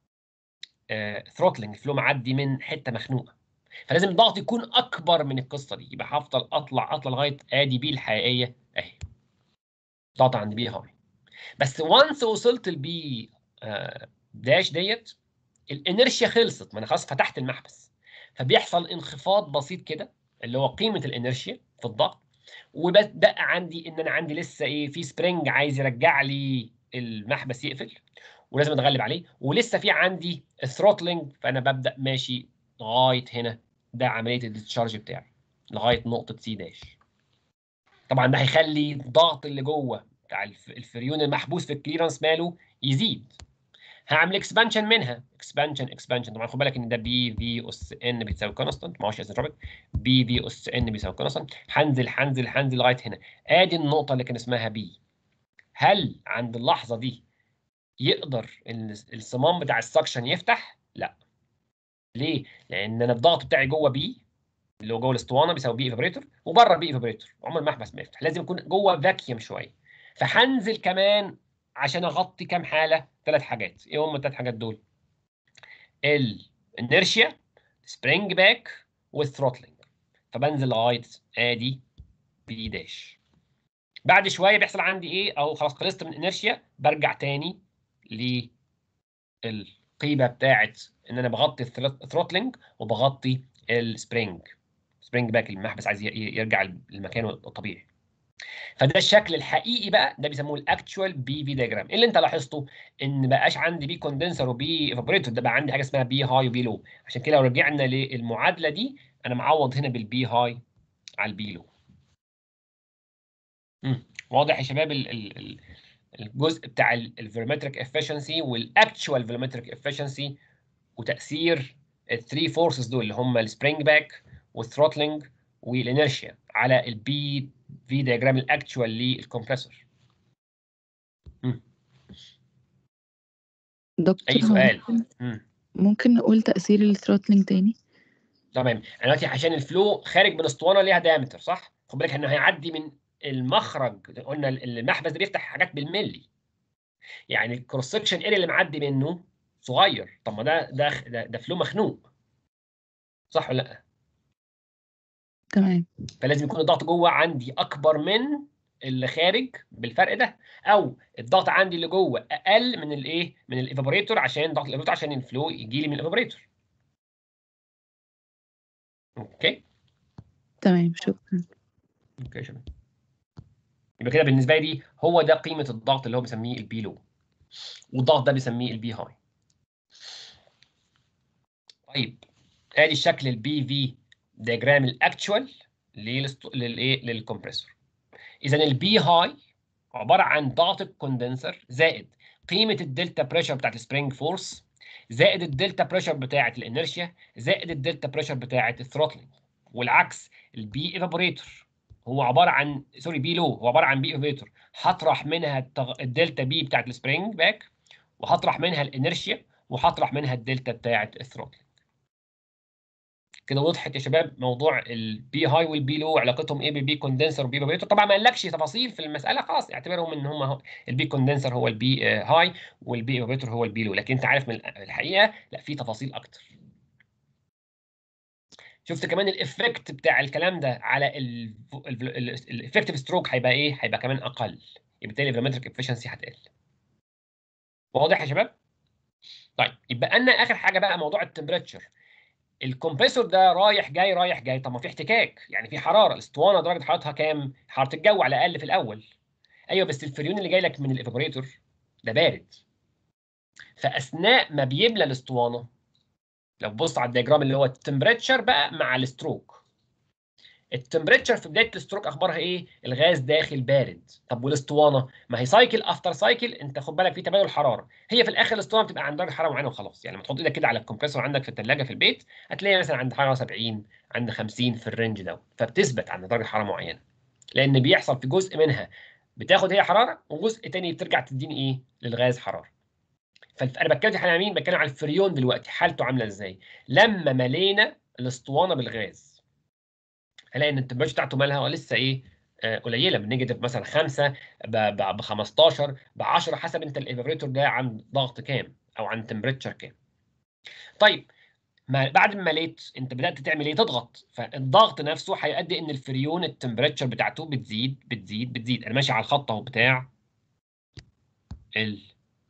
ثروتلينج فلو معدي من حته مخنوقه فلازم الضغط يكون اكبر من القصه دي يبقى هفضل اطلع اطلع لغايه ادي بي الحقيقيه اهي ضغط عند بي هاي بس وانس وصلت البي داش ديت الانرشيا خلصت ما انا خلاص فتحت المحبس فبيحصل انخفاض بسيط كده اللي هو قيمه الانرشيا في الضغط وبقى عندي ان انا عندي لسه ايه في سبرينج عايز يرجع لي المحبس يقفل ولازم اتغلب عليه ولسه في عندي ثروتلينج فانا ببدا ماشي لغايه هنا ده عمليه الديسشارج بتاعي لغايه نقطه سي داش طبعا ده هيخلي الضغط اللي جوه بتاع الف- الفريون المحبوس في الكليرنس ماله يزيد هعمل اكسبانشن منها اكسبانشن اكسبانشن طبعا خد بالك ان ده بي في اس ان بتساوي كونستانت ما هوش اسنتروبيك بي في اس ان بيساوي كونستانت هنزل هنزل هنزل لغايه هنا ادي النقطه اللي كان اسمها بي هل عند اللحظه دي يقدر ال- الصمام بتاع السكشن يفتح؟ لا. ليه؟ لان انا الضغط بتاعي جوه بي اللي هو جوه الاسطوانه بيساوي بي ايفابريتور وبره بي ايفابريتور عمر المحبس ما يفتح لازم يكون جوه فاكيوم شويه فهنزل كمان عشان اغطي كام حاله ثلاث حاجات ايه هم الثلاث حاجات دول الانرشيا سبرينج باك والثروتلينج فبنزل لغايه ادي بي داش بعد شويه بيحصل عندي ايه او خلاص خلصت من الانرشيا برجع تاني للقيمه بتاعت ان انا بغطي الثروتلينج وبغطي السبرينج سبرينج باك المحبس عايز ي- ي- يرجع لمكانه الطبيعي فده الشكل الحقيقي بقى ده بيسموه الاكتشوال بي في دياجرام اللي انت لاحظته ان بقاش عندي بي كوندنسر وبي ايفابوريتور ده بقى عندي حاجه اسمها بي هاي وبي لو عشان كده لو رجعنا للمعادله دي انا معوض هنا بالبي هاي على البي لو مم. واضح يا شباب ال ال ال الجزء بتاع الفيرمتريك افشنسي والاكتشوال فيرمتريك افشنسي وتاثير الثري فورسز دول اللي هم السبرينج باك والثروتلينج والانرشيا على البي في دياجرام الاكتشوال للكمبريسور دكتور اي هو سؤال ممكن- مم. ممكن نقول تأثير الثروتلينج تاني تمام انا دلوقتي عشان الفلو خارج من اسطوانه ليها دايمتر صح خد بالك انه هيعدي من المخرج قلنا المحبس ده بيفتح حاجات بالملي يعني الكروس سكشن اريا اللي معدي منه صغير طب ما ده ده ده, ده فلو مخنوق صح ولا لا تمام فلازم يكون الضغط جوه عندي اكبر من اللي خارج بالفرق ده او الضغط عندي اللي جوه اقل من الايه من الايفابوريتور عشان ضغط الايفابوريتور عشان الفلو يجي لي من الايفابوريتور اوكي تمام شكرا اوكي يا شباب يبقى كده بالنسبه لي هو ده قيمه الضغط اللي هو بيسميه البي لو والضغط ده بيسميه البي هاي طيب ادي الشكل البي في دياجرام الاكتشوال للايه للكمبريسور اذا البي هاي عباره عن ضغط الكوندنسر زائد قيمه الدلتا بريشر بتاعت السبرينج فورس زائد الدلتا بريشر بتاعت الانرشيا زائد الدلتا بريشر بتاعت الثروتلينج والعكس البي ايفابوريتور هو عباره عن سوري بي لو هو عباره عن بي ايفابوريتور هطرح منها التغ... الدلتا بي بتاعت السبرينج باك وهطرح منها الانرشيا وهطرح منها الدلتا بتاعت الثروتلينج كده وضحت يا شباب موضوع البي هاي والبي لو علاقتهم ايه بالبي كوندنسر وبي ايفابوريتور طبعا ما قالكش تفاصيل في المساله خلاص اعتبرهم ان هم البي كوندنسر هو البي هاي والبي ايفابوريتور هو البي لو لكن انت عارف من الحقيقه لا في تفاصيل اكتر شفت كمان الافكت بتاع الكلام ده على الافكتيف ستروك هيبقى ايه؟ هيبقى كمان اقل بالتالي الفيرمتريك افشنسي هتقل. واضح يا شباب؟ طيب يبقى لنا اخر حاجه بقى موضوع التمبريتشر. الكمبريسور ده رايح جاي رايح جاي طب ما في احتكاك يعني في حراره الاسطوانه درجه حرارتها كام؟ حراره الجو على الاقل في الاول. ايوه بس الفريون اللي جاي لك من الايفابوريتور ده بارد. فاثناء ما بيملى الاسطوانه لو بص على الدياجرام اللي هو التمبريتشر بقى مع الستروك التمبريتشر في بدايه الستروك اخبارها ايه الغاز داخل بارد طب والاسطوانه ما هي سايكل افتر سايكل انت خد بالك في تبادل حراره هي في الاخر الاسطوانه بتبقى عند درجه حراره معينه وخلاص يعني لما تحط ايدك كده على الكمبريسور عندك في الثلاجه في البيت هتلاقي مثلا عند حراره 70 عند 50 في الرينج ده فبتثبت عند درجه حراره معينه لان بيحصل في جزء منها بتاخد هي حراره وجزء تاني بترجع تديني ايه للغاز حراره فانا بتكلم على مين؟ بتكلم على الفريون دلوقتي حالته عامله ازاي؟ لما ملينا الاسطوانه بالغاز هلاقي ان التمبريتشر بتاعته مالها لسه ايه؟ آه قليله من نيجاتيف مثلا 5 ب 15 ب 10 حسب انت الايفابريتور ده عند ضغط كام او عند تمبريتشر كام. طيب ما بعد ما مليت انت بدات تعمل ايه؟ تضغط فالضغط نفسه هيؤدي ان الفريون التمبريتشر بتاعته بتزيد بتزيد بتزيد انا ماشي على الخط اهو بتاع ال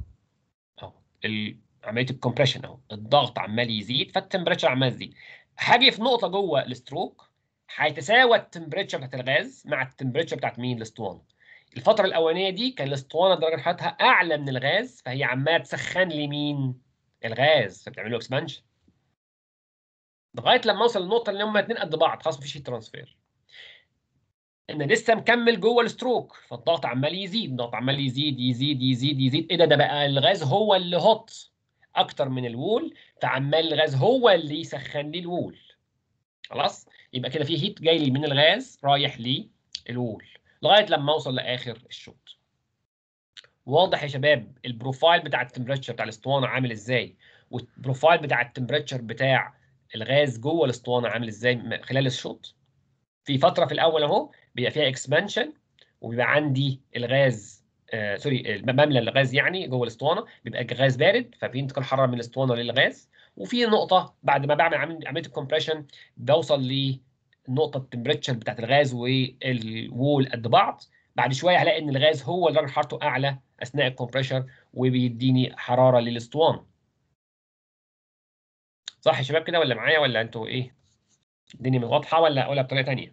عمليه الكومبريشن اهو الضغط عمال يزيد فالتمبريتشر عمال يزيد هاجي في نقطه جوه الستروك هيتساوى التمبريتشر بتاعت الغاز مع التمبريتشر بتاعت مين الاسطوانه الفتره الاولانيه دي كان الاسطوانه درجه حرارتها اعلى من الغاز فهي عماله تسخن لي مين الغاز فبتعمل له اكسبانشن لغايه لما اوصل للنقطه اللي هم الاثنين قد بعض خلاص مفيش ترانسفير ان لسه مكمل جوه الستروك فالضغط عمال يزيد الضغط عمال يزيد يزيد يزيد يزيد ايه ده ده بقى الغاز هو اللي هوت اكتر من الوول فعمال الغاز هو اللي يسخن لي الوول خلاص يبقى كده في هيت جاي لي من الغاز رايح للوول لغايه لما اوصل لاخر الشوط واضح يا شباب البروفايل بتاع التمبريتشر بتاع الاسطوانه عامل ازاي والبروفايل بتاع التمبريتشر بتاع الغاز جوه الاسطوانه عامل ازاي خلال الشوط في فتره في الاول اهو بيبقى فيها اكسبانشن وبيبقى عندي الغاز آه سوري بملى الغاز يعني جوه الاسطوانه بيبقى غاز بارد ففي انتقال حراره من الاسطوانه للغاز وفي نقطه بعد ما بعمل عمليه الكومبريشن بوصل لنقطه التمبريتشر بتاعت الغاز والوول قد بعض بعد شويه هلاقي ان الغاز هو اللي درجه حرارته اعلى اثناء الكومبريشر وبيديني حراره للاسطوانه صح يا شباب كده ولا معايا ولا انتوا ايه الدنيا واضحه ولا اقولها بطريقه ثانيه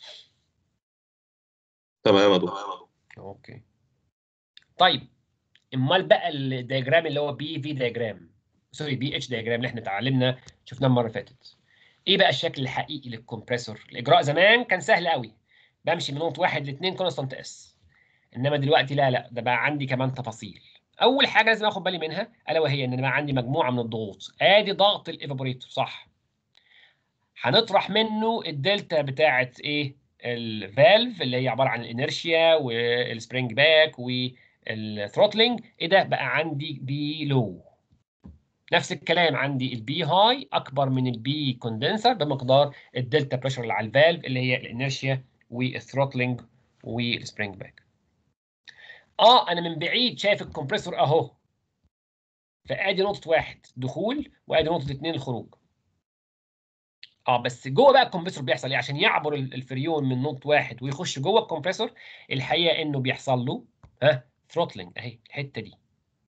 تمام يا دكتور اوكي طيب امال بقى الدياجرام اللي هو بي في دياجرام سوري بي اتش دياجرام اللي احنا اتعلمنا شفناه المره اللي فاتت ايه بقى الشكل الحقيقي للكمبريسور الاجراء زمان كان سهل قوي بمشي من نقطه واحد لاثنين كونستانت اس انما دلوقتي لا لا ده بقى عندي كمان تفاصيل اول حاجه لازم اخد بالي منها الا وهي ان انا بقى عندي مجموعه من الضغوط ادي ضغط الايفابوريتور صح هنطرح منه الدلتا بتاعه ايه الفالف اللي هي عباره عن الانرشيا والسبرينج باك والثروتلينج ايه ده بقى عندي بي لو نفس الكلام عندي البي هاي اكبر من البي كوندنسر بمقدار الدلتا بريشر اللي على الفالف اللي هي الانرشيا والثروتلينج والسبرينج باك اه انا من بعيد شايف الكمبريسور اهو فادي نقطه واحد دخول وادي نقطه اثنين الخروج اه بس جوه بقى الكمبريسور بيحصل ايه عشان يعبر ال- الفريون من نقطه واحد ويخش جوه الكمبريسور الحقيقه انه بيحصل له ها ثروتلينج اهي الحته دي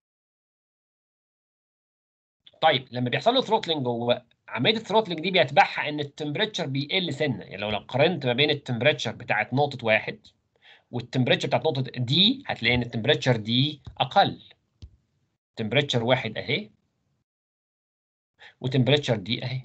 طيب لما بيحصل له ثروتلينج جوه عمليه الثروتلينج دي بيتبعها ان التمبريتشر بيقل سنه يعني لو لو قارنت ما بين التمبريتشر بتاعت نقطه واحد والتمبريتشر بتاعت نقطه دي هتلاقي ان التمبريتشر دي اقل تمبريتشر واحد اهي وتمبريتشر دي اهي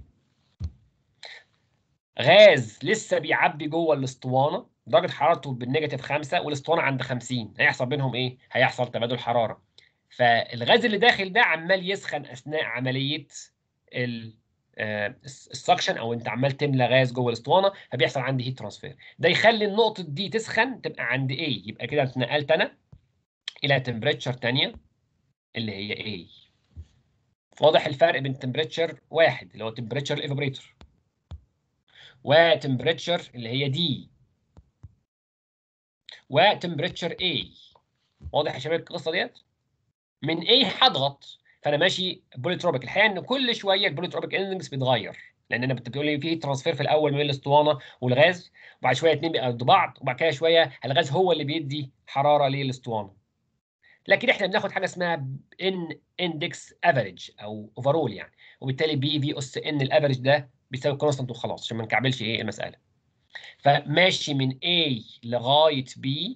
غاز لسه بيعبي جوه الاسطوانه درجه حرارته بالنيجاتيف 5 والاسطوانه عند 50 هيحصل بينهم ايه؟ هيحصل تبادل حراره فالغاز اللي داخل ده عمال يسخن اثناء عمليه ال آه، السكشن او انت عمال تملى غاز جوه الاسطوانه فبيحصل عندي هيت ترانسفير ده يخلي النقطه دي تسخن تبقى عند A يبقى كده اتنقلت انا الى تمبريتشر ثانيه اللي هي A واضح الفرق بين تمبريتشر واحد اللي هو تمبريتشر الايفابريتور وتمبريتشر اللي هي دي وتمبريتشر A واضح يا شباب القصه ديت من A هضغط فانا ماشي بوليتروبيك الحقيقه ان كل شويه البوليتروبيك اندكس بيتغير لان انا بتقول لي في ترانسفير في الاول من الاسطوانه والغاز وبعد شويه اتنين بيقضوا بعض وبعد كده شويه الغاز هو اللي بيدي حراره للاسطوانه لكن احنا بناخد حاجه اسمها ان اندكس افريج او اوفرول يعني وبالتالي بي في اس ان الافريج ده بيساوي كونستانت وخلاص عشان ما نكعبلش ايه المساله فماشي من A لغايه B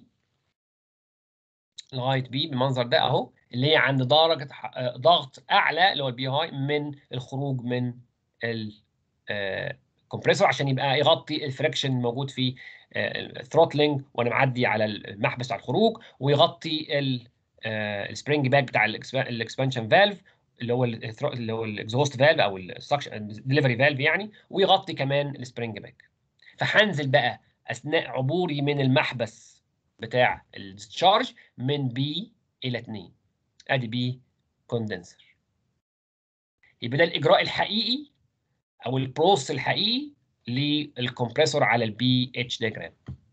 لغايه B بالمنظر ده اهو اللي هي عند درجه ح- آه، ضغط اعلى اللي هو البي هاي من الخروج من الكمبريسور عشان يبقى يغطي الفريكشن الموجود في الثروتلينج وانا معدي على المحبس بتاع الخروج ويغطي السبرينج باك بتاع الاكسبانشن فالف اللي هو ال اللي هو الاكزوست فالف او السكشن ديليفري فالف يعني ويغطي كمان السبرينج باك فهنزل بقى اثناء عبوري من المحبس بتاع الديسشارج من بي الى 2 ادي بي كوندنسر يبقى ده الاجراء الحقيقي او البروسس الحقيقي للكمبريسور على البي اتش ديجرام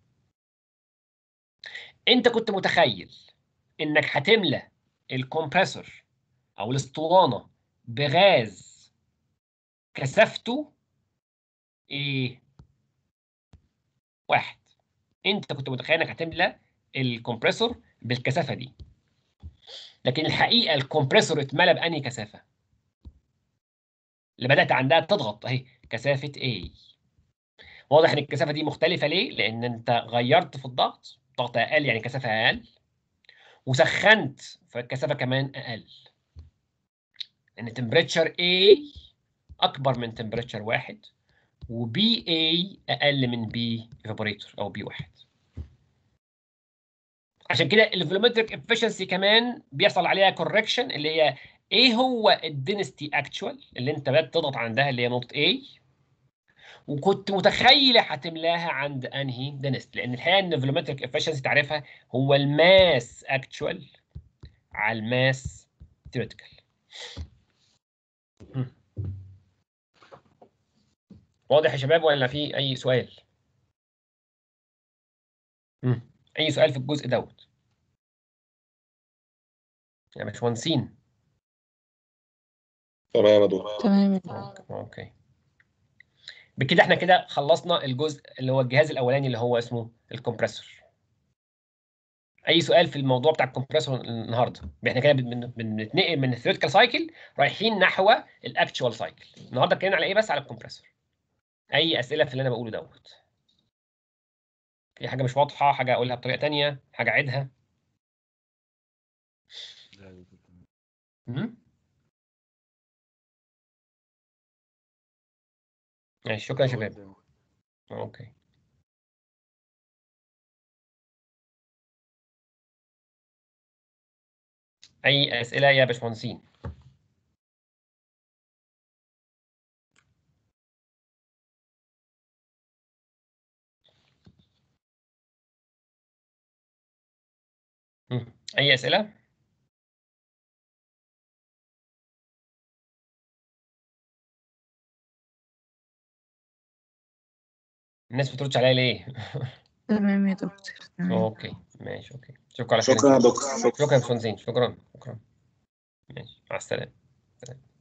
انت كنت متخيل انك هتملى الكمبريسور او الاسطوانه بغاز كثافته ايه واحد انت كنت متخيل انك هتملى الكمبريسور بالكثافه دي لكن الحقيقه الكمبريسور اتملى بانهي كثافه اللي بدات عندها تضغط اهي كثافه A واضح ان الكثافه دي مختلفه ليه لان انت غيرت في الضغط ضغط اقل يعني كثافه اقل وسخنت فالكثافه كمان اقل ان تمبريتشر A اكبر من تمبريتشر واحد وبي اي اقل من بي ايفابوريتور او بي واحد عشان كده الفولومتريك افشنسي كمان بيحصل عليها كوركشن اللي هي ايه هو الدينستي اكتشوال اللي انت بقى تضغط عندها اللي هي نقطه A وكنت متخيله هتملاها عند انهي دينست لان الحقيقه ان الفولومتريك افشنسي تعرفها هو الماس اكتشوال على الماس ثيوريتيكال واضح يا شباب ولا في اي سؤال مم. اي سؤال في الجزء دوت يا باشمهندسين تمام يا دكتور تمام أوكي. اوكي بكده احنا كده خلصنا الجزء اللي هو الجهاز الاولاني اللي هو اسمه الكمبريسور اي سؤال في الموضوع بتاع الكمبريسور النهارده احنا كده بن- بنتنقل من الثيوريتيكال سايكل رايحين نحو الاكتشوال سايكل النهارده اتكلمنا على ايه بس على الكمبريسور اي اسئله في اللي انا بقوله دوت في حاجه مش واضحه حاجه اقولها بطريقه تانية حاجه اعيدها لا يا دكتور تمام. مم؟ ماشي شكرا يا هو شباب تمام. اوكي اي اسئله يا باشمهندسين مم. اي اسئله الناس بتردش عليا ليه تمام يا دكتور تمام اوكي ماشي اوكي اشوفكم على خير إن شكرا شاء يا الله. دكتور شكرا يا باشمهندسين شكرا شكرا ماشي مع السلامه